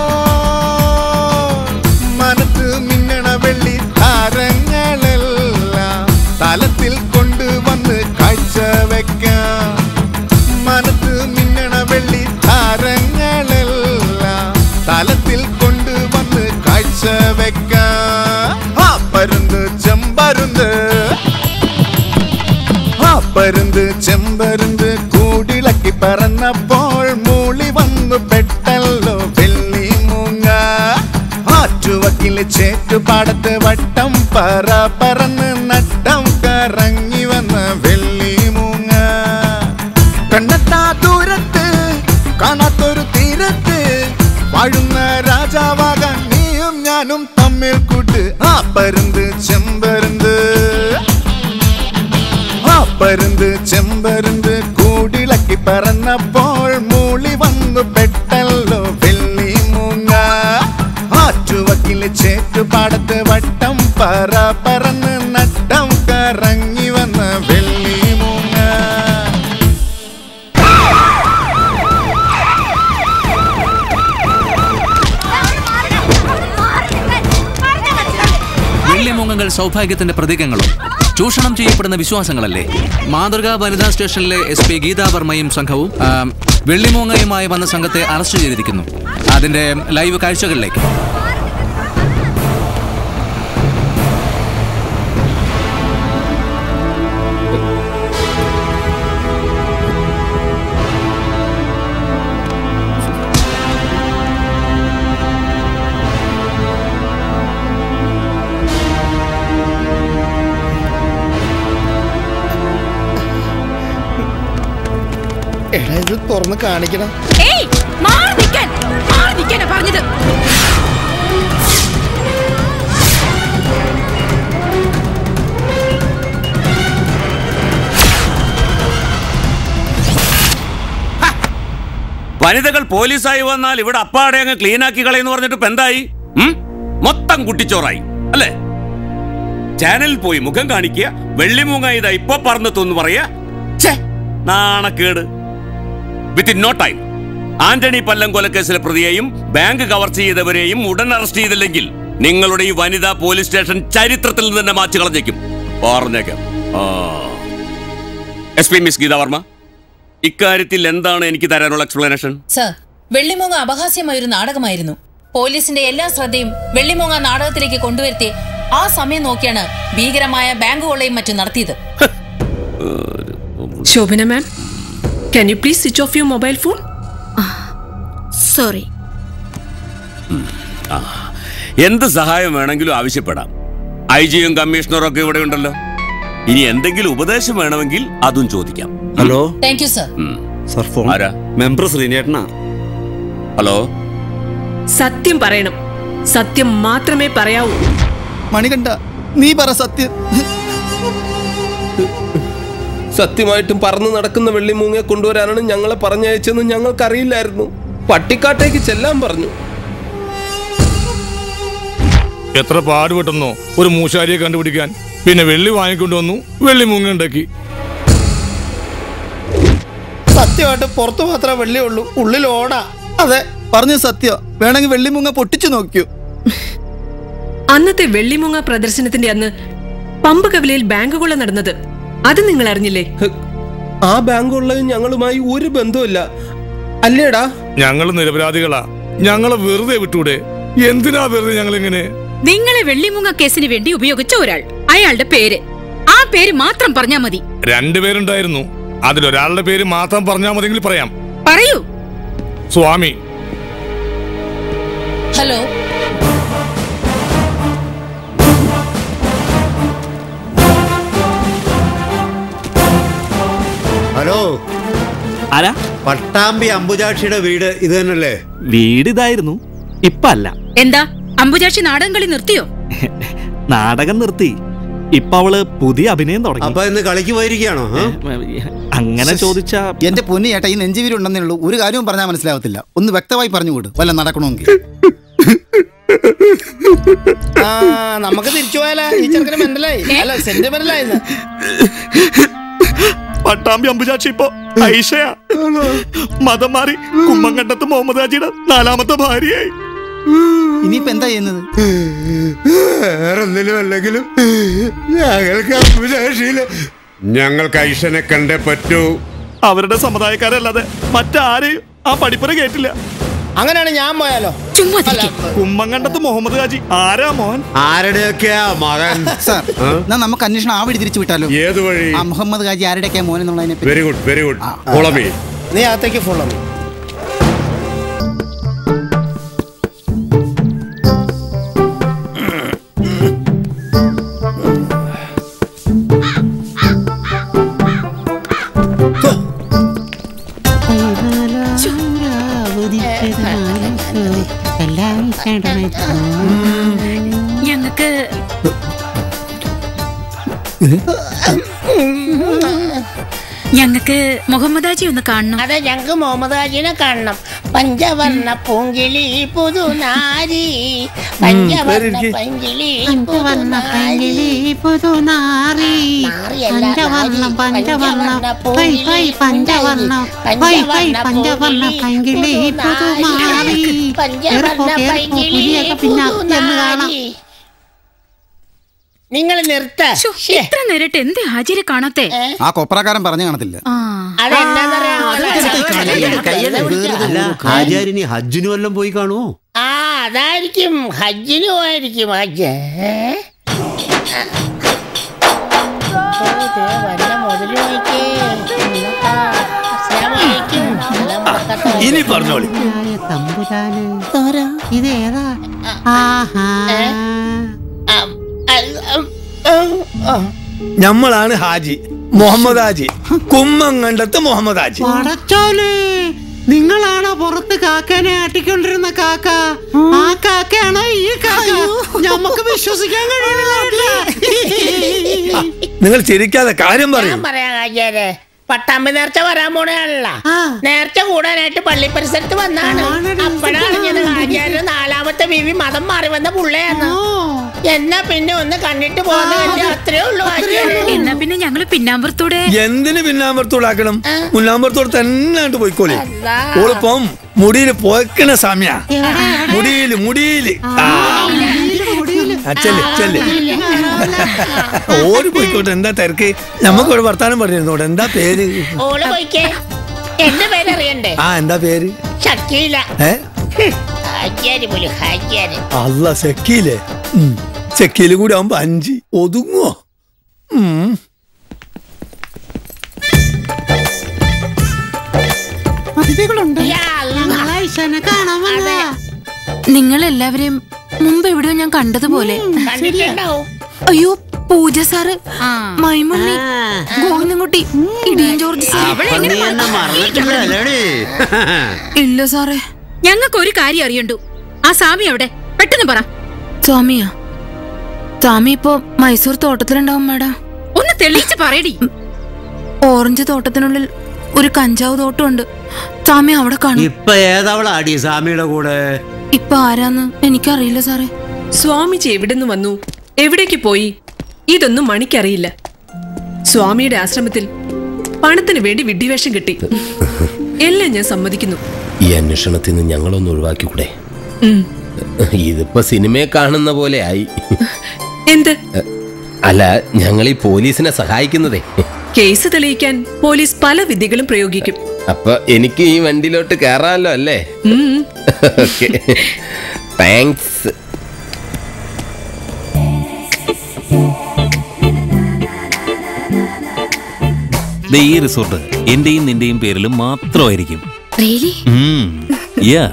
മനത്ത് മിന്നണ വെള്ളി താരങ്ങളെല്ലാം തലത്തിൽ കൊണ്ടുവന്ന് കാഴ്ച വെക്കാം മനത്ത് മിന്നണ വെള്ളി താരങ്ങളെല്ലാം തലത്തിൽ കൊണ്ടുവന്ന് കാഴ്ച വെക്കാം ആ പരുന്ത് ചെമ്പരുന്ത് ആ പരുന്ത് ചെമ്പരുന്ത് കൂടിളക്കി പറന്നപ്പോൾ മൂളി വന്നു പെട്ടല്ലോ വെള്ളി മൂങ്ങ ആറ്റുവക്കില് ചേറ്റുപാടത്ത് വട്ടം പറ പറന്ന് നട്ടം കറങ്ങി വന്ന വെള്ളി മൂങ്ങ കണ്ണെത്താ ദൂരത്ത് കാണാത്തൊരു തീരത്ത് വാഴുന്ന രാജാവാകാൻ നീയും ഞാനും തമ്മിൽ കൂട്ട് ആ പരുന്ത് ചെമ്പരുന്ത് ആ പരുന്ത് ചെമ്പരുന്ത് കൂടിളക്കി പറന്നപ്പോൾ മൂളി വന്നു പെട്ടല്ലോ വെള്ളി മൂങ്ങ ആറ്റുവക്കില് ചേറ്റുപാടത്ത് വട്ടം പറ പറന്ന് നട്ടം കറങ്ങി വന്ന വെള്ളി മൂങ്ങ വെള്ളിമൂങ്ങ കുടുംബങ്ങൾ സൗഭാഗ്യത്തിന്റെ പ്രതീകങ്ങളും ചൂഷണം ചെയ്യപ്പെടുന്ന വിശ്വാസങ്ങളല്ലേ മാതൃകാ വനിതാ സ്റ്റേഷനിലെ എസ് പി ഗീതാ വർമ്മയും സംഘവും ആ, വെള്ളിമൂങ്ങയുമായി വന്ന സംഘത്തെ അറസ്റ്റ് ചെയ്തിരിക്കുന്നു അതിന്റെ ലൈവ് കാഴ്ചകളിലേക്ക് എടാ ഇത് തുറന്ന് കാണിക്കണം ഏയ് മാറി നിൽക്കാൻ മാറി നിൽക്കാനാ പറഞ്ഞത് വനിതകൾ പോലീസായി വന്നാൽ ഇവിടെ അപ്പാടെ അങ്ങ് ക്ലീൻ ആക്കി കളയെന്ന് പറഞ്ഞിട്ട് ഇപ്പൊ എന്തായി ഉം? മൊത്തം കുട്ടിച്ചോറായി അല്ലേ ചാനലിൽ പോയി മുഖം കാണിക്കുക വെള്ളിമൂങ്ങ ഇതാ ഇപ്പൊ പറന്നെത്തുന്ന് പറയാ ഛേ, നാണക്കേട് വിത്തിൻ നോ ടൈം ആന്റണി പല്ലം കൊലക്കേസിലെ പ്രതിയെയും ബാങ്ക് കവർച്ച ചെയ്തവരെയും ഉടൻ അറസ്റ്റ് ചെയ്തില്ലെങ്കിൽ നിങ്ങളുടെ ഈ വനിതാ പോലീസ് സ്റ്റേഷൻ ചരിത്രത്തിൽ നിന്ന് തന്നെ മാറ്റി കളഞ്ഞേക്കും പറഞ്ഞേക്കാം S P miss Geetha Varma ഇക്കാര്യത്തിൽ എന്താണ് എനിക്ക് തരാനുള്ള എക്സ്പ്ലനേഷൻ സർ വെള്ളിമൂങ്ങ അപഹാസ്യമായ ഒരു നാടകമായിരുന്നു പോലീസിന്റെ എല്ലാ ശ്രദ്ധയും വെള്ളിമൂങ്ങ നാടകത്തിലേക്ക് കൊണ്ടുവരുത്തി ആ സമയം നോക്കിയാണ് ഭീകരമായ ബാങ്ക് കൊള്ളയും മറ്റും നടത്തിയത് Shobhana ma'am can you please switch off your mobile phone sorry എന്ത് സഹായം വേണമെങ്കിലും ആവശ്യപ്പെടാം ഐ ജിയും കമ്മീഷണറും ഒക്കെ ഇവിടെ ഉണ്ടല്ലോ ഇനി എന്തെങ്കിലും ഉപദേശം വേണമെങ്കിൽ അതും ചോദിക്കാം hello thank you sir sir phone ആരാ മെമ്പർ ശ്രീനേട്ടനാ ഹലോ സത്യം പറയണം സത്യം മാത്രമേ പറയാവൂ മണികണ്ഠ നീ പറ സത്യം സത്യമായിട്ടും പറന്നു നടക്കുന്ന വെള്ളിമൂങ്ങയെ കൊണ്ടുവരാനാണ് ഞങ്ങളെ പറഞ്ഞയച്ചെന്ന് ഞങ്ങൾക്കറിയില്ലായിരുന്നു പട്ടിക്കാട്ടേക്ക് ചെല്ലാൻ പറഞ്ഞു എത്ര പാടുപെട്ടെന്നോ ഒരു മൂശാരിയെ കണ്ടുപിടിക്കാൻ പിന്നെ വെള്ളി വാങ്ങിക്കൊണ്ടുവന്നു വെള്ളി മൂങ്ങ ഉണ്ടാക്കി സത്യമായിട്ട് പുറത്തു മാത്രമേ വെള്ളി ഉള്ളൂ ഉള്ളിൽ ഓടാ അതെ പറഞ്ഞു സത്യം വേണമെങ്കിൽ വെള്ളിമുങ്ങ പൊട്ടിച്ചു നോക്കിയോ അന്നത്തെ വെള്ളിമുങ്ങ പ്രദർശനത്തിന്റെ അന്ന് പമ്പ് കവലയിൽ ബാങ്ക് കൊള്ള നടന്നത് അത് നിങ്ങൾ അറിഞ്ഞില്ലേ ആ ബാങ്കുള്ളത് ഞങ്ങളുമായി ഒരു ബന്ധമില്ല അല്ലേടാ ഞങ്ങൾ നിരപരാധികളാ ഞങ്ങളെ വെറുതെ വിട്ടൂടെ എന്തിനാ വെറുതെ ഞങ്ങൾ ഇങ്ങനെ നിങ്ങളെ വെള്ളിമുങ്ങ കേസിന് വേണ്ടി ഉപയോഗിച്ച ഒരാൾ അയാളുടെ പേര് ആ പേര് മാത്രം പറഞ്ഞാ മതി രണ്ടുപേരുണ്ടായിരുന്നു അതിലൊരാളുടെ പേര് മാത്രം പറഞ്ഞാൽ മതിയെങ്കിൽ പറയാം പറയൂ സ്വാമി ഹലോ ഹലോ ആരാ പട്ടാമ്പി അംബുജാക്ഷിയുടെ വീട് ഇത് തന്നെയല്ലേ വീട് ഇതായിരുന്നു ഇപ്പൊ അല്ല എന്താ അമ്പുചാക്ഷി നാടകം കളി നിർത്തിയോ നാടകം നിർത്തി ഇപ്പൊ അവള് പുതിയ അഭിനയം തുടങ്ങി അപ്പൊ ഇന്ന് കളിക്ക് പോയിരിക്കുകയാണോ ആ? അങ്ങനെ ചോദിച്ചാ എന്റെ പൊന്നു ചേട്ടാ ഈ നെഞ്ചുവീര് ഉണ്ടെന്നേ ഉള്ളൂ ഒരു കാര്യവും പറഞ്ഞാൽ മനസ്സിലാവത്തില്ല ഒന്ന് വ്യക്തമായി പറഞ്ഞുകൂട് വല്ല നടക്കണമെങ്കിൽ ആ നമുക്ക് തിരിച്ചു പോയാലോ ഈ ചെറുക്കന് മെന്റലായി അല്ല സെന്റിമെന്റലായിരുന്നു പട്ടാമ്പി അമ്പുചാക്ഷി ഇപ്പൊ ഐഷയാ മതം മാറി കുമ്മങ്കണ്ടത്ത് മുഹമ്മദ് ഹാജിയുടെ നാലാമത്തെ ഭാര്യയായി ഇനിയിപ്പോ എന്താ ചെയ്യുന്നത് വേറൊന്നിലും അല്ലെങ്കിലും ഞങ്ങൾക്ക് അംബുജാക്ഷിയില് ഞങ്ങൾക്ക് ഐഷനെ കണ്ടേ പറ്റൂ അവരുടെ സമുദായക്കാരല്ലാതെ മറ്റാരെയും ആ പഠിപ്പുര കേട്ടില്ല അങ്ങനെയാണ് ഞാൻ പോയാലോ അല്ല, കുമ്മങ്കണ്ടത്ത് മുഹമ്മദ് ഹാജി ആരാ മോൻ ആരുടെയൊക്കെയാ മകൻ സാർ എന്നാ നമുക്ക് അന്വേഷണം ആ വഴി തിരിച്ചു വിട്ടാലോ ഏത് വഴി ആ മുഹമ്മദ് ഖാജി ആരുടെയൊക്കെയാ മോൻ എന്നുള്ളതിനെ പറ്റി very good very good follow me നീ അകത്തേക്ക് ഫോളോ ഞങ്ങക്ക് ഞങ്ങക്ക് മുഹമ്മദാജി ഒന്ന് കാണണം അതെ ഞങ്ങക്ക് മുഹമ്മദ് ഹാജിനെ കാണണം പഞ്ചവർണ്ണ പൂങ്കിളി പുതുനാരി പഞ്ചവർണ്ണ പങ്കിളി പുതുനാരി പുതുനാറി നാറിയല്ല, പഞ്ചവർണ്ണം നാരി. പഞ്ചവർണ്ണം പഞ്ചവർണ്ണ പൈ പൈ പൂങ്കിളി പഞ്ചവർണ്ണം പൈ പൈ പഞ്ചവർണ്ണം പൈങ്കിളി പുതുമാറി കേറിപ്പോ കേറിപ്പോ പുലിയൊക്കെ പിന്നെ അത്തെന്ന് കാണാം നിങ്ങൾ നിർത്ത ഇത്ര നേരിട്ട് എന്തേ ഹാജിരെ കാണാത്തെ ആ കൊപ്രക്കാരൻ പറഞ്ഞു കാണത്തില്ല അല്ല ആചാര്യനി ഹജ്ജിന് വല്ലതും പോയി കാണുമോ ആ അതായിരിക്കും ഹജ്ജിന് പോയിരിക്കും ഹജ്ജ് ഏ? ഓ, ദേ വന്ന മുതല് നോക്കിയേ. ഇന്നത്താ. അസ്സലാമലൈക്കും. സലാം ബറക്കത്ത്. ഇനി പറഞ്ഞോളി തമ്പുരാന് ഇതേതാ ആഹാ ഞമ്മളാണ് ഹാജി മുഹമ്മദ് ഹാജി കുമ്മങ്കണ്ടത്ത് മുഹമ്മദ് ഹാജി പടച്ചോനെ നിങ്ങളാണോ പുറത്ത് കാക്കാനെ ആട്ടിക്കൊണ്ടിരുന്ന കാക്ക ആ കാക്കയാണോ ഈ കാക്ക നമുക്ക് വിശ്വസിക്കാൻ കഴിയണില്ല നിങ്ങൾ ചിരിക്കാതെ കാര്യം പറയും ഞാൻ പറയാം ഹാജിയാരെ പട്ടാമ്പി നേർച്ച വരാൻ പോണേണല്ല നേർച്ച കൂടാനായിട്ട് പള്ളി പരിസരത്ത് വന്നാണ് അപ്പോഴാണ് ഞാൻ ഹാജിയാര് നാലാമത്തെ ബീവി മതം മാറി വന്ന പുള്ളയാണ് എന്നാ പിന്നെ ഒന്ന് കണ്ടിട്ട് പോകുന്ന കണ്ടി അത്രേ ഉള്ളൂ ഹാജിയാരെ എന്നാ പിന്നെ ഞങ്ങള് പിന്നാമ്പുറത്തൂടെ എന്തിന് പിന്നാമ്പുറത്തോടാക്കണം മുന്നാമ്പുറത്തോട് തന്നെ പോയിക്കോളി ഓളിപ്പം മുടിയില് പോക്കണ സമയ മുടിയില് മുടിയില് ആ. ആ, ചെല്ല് ചെല്ല് ഓര് പോയിക്കോട്ടെ എന്താ തിരക്ക് നമുക്കൊരു വർത്താനം പറഞ്ഞിരുന്നോട്ടെ എന്താ പേര് ഓള് പോയിക്കേ എന്റെ പേരറിയണ്ടേ ആ എന്താ പേര് ഷക്കീല ഏ ഹാജിയാര് പോലും ഹാജിയാര് അല്ല സെക്കീലേ ഉം. സെക്കീല് കൂടി ആവുമ്പോ അഞ്ച് ഒതുങ്ങോ ഉം. അതിഥികളുണ്ട് ഞങ്ങളെ ഐശാനെ കാണാൻ വന്നതാ നിങ്ങൾ എല്ലാവരെയും മുമ്പ് എവിടെയോ ഞാൻ കണ്ടതുപോലെ കണ്ടിട്ടുണ്ടാവും അയ്യോ പൂജ സാറ് മൈമുണ്ണി ഗോവിന്ദൻകുട്ടി ഇടിയൻ ജോർജ് സാർ അപ്പൊ നീ എന്നെ മറന്നിട്ടില്ലല്ലേടി ഇല്ല സാറേ ഞങ്ങൾക്ക് ഒരു കാര്യം അറിയണ്ടു ആ സ്വാമി എവിടെ പെട്ടെന്ന് പറ സ്വാമിയാ സ്വാമി ഇപ്പോ മൈസൂർ തോട്ടത്തിലുണ്ടാവും മാഡം ഒന്ന് തെളിയിച്ച് പറയടി ഓറഞ്ച് തോട്ടത്തിനുള്ളിൽ ഒരു കഞ്ചാവ് തോട്ടമുണ്ട് സ്വാമി അവിടെ കാണും ഇപ്പൊ ഏതവളാടി സ്വാമിയുടെ കൂടെ ഇപ്പൊ ആരാന്ന് എനിക്കറിയില്ല സാറേ സ്വാമിജി എവിടുന്ന് വന്നു എവിടേക്ക് പോയി ഇതൊന്നും മണിക്കറിയില്ല സ്വാമിയുടെ ആശ്രമത്തിൽ പണത്തിന് വേണ്ടി വിഡ്ഢിവേഷം കിട്ടി എല്ലാം ഞാൻ സമ്മതിക്കുന്നു ഈ അന്വേഷണത്തിൽ നിന്ന് ഞങ്ങളൊന്ന് ഒഴിവാക്കിക്കൂടെ ഉം. ഇതിപ്പോ സിനിമയെ കാണുന്ന പോലെ ആയി എന്ത് അല്ല ഞങ്ങൾ ഈ പോലീസിനെ സഹായിക്കുന്നതേ കേസ് തെളിയിക്കാൻ പോലീസ് പല വിദ്യകളും പ്രയോഗിക്കും അപ്പൊ എനിക്ക് ഈ വണ്ടിയിലോട്ട് കയറാമല്ലോ അല്ലേ ഉം. ഓക്കെ താങ്ക്സ് ദേ ഈ റിസോർട്ട് എന്റെയും നിന്റെയും പേരിലും മാത്രമായിരിക്കും ഉം. Yeah.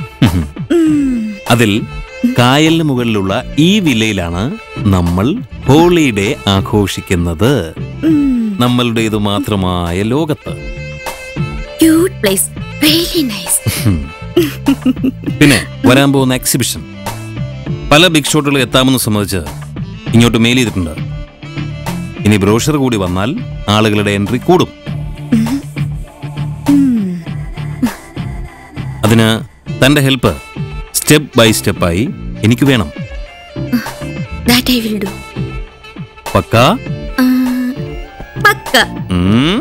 അതിൽ കായലിന് മുകളിലുള്ള ഈ വില്ലയിലാണ് നമ്മൾ ഹോളിഡേ ആഘോഷിക്കുന്നത് നമ്മളുടേതു മാത്രമായ ലോകത്ത് ക്യൂട്ട് പ്ലേസ് റിയലി നൈസ് ഉം. പിന്നെ വരാൻ പോകുന്ന എക്സിബിഷൻ പല ബിഗ് ഷോട്ടുകൾ എത്താമെന്ന് സംബന്ധിച്ച് ഇങ്ങോട്ട് മെയിൽ ചെയ്തിട്ടുണ്ട് ഇനി ബ്രോഷർ കൂടി വന്നാൽ ആളുകളുടെ എൻട്രി കൂടും അതിന് തന്റെ ഹെൽപ്പ് സ്റ്റെപ്പ് ബൈ സ്റ്റെപ്പായി എനിക്ക് വേണം ദാറ്റ് ഐ വിൽ ഡു പക്കാ പക്ക ഉം.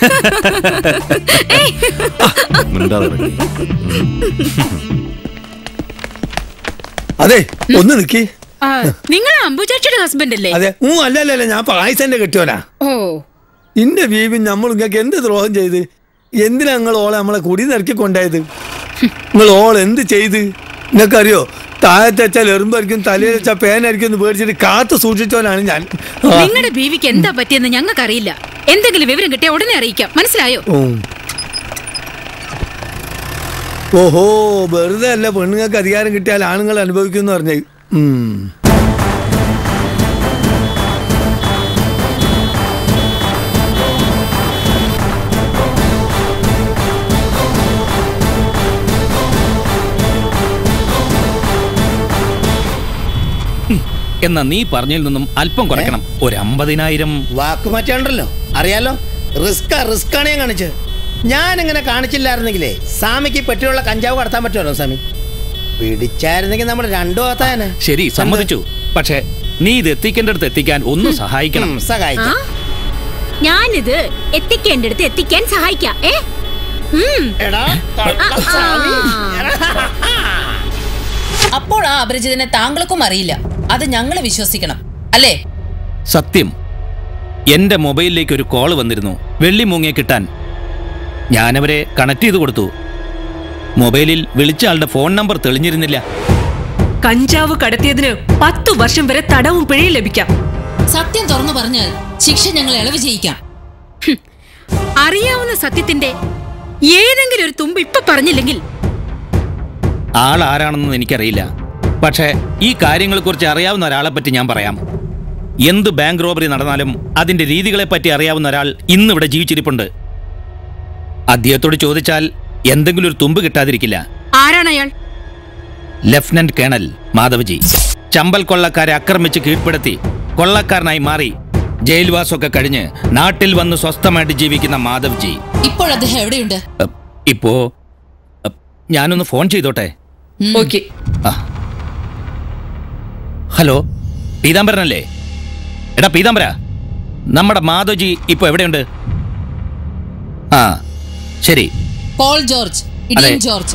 മിണ്ടാതെ കിടക്ക്. അതെ ഒന്ന് നിക്കി നിങ്ങൾ അംബുചാച്ചിയുടെ ഹസ്ബൻഡ് അല്ലേ അതെ ഊ അല്ല അല്ല അല്ല ഞാൻ പായസന്റെ കെട്ടിയോനാ ഓ ഇന്റെ ബീബി നമ്മൾ നിങ്ങൾക്ക് എന്ത് ദ്രോഹം ചെയ്ത് എന്തിനാ നിങ്ങൾ ഓളെ നമ്മളെ കുടി നിറക്കി കൊണ്ടായത് നിങ്ങൾ ഓൾ എന്ത് ചെയ്ത് നിങ്ങൾക്കറിയോ താഴത്തെ വെച്ചാൽ എറുമ്പായിരിക്കും തലയിൽ വെച്ചാൽ പേനായിരിക്കും എന്ന് പേടിച്ചിട്ട് കാത്തു സൂക്ഷിച്ചവനാണ് ഞാൻ ആ. നിങ്ങളുടെ ബീവിക്ക് എന്താ പറ്റിയെന്ന് ഞങ്ങൾക്ക് അറിയില്ല എന്തെങ്കിലും വിവരം കിട്ടിയാൽ ഉടനെ അറിയിക്കാം മനസ്സിലായോ ഉം. ഓഹോ വെറുതെ അല്ല പെണ്ണുങ്ങൾക്ക് അധികാരം കിട്ടിയാൽ ആണുങ്ങൾ അനുഭവിക്കും പറഞ്ഞേ ഉം. എന്നാ നീ പറഞ്ഞതിൽ നിന്നും അല്പം കുറയ്ക്കണം ഒരു അമ്പതിനായിരം വാക്ക് മാറ്റാണ്ടല്ലോ അറിയാലോ റിസ്ക് റിസ്ക് ആണ് ഞാൻ കാണിച്ചത് ഞാൻ ഇങ്ങനെ കാണിച്ചില്ലായിരുന്നെങ്കിലേ സ്വാമിക്ക് പെട്ടിയുള്ള കഞ്ചാവ് കടത്താൻ പറ്റുമല്ലോ സ്വാമി പിടിച്ചായിരുന്നെങ്കിൽ നമ്മൾ രണ്ടു ഭാഗത്താനെ ശരി സമ്മതിച്ചു പക്ഷേ നീ ഇത് എത്തിക്കേണ്ടടുത്ത് എത്തിക്കാൻ ഒന്ന് സഹായിക്കണം സഹായിക്കാം ഞാനിത് എത്തിക്കേണ്ടടുത്ത് എത്തിക്കാൻ സഹായിക്കാം ഏ ഉം. എടാ അപ്പോൾ ആ അപരിചിതനെ താങ്കൾക്കും അറിയില്ല അത് ഞങ്ങൾ വിശ്വസിക്കണം അല്ലേ സത്യം എന്റെ മൊബൈലിലേക്ക് ഒരു കോൾ വന്നിരുന്നു വെള്ളി മൂങ്ങിയെ കിട്ടാൻ ഞാനവരെ കണക്ട് ചെയ്ത് കൊടുത്തു മൊബൈലിൽ വിളിച്ച ആളുടെ ഫോൺ നമ്പർ തെളിഞ്ഞിരുന്നില്ല കഞ്ചാവ് കടത്തിയതിന് പത്തു വർഷം വരെ തടവും പിഴയും ലഭിക്കാം സത്യം തുറന്നു പറഞ്ഞാൽ ശിക്ഷ ഞങ്ങൾ ഇളവ് ചെയ്യിക്കാം അറിയാവുന്ന സത്യത്തിന്റെ ഏതെങ്കിലും ഒരു തുമ്പ് ഇപ്പൊ പറഞ്ഞില്ലെങ്കിൽ ആൾ ആരാണെന്ന് എനിക്കറിയില്ല പക്ഷേ ഈ കാര്യങ്ങളെക്കുറിച്ച് അറിയാവുന്ന ഒരാളെ പറ്റി ഞാൻ പറയാം എന്ത് ബാങ്ക് റോബറി നടന്നാലും അതിന്റെ രീതികളെ പറ്റി അറിയാവുന്ന ഒരാൾ ഇന്നിവിടെ ജീവിച്ചിരിപ്പുണ്ട് അദ്ദേഹത്തോട് ചോദിച്ചാൽ എന്തെങ്കിലും ഒരു തുമ്പ് കിട്ടാതിരിക്കില്ല ആരാണ് അയാൾ ലഫ്റ്റനന്റ് കേണൽ മാധവജി ചമ്പൽ കൊള്ളക്കാരെ ആക്രമിച്ച് കീഴ്പ്പെടുത്തി കൊള്ളക്കാരനായി മാറി ജയിൽവാസമൊക്കെ കഴിഞ്ഞ് നാട്ടിൽ വന്ന് സ്വസ്ഥമായിട്ട് ജീവിക്കുന്ന മാധവ്ജി ഇപ്പോൾ അദ്ദേഹം എവിടെയുണ്ട് ഇപ്പോ അ, ഞാനൊന്ന് ഫോൺ ചെയ്തോട്ടെ ഓക്കെ ആ. ഹലോ പീതാംബരനല്ലേ എടാ പീതാംബര നമ്മുടെ മാധവജി ഇപ്പൊ എവിടെയുണ്ട് ആ ശരി പോൾ ജോർജ് ഇടിയൻ അതെ. ജോർജ്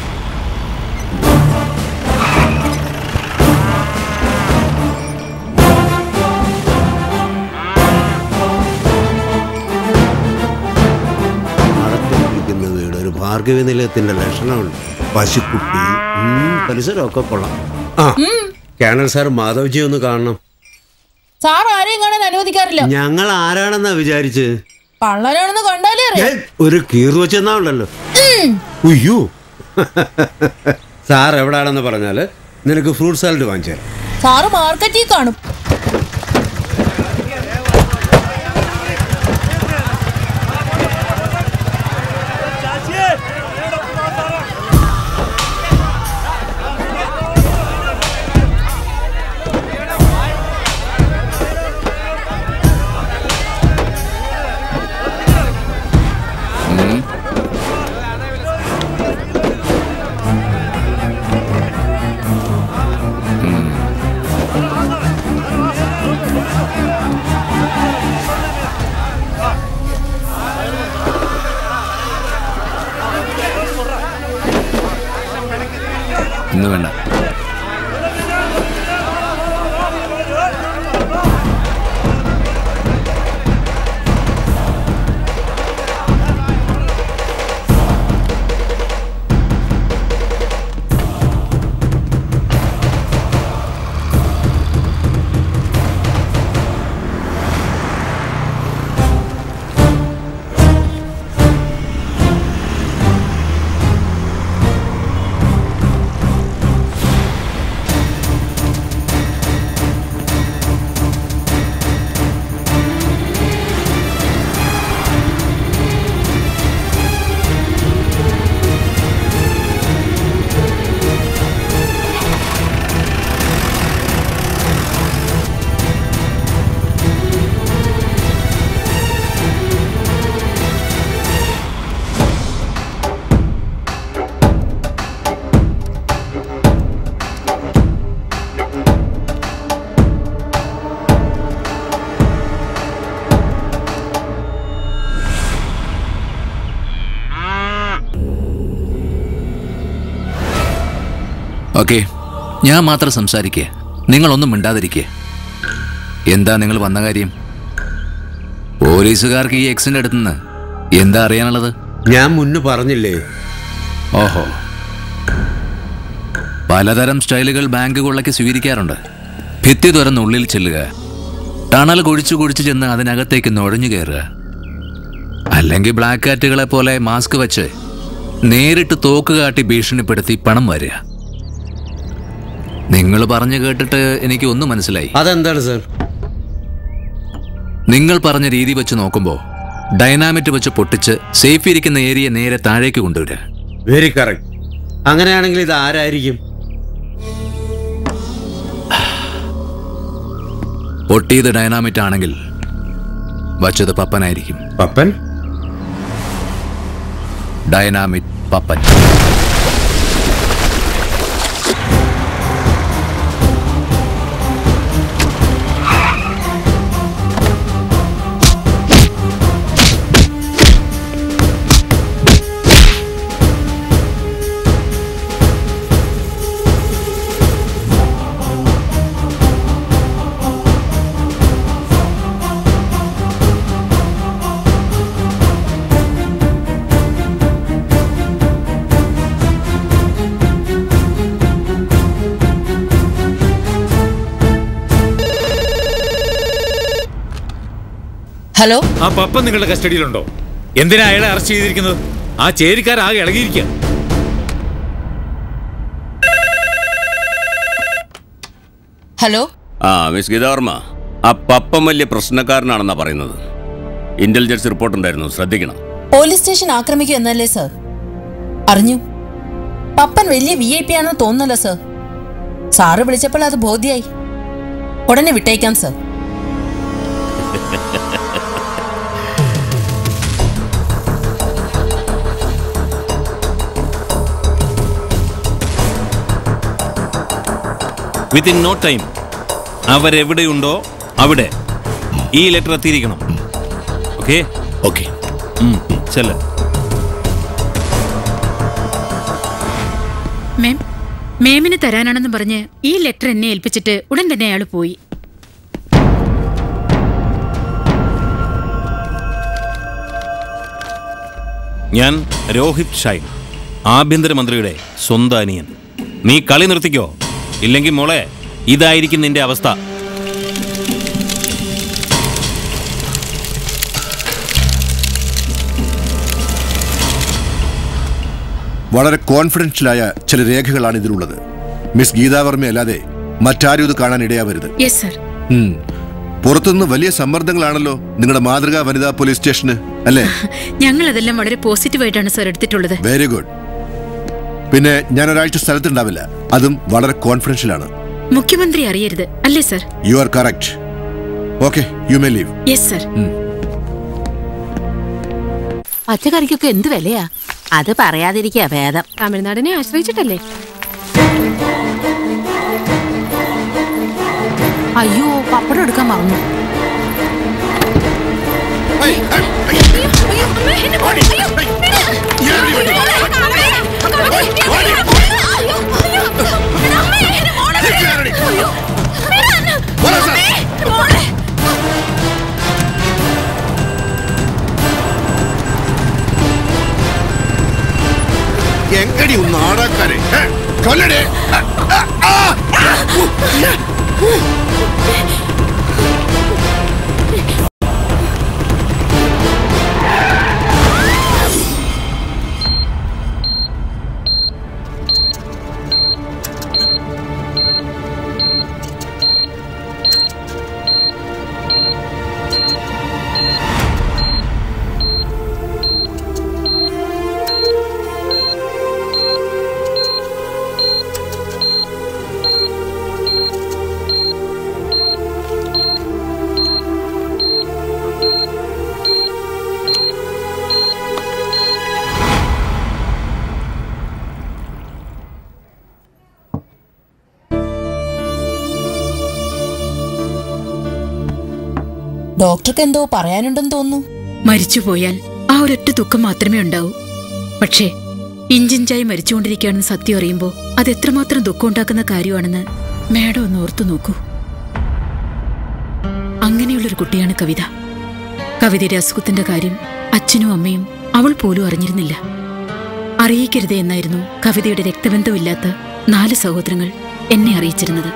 നടത്തിപ്പിടിക്കുന്ന വീട് ഒരു ഭാർഗവി നിലയത്തിന്റെ ലക്ഷണമുണ്ട് പശുക്കുട്ടി ഉം, പരിസരമൊക്കെ കൊള്ളാം ആ കേണൽ സാർ മാധവ്ജി ഒന്ന് കാണണം സാർ ആരെയും കാണാൻ അനുവദിക്കാറില്ല ഞങ്ങൾ ആരാണെന്നാ വിചാരിച്ച് കള്ളനാണെന്ന് കണ്ടാലേ അറിയാം ഒരു കീറു വെച്ചെന്നാ ഉണ്ടല്ലോ ഉം. ഉയ്യോ സാർ എവിടാണെന്ന് പറഞ്ഞാല് നിനക്ക് ഫ്രൂട്ട് സാലഡ് വാങ്ങിച്ചു തരാം സാറ് മാർക്കറ്റിൽ കാണും ഇന്ന് വേണ്ട ഓക്കെ ഞാൻ മാത്രം സംസാരിക്കുക നിങ്ങളൊന്നും മിണ്ടാതിരിക്കുക എന്താ നിങ്ങൾ വന്ന കാര്യം പോലീസുകാർക്ക് ഈ എക്സിന്റെ അടുത്തുനിന്ന് എന്താ അറിയാനുള്ളത് ഞാൻ മുന്ന് പറഞ്ഞില്ലേ ഓഹോ പലതരം സ്റ്റൈലുകൾ ബാങ്ക് കൊള്ളയ്ക്ക് സ്വീകരിക്കാറുണ്ട് ഭിത്തി തുറന്ന് ഉള്ളിൽ ചെല്ലുക ടണൽ കുഴിച്ചു കുഴിച്ചു ചെന്ന് അതിനകത്തേക്ക് നുഴഞ്ഞു കയറുക അല്ലെങ്കിൽ ബ്ലാക്ക് കാറ്റുകളെ പോലെ മാസ്ക് വെച്ച് നേരിട്ട് തോക്ക് കാട്ടി ഭീഷണിപ്പെടുത്തി പണം വരിക നിങ്ങൾ പറഞ്ഞു കേട്ടിട്ട് എനിക്ക് ഒന്നും മനസ്സിലായി അതെന്താണ് സർ നിങ്ങൾ പറഞ്ഞ രീതി വെച്ച് നോക്കുമ്പോൾ ഡൈനാമിറ്റ് വെച്ച് പൊട്ടിച്ച് സേഫ് ഇരിക്കുന്ന ഏരിയ നേരെ താഴേക്ക് കൊണ്ടുവരിക വെരി കറക്റ്റ് അങ്ങനെയാണെങ്കിൽ ഇത് ആരായിരിക്കും പൊട്ടിയത് ഡൈനാമിറ്റ് ആണെങ്കിൽ വച്ചത് പപ്പനായിരിക്കും പപ്പൻ ഡൈനാമിറ്റ് പപ്പൻ ഹലോ ആ പപ്പ നിങ്ങളുടെ കസ്റ്റഡിയിലുണ്ടോ എന്തിനാ അയാളെ അറസ്റ്റ് ചെയ്തിരിക്കുന്നത് ആ ചേരിക്കാരാകെ ഇളകിയിരിക്കുക ഹലോ ആ മിസ് ഗീതാവർമ്മ ആ പപ്പം വലിയ പ്രശ്നക്കാരനാണെന്നാ പറയുന്നത് ഇന്റലിജൻസ് റിപ്പോർട്ട് ഉണ്ടായിരുന്നു ശ്രദ്ധിക്കണം പോലീസ് സ്റ്റേഷൻ ആക്രമിക്കുക എന്നല്ലേ സർ അറിഞ്ഞു പപ്പൻ വലിയ വി ഐ പി ആണെന്ന് തോന്നുന്നല്ലോ സർ സാറ് വിളിച്ചപ്പോൾ അത് ബോധ്യായി ഉടനെ വിട്ടേക്കാം സർ വിത്തിൻ നോ ടൈം അവരെവിടെയുണ്ടോ അവിടെ ഈ ലെറ്റർ എത്തിയിരിക്കണം ഓക്കെ ഓക്കെ ചെല്ല മേം മേമിന് തരാനാണെന്ന് പറഞ്ഞ് ഈ ലെറ്റർ എന്നെ ഏൽപ്പിച്ചിട്ട് ഉടൻ തന്നെ അയാൾ പോയി ഞാൻ രോഹിത് ഷൈൻ ആഭ്യന്തരമന്ത്രിയുടെ സ്വന്തം അനിയൻ നീ കളി നിർത്തിക്കോ ഇല്ലെങ്കിൽ മോളെ ഇതായിരിക്കും നിന്റെ അവസ്ഥ വളരെ കോൺഫിഡൻഷ്യലായ ചില രേഖകളാണ് ഇതിലുള്ളത് മിസ് ഗീതാവർമ്മ അല്ലാതെ മറ്റാരും ഇത് കാണാൻ ഇടയാവരുത് യെസ് സർ ഉം. പുറത്തുനിന്ന് വലിയ സമ്മർദ്ദങ്ങളാണല്ലോ നിങ്ങളുടെ മാതൃകാ വനിതാ പോലീസ് സ്റ്റേഷന് അല്ലേ ഞങ്ങൾ അതെല്ലാം വളരെ പോസിറ്റീവായിട്ടാണ് സർ എടുത്തിട്ടുള്ളത് വെരി ഗുഡ് പിന്നെ ഞാൻ ഒരാഴ്ച സ്ഥലത്തുണ്ടാവില്ല അതും വളരെ കോൺഫിഡൻഷ്യൽ ആണ് മുഖ്യമന്ത്രി അറിയരുത് അല്ലേ sir you are correct okay you may leave yes sir പച്ചക്കറിക്കൊക്കെ എന്ത് വിലയാ അത് പറയാതിരിക്കാ ഭേദം തമിഴ്നാടിനെ ആശ്രയിച്ചിട്ടല്ലേ അയ്യോ പപ്പടം എടുക്കാൻ മറന്നു എങ്കടി നാടാക്കാരെ കൊല്ലടേ ഡോക്ടർക്ക് എന്തോ പറയാനുണ്ടെന്ന് തോന്നുന്നു മരിച്ചുപോയാൽ ആ ഒരൊറ്റ ദുഃഖം മാത്രമേ ഉണ്ടാവൂ പക്ഷേ ഇഞ്ചിഞ്ചായി മരിച്ചുകൊണ്ടിരിക്കുകയാണെന്ന് സത്യം അറിയുമ്പോൾ അത് എത്രമാത്രം ദുഃഖം ഉണ്ടാക്കുന്ന കാര്യമാണെന്ന് മാഡം ഒന്ന് ഓർത്തു നോക്കൂ അങ്ങനെയുള്ളൊരു കുട്ടിയാണ് കവിത കവിതയുടെ അസുഖത്തിന്റെ കാര്യം അച്ഛനും അമ്മയും അവൾ പോലും അറിഞ്ഞിരുന്നില്ല അറിയിക്കരുതേ എന്നായിരുന്നു കവിതയുടെ രക്തബന്ധമില്ലാത്ത നാല് സഹോദരങ്ങൾ എന്നെ അറിയിച്ചിരുന്നത്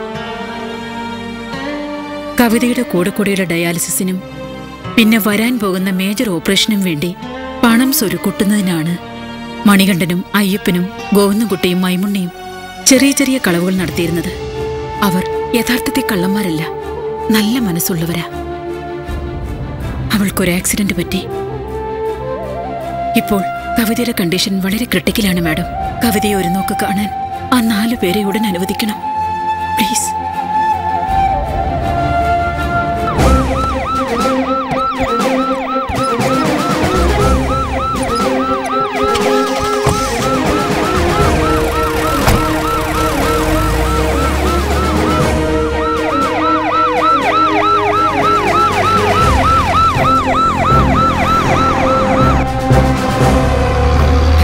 കവിതയുടെ കൂടെ കൂടെയുള്ള ഡയാലിസിസിനും പിന്നെ വരാൻ പോകുന്ന മേജർ ഓപ്പറേഷനും വേണ്ടി പണം സ്വരുക്കൂട്ടുന്നതിനാണ് മണികണ്ഠനും അയ്യപ്പനും ഗോവിന്ദൻകുട്ടിയും മൈമുണ്ണിയും ചെറിയ ചെറിയ കളവുകൾ നടത്തിയിരുന്നത് അവർ യഥാർത്ഥത്തിൽ കള്ളന്മാരല്ല നല്ല മനസ്സുള്ളവരാ അവൾക്കൊരു ആക്സിഡന്റ് പറ്റി ഇപ്പോൾ കവിതയുടെ കണ്ടീഷൻ വളരെ ക്രിട്ടിക്കലാണ് മാഡം കവിതയെ ഒരു നോക്ക് കാണാൻ ആ നാലു പേരെ ഉടൻ അനുവദിക്കണം പ്ലീസ്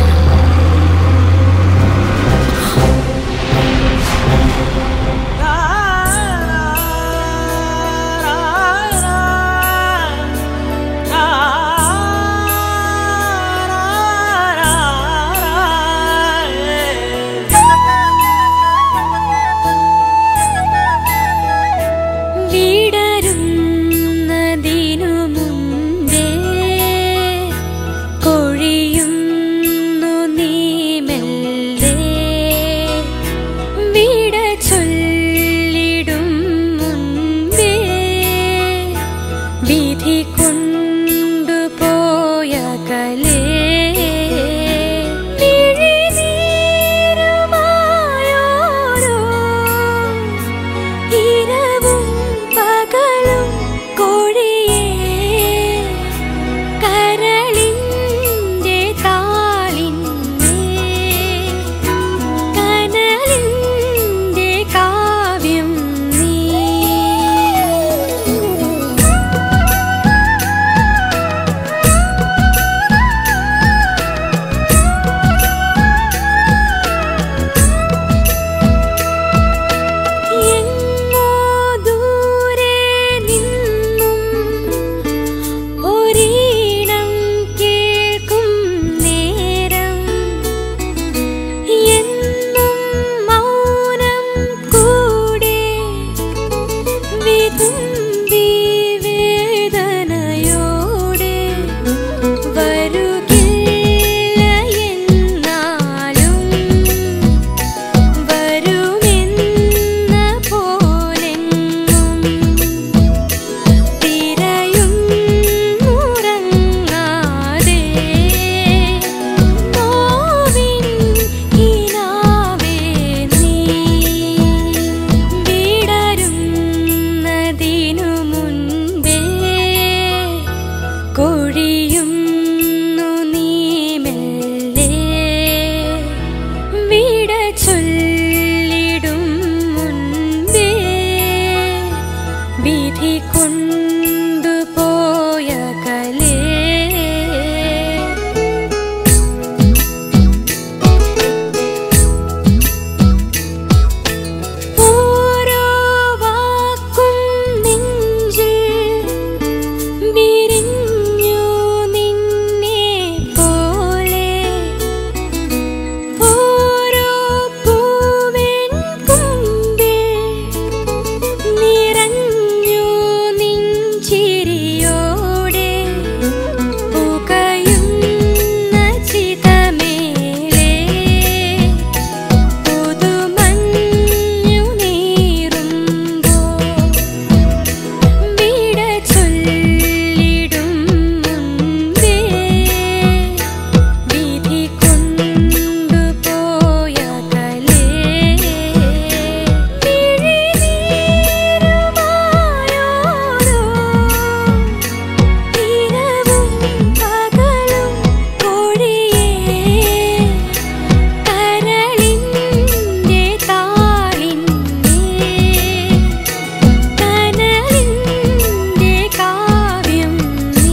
ആ വിധി കൊണ്ടുപോയ കലേ മിഴിനീരുമായോരോ ഇരവും പകലും കോഴിയേ കരളിൻ്റെ താളിന്മേ കനലിൻ്റെ കാവ്യം നീ എങ്ങോ ദൂരെ നിന്നും ഒരീണം കേൾക്കും നേരം എന്നും മൗനം കൂടെ വിതുമ്പി വേദനയോടെ വരുകില്ല എന്നാലും വരുമെന്ന പോലെങ്ങും തിരയുന്നുറങ്ങാതെ നോവിൻ കിനാവേ നീ വിടരുന്നതിനു മുൻപേ കൊഴിയുന്നു നീ മെല്ലെ വിട ചൊല്ലിടും മുൻപേ വിധി കൊണ്ടുപോയ കലേ ഓരോ വാക്കും നെഞ്ചിൽ വിരിഞ്ഞു നിന്നെ പോലെ ഓരോ പൂവിൻ കുമ്പിൽ നിറഞ്ഞു നിൻ ചിരിയോടെ പുകയുന്ന ചിതമേലെ പുതുമഞ്ഞു നീറുമ്പോൾ വിട ചൊല്ലിടും മുൻപേ വിധി കൊണ്ടുപോയ കലേ മിഴിനീരുമായോരോ ഇരവും പകലും കോഴിയേ കരളിൻ്റെ താളിന്മേ കനലിൻ്റെ കാവ്യം നീ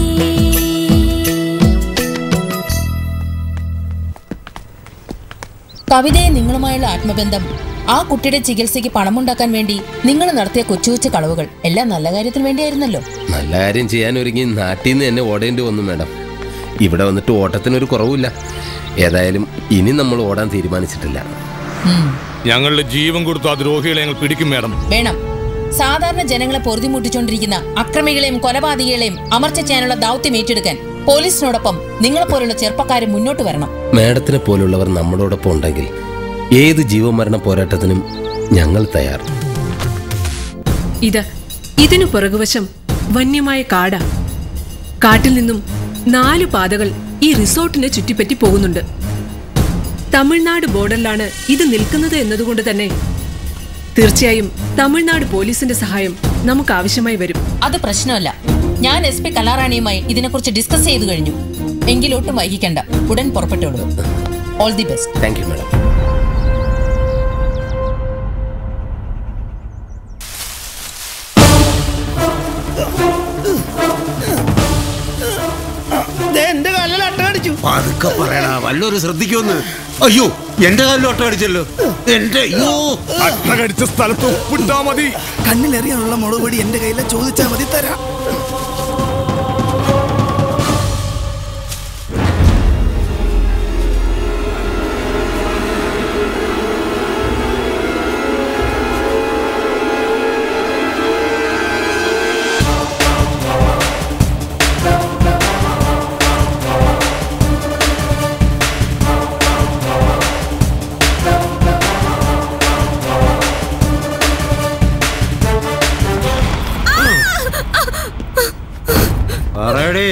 കവിതയെ നിങ്ങളുമായുള്ള ആത്മബന്ധം ആ കുട്ടിയുടെ ചികിത്സയ്ക്ക് പണമുണ്ടാക്കാൻ വേണ്ടി നിങ്ങൾ നടത്തിയ കൊച്ചു കൊച്ചു കളവുകൾ എല്ലാം നല്ല കാര്യത്തിന് വേണ്ടിയായിരുന്നല്ലോ നല്ല കാര്യം ചെയ്യാൻ ഒരുങ്ങി നാട്ടിൽ നിന്ന് എന്നെ ഓടേണ്ടി വന്നു മേഡം ഇവിടെ വന്നിട്ട് ഓട്ടത്തിനൊരു കുറവുമില്ല ഏതായാലും ഇനി നമ്മൾ ഓടാൻ തീരുമാനിച്ചിട്ടില്ല ഞങ്ങളുടെ ജീവൻ കൊടുത്ത ആ ദ്രോഹികളെ ഞങ്ങൾ പിടിക്കും മേഡം വേണം സാധാരണ ജനങ്ങളെ പൊറുതിമുട്ടിച്ചോണ്ടിരിക്കുന്ന അക്രമികളെയും കൊലപാതകികളെയും അമർച്ച ചെയ്യാനുള്ള ദൗത്യം ഏറ്റെടുക്കാൻ പോലീസിനോടൊപ്പം നിങ്ങളെപ്പോലുള്ള ചെറുപ്പക്കാർ മുന്നോട്ട് വരണം മേഡത്തിനെ പോലുള്ളവർ നമ്മളോടൊപ്പം ഉണ്ടെങ്കിൽ ഏത് ജീവമരണ പോരാട്ടത്തിനും ഞങ്ങൾ തയ്യാർ ഇത് ഇതിനു പിറകുവശം വന്യമായ കാടാ കാട്ടിൽ നിന്നും നാലു പാതകൾ ഈ റിസോർട്ടിനെ ചുറ്റിപ്പറ്റി പോകുന്നുണ്ട് തമിഴ്നാട് ബോർഡറിലാണ് ഇത് നിൽക്കുന്നത് എന്നതുകൊണ്ട് തന്നെ തീർച്ചയായും തമിഴ്നാട് പോലീസിന്റെ സഹായം നമുക്ക് ആവശ്യമായി വരും അത് പ്രശ്നമല്ല ഞാൻ എസ് പി കലാറാണിയുമായി ഇതിനെക്കുറിച്ച് ഡിസ്കസ് ചെയ്തു കഴിഞ്ഞു എങ്കിലൊട്ടും വൈകിക്കണ്ട ഉടൻ പുറപ്പെട്ടോളൂ all the best thank you madam എന്റെ കാലിൽ അട്ട അടിച്ചു പതുക്കെ പറയടാ വല്ലൊരു ശ്രദ്ധിക്കുമെന്ന് അയ്യോ എന്റെ കാലിൽ ഒട്ട അടിച്ചല്ലോ എന്റെ അയ്യോ അട്ട കടിച്ച സ്ഥലത്ത് ഉപ്പിട്ടാ മതി കണ്ണിലെറിയാനുള്ള മുളക് പൊടി എന്റെ കയ്യിലെ ചോദിച്ചാ മതി തരാം പറയടി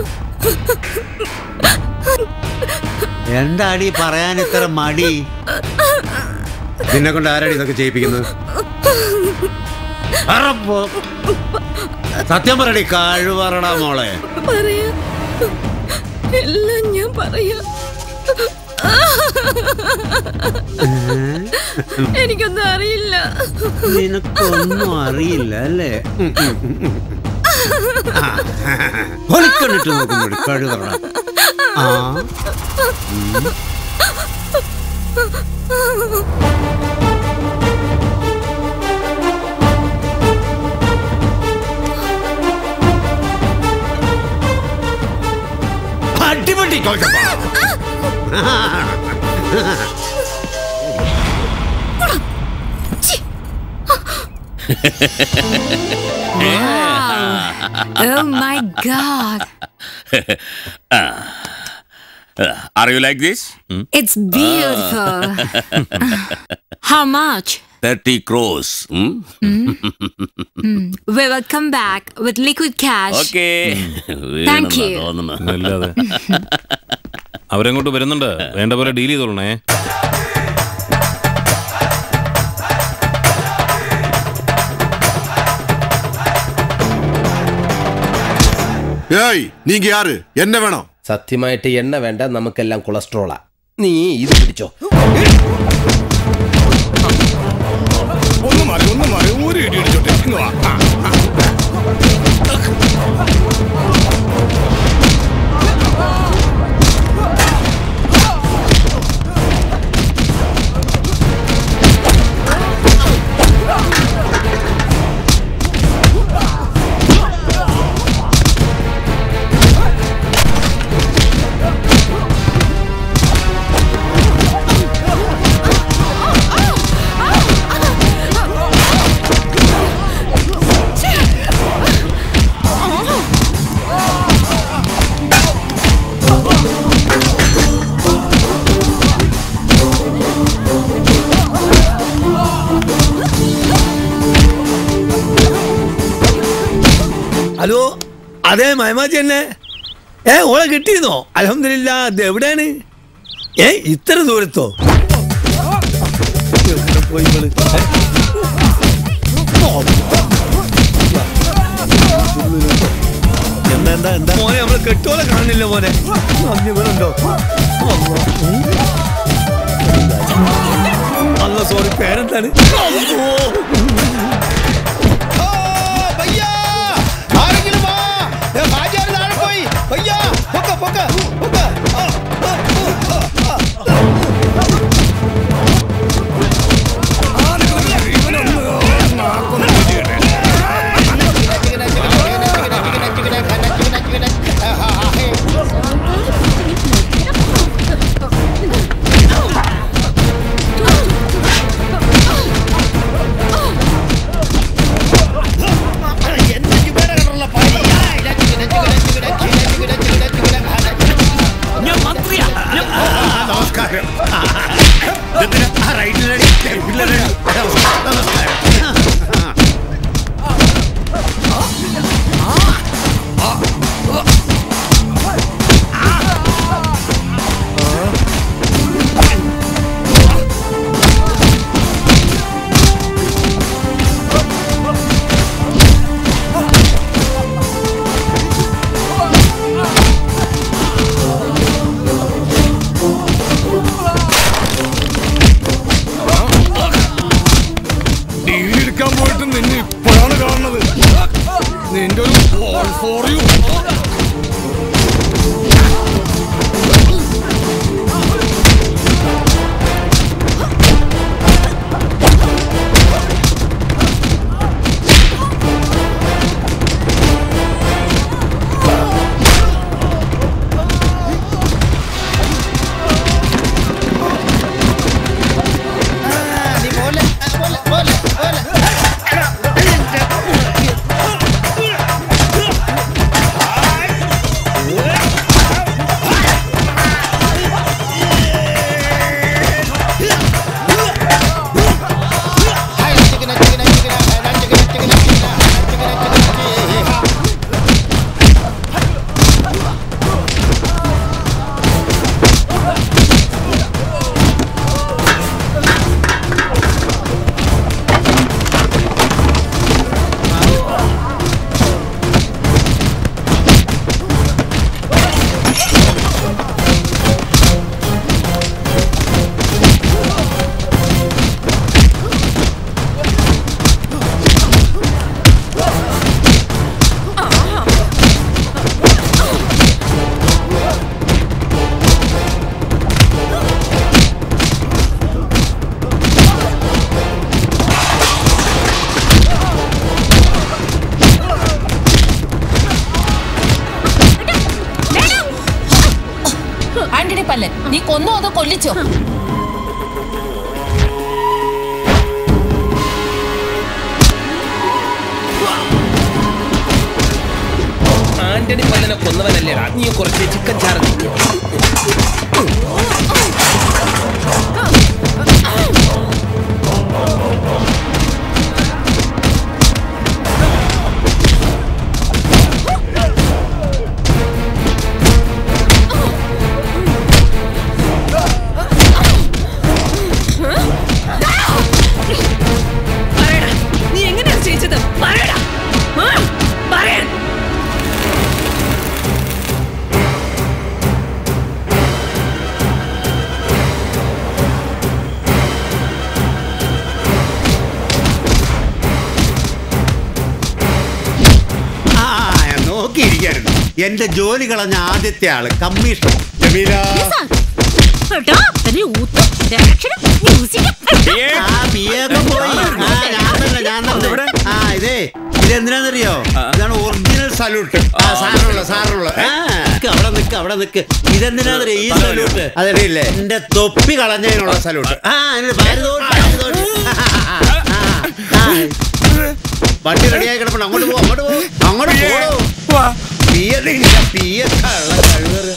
എന്താടി പറയാൻ ഇത്ര മടി നിന്നെ കൊണ്ട് ആരാടി ഇതൊക്കെ ചെയ്യിപ്പിക്കുന്നത് അറപ്പോ. സത്യം പറയടി കഴിവറടാ മോളെ പറയാ എല്ലാം ഞാൻ പറയാ എനിക്കൊന്നും അറിയില്ല നിനക്കൊന്നും അറിയില്ല അല്ലേ ഒളിക്കണ്ടിട്ട് നോക്കുന്നു കഴിവറടാ ആ ഉം. അടിപൊളി കോച്ചപ്പാ. Oh my god. Are you like this? It's beautiful. How much? 30 crores. Hmm? Hmm. We will come back with liquid cash. Okay. Thank you. അല്ലാതെ അവരങ്ങോട്ട് വരുന്നുണ്ട് വേണ്ട പോലെ ഡീൽ ചെയ്തോളണേ ഏയ് നീ യാറ് എന്നെ വേണോ സത്യമായിട്ട് എണ്ണ വേണ്ട നമുക്കെല്ലാം കൊളസ്ട്രോളാ നീ ഇത് പിടിച്ചോ ഒന്ന് മാറി ഒന്ന് മാറി ഒരു ഇടി ഇടിച്ചോട്ടെ ഇങ്ങ് വാ ആ, ആ. ഹലോ അതെ മയമാച്ചി തന്നെ ഏ ഓളെ കിട്ടിയിരുന്നോ അലഹമില്ല അത് എവിടെയാണ് ഏ ഇത്ര ദൂരത്തോ എവിടെ പോയി ഇവള്? ഏ? എന്താ എന്താ എന്താ മോനെ നമ്മള് കെട്ടോലെ കാണുന്നില്ല മോനെ അന്ന് ഇവളുണ്ടോ അല്ല സോറി പേരെന്താണ് ആരെങ്കിലും വാ ദേ ഹാജിയാർ താഴെ പോയി അയ്യാ പൊക്ക പൊക്ക പൊക്ക ആ, ആ, ആ, ആ, ആ. ആന്റണി പല്ലൻ നീ കൊന്നോ അതോ കൊല്ലിച്ചോ ആന്റണി പല്ലനെ കൊന്നവനല്ലേടാ നീ കുറച്ച് ചിക്കൻ ചാറ് തിന്നോ. പറയടാ നീ എങ്ങനെയാണ് ചെയ്യിച്ചത് പറയടാ ആ, പറയാൻ ആ നോക്കിയിരിക്കായിരുന്നു എന്റെ ജോലി കളഞ്ഞ ആദ്യത്തെ ആള് കമ്മീഷൻ ജമീല ആ, ബിയൊക്കെ പോയി. ആ, ഞാൻ തന്നെ, ഞാൻ തന്നെ. ആ ഇതേ ഇതെന്തിനാന്നറിയോ ഇതാണ് ഒറിജിനൽ സല്യൂട്ട് ആ സാറിനുള്ള സാറിനുള്ള ആ, നിക്ക് അവിടെ നിക്ക് അവിടെ നിക്ക് ഇതെന്തിനാന്നറിയോ ഈ സല്യൂട്ട് അതറിയില്ലേ എന്റെ തൊപ്പി കളഞ്ഞതിനുള്ള സല്യൂട്ട് ആ അതിന് ഭാരതോട്ട് ഭാരതോട്ട് ആ, ആ. വണ്ടി റെഡിയായി കിടപ്പുണ്ട് അങ്ങോട്ട് പോ അങ്ങോട്ട് പോ അങ്ങോട്ട് പോ പിയതില്ല പിയ കള്ള കഴിവറ്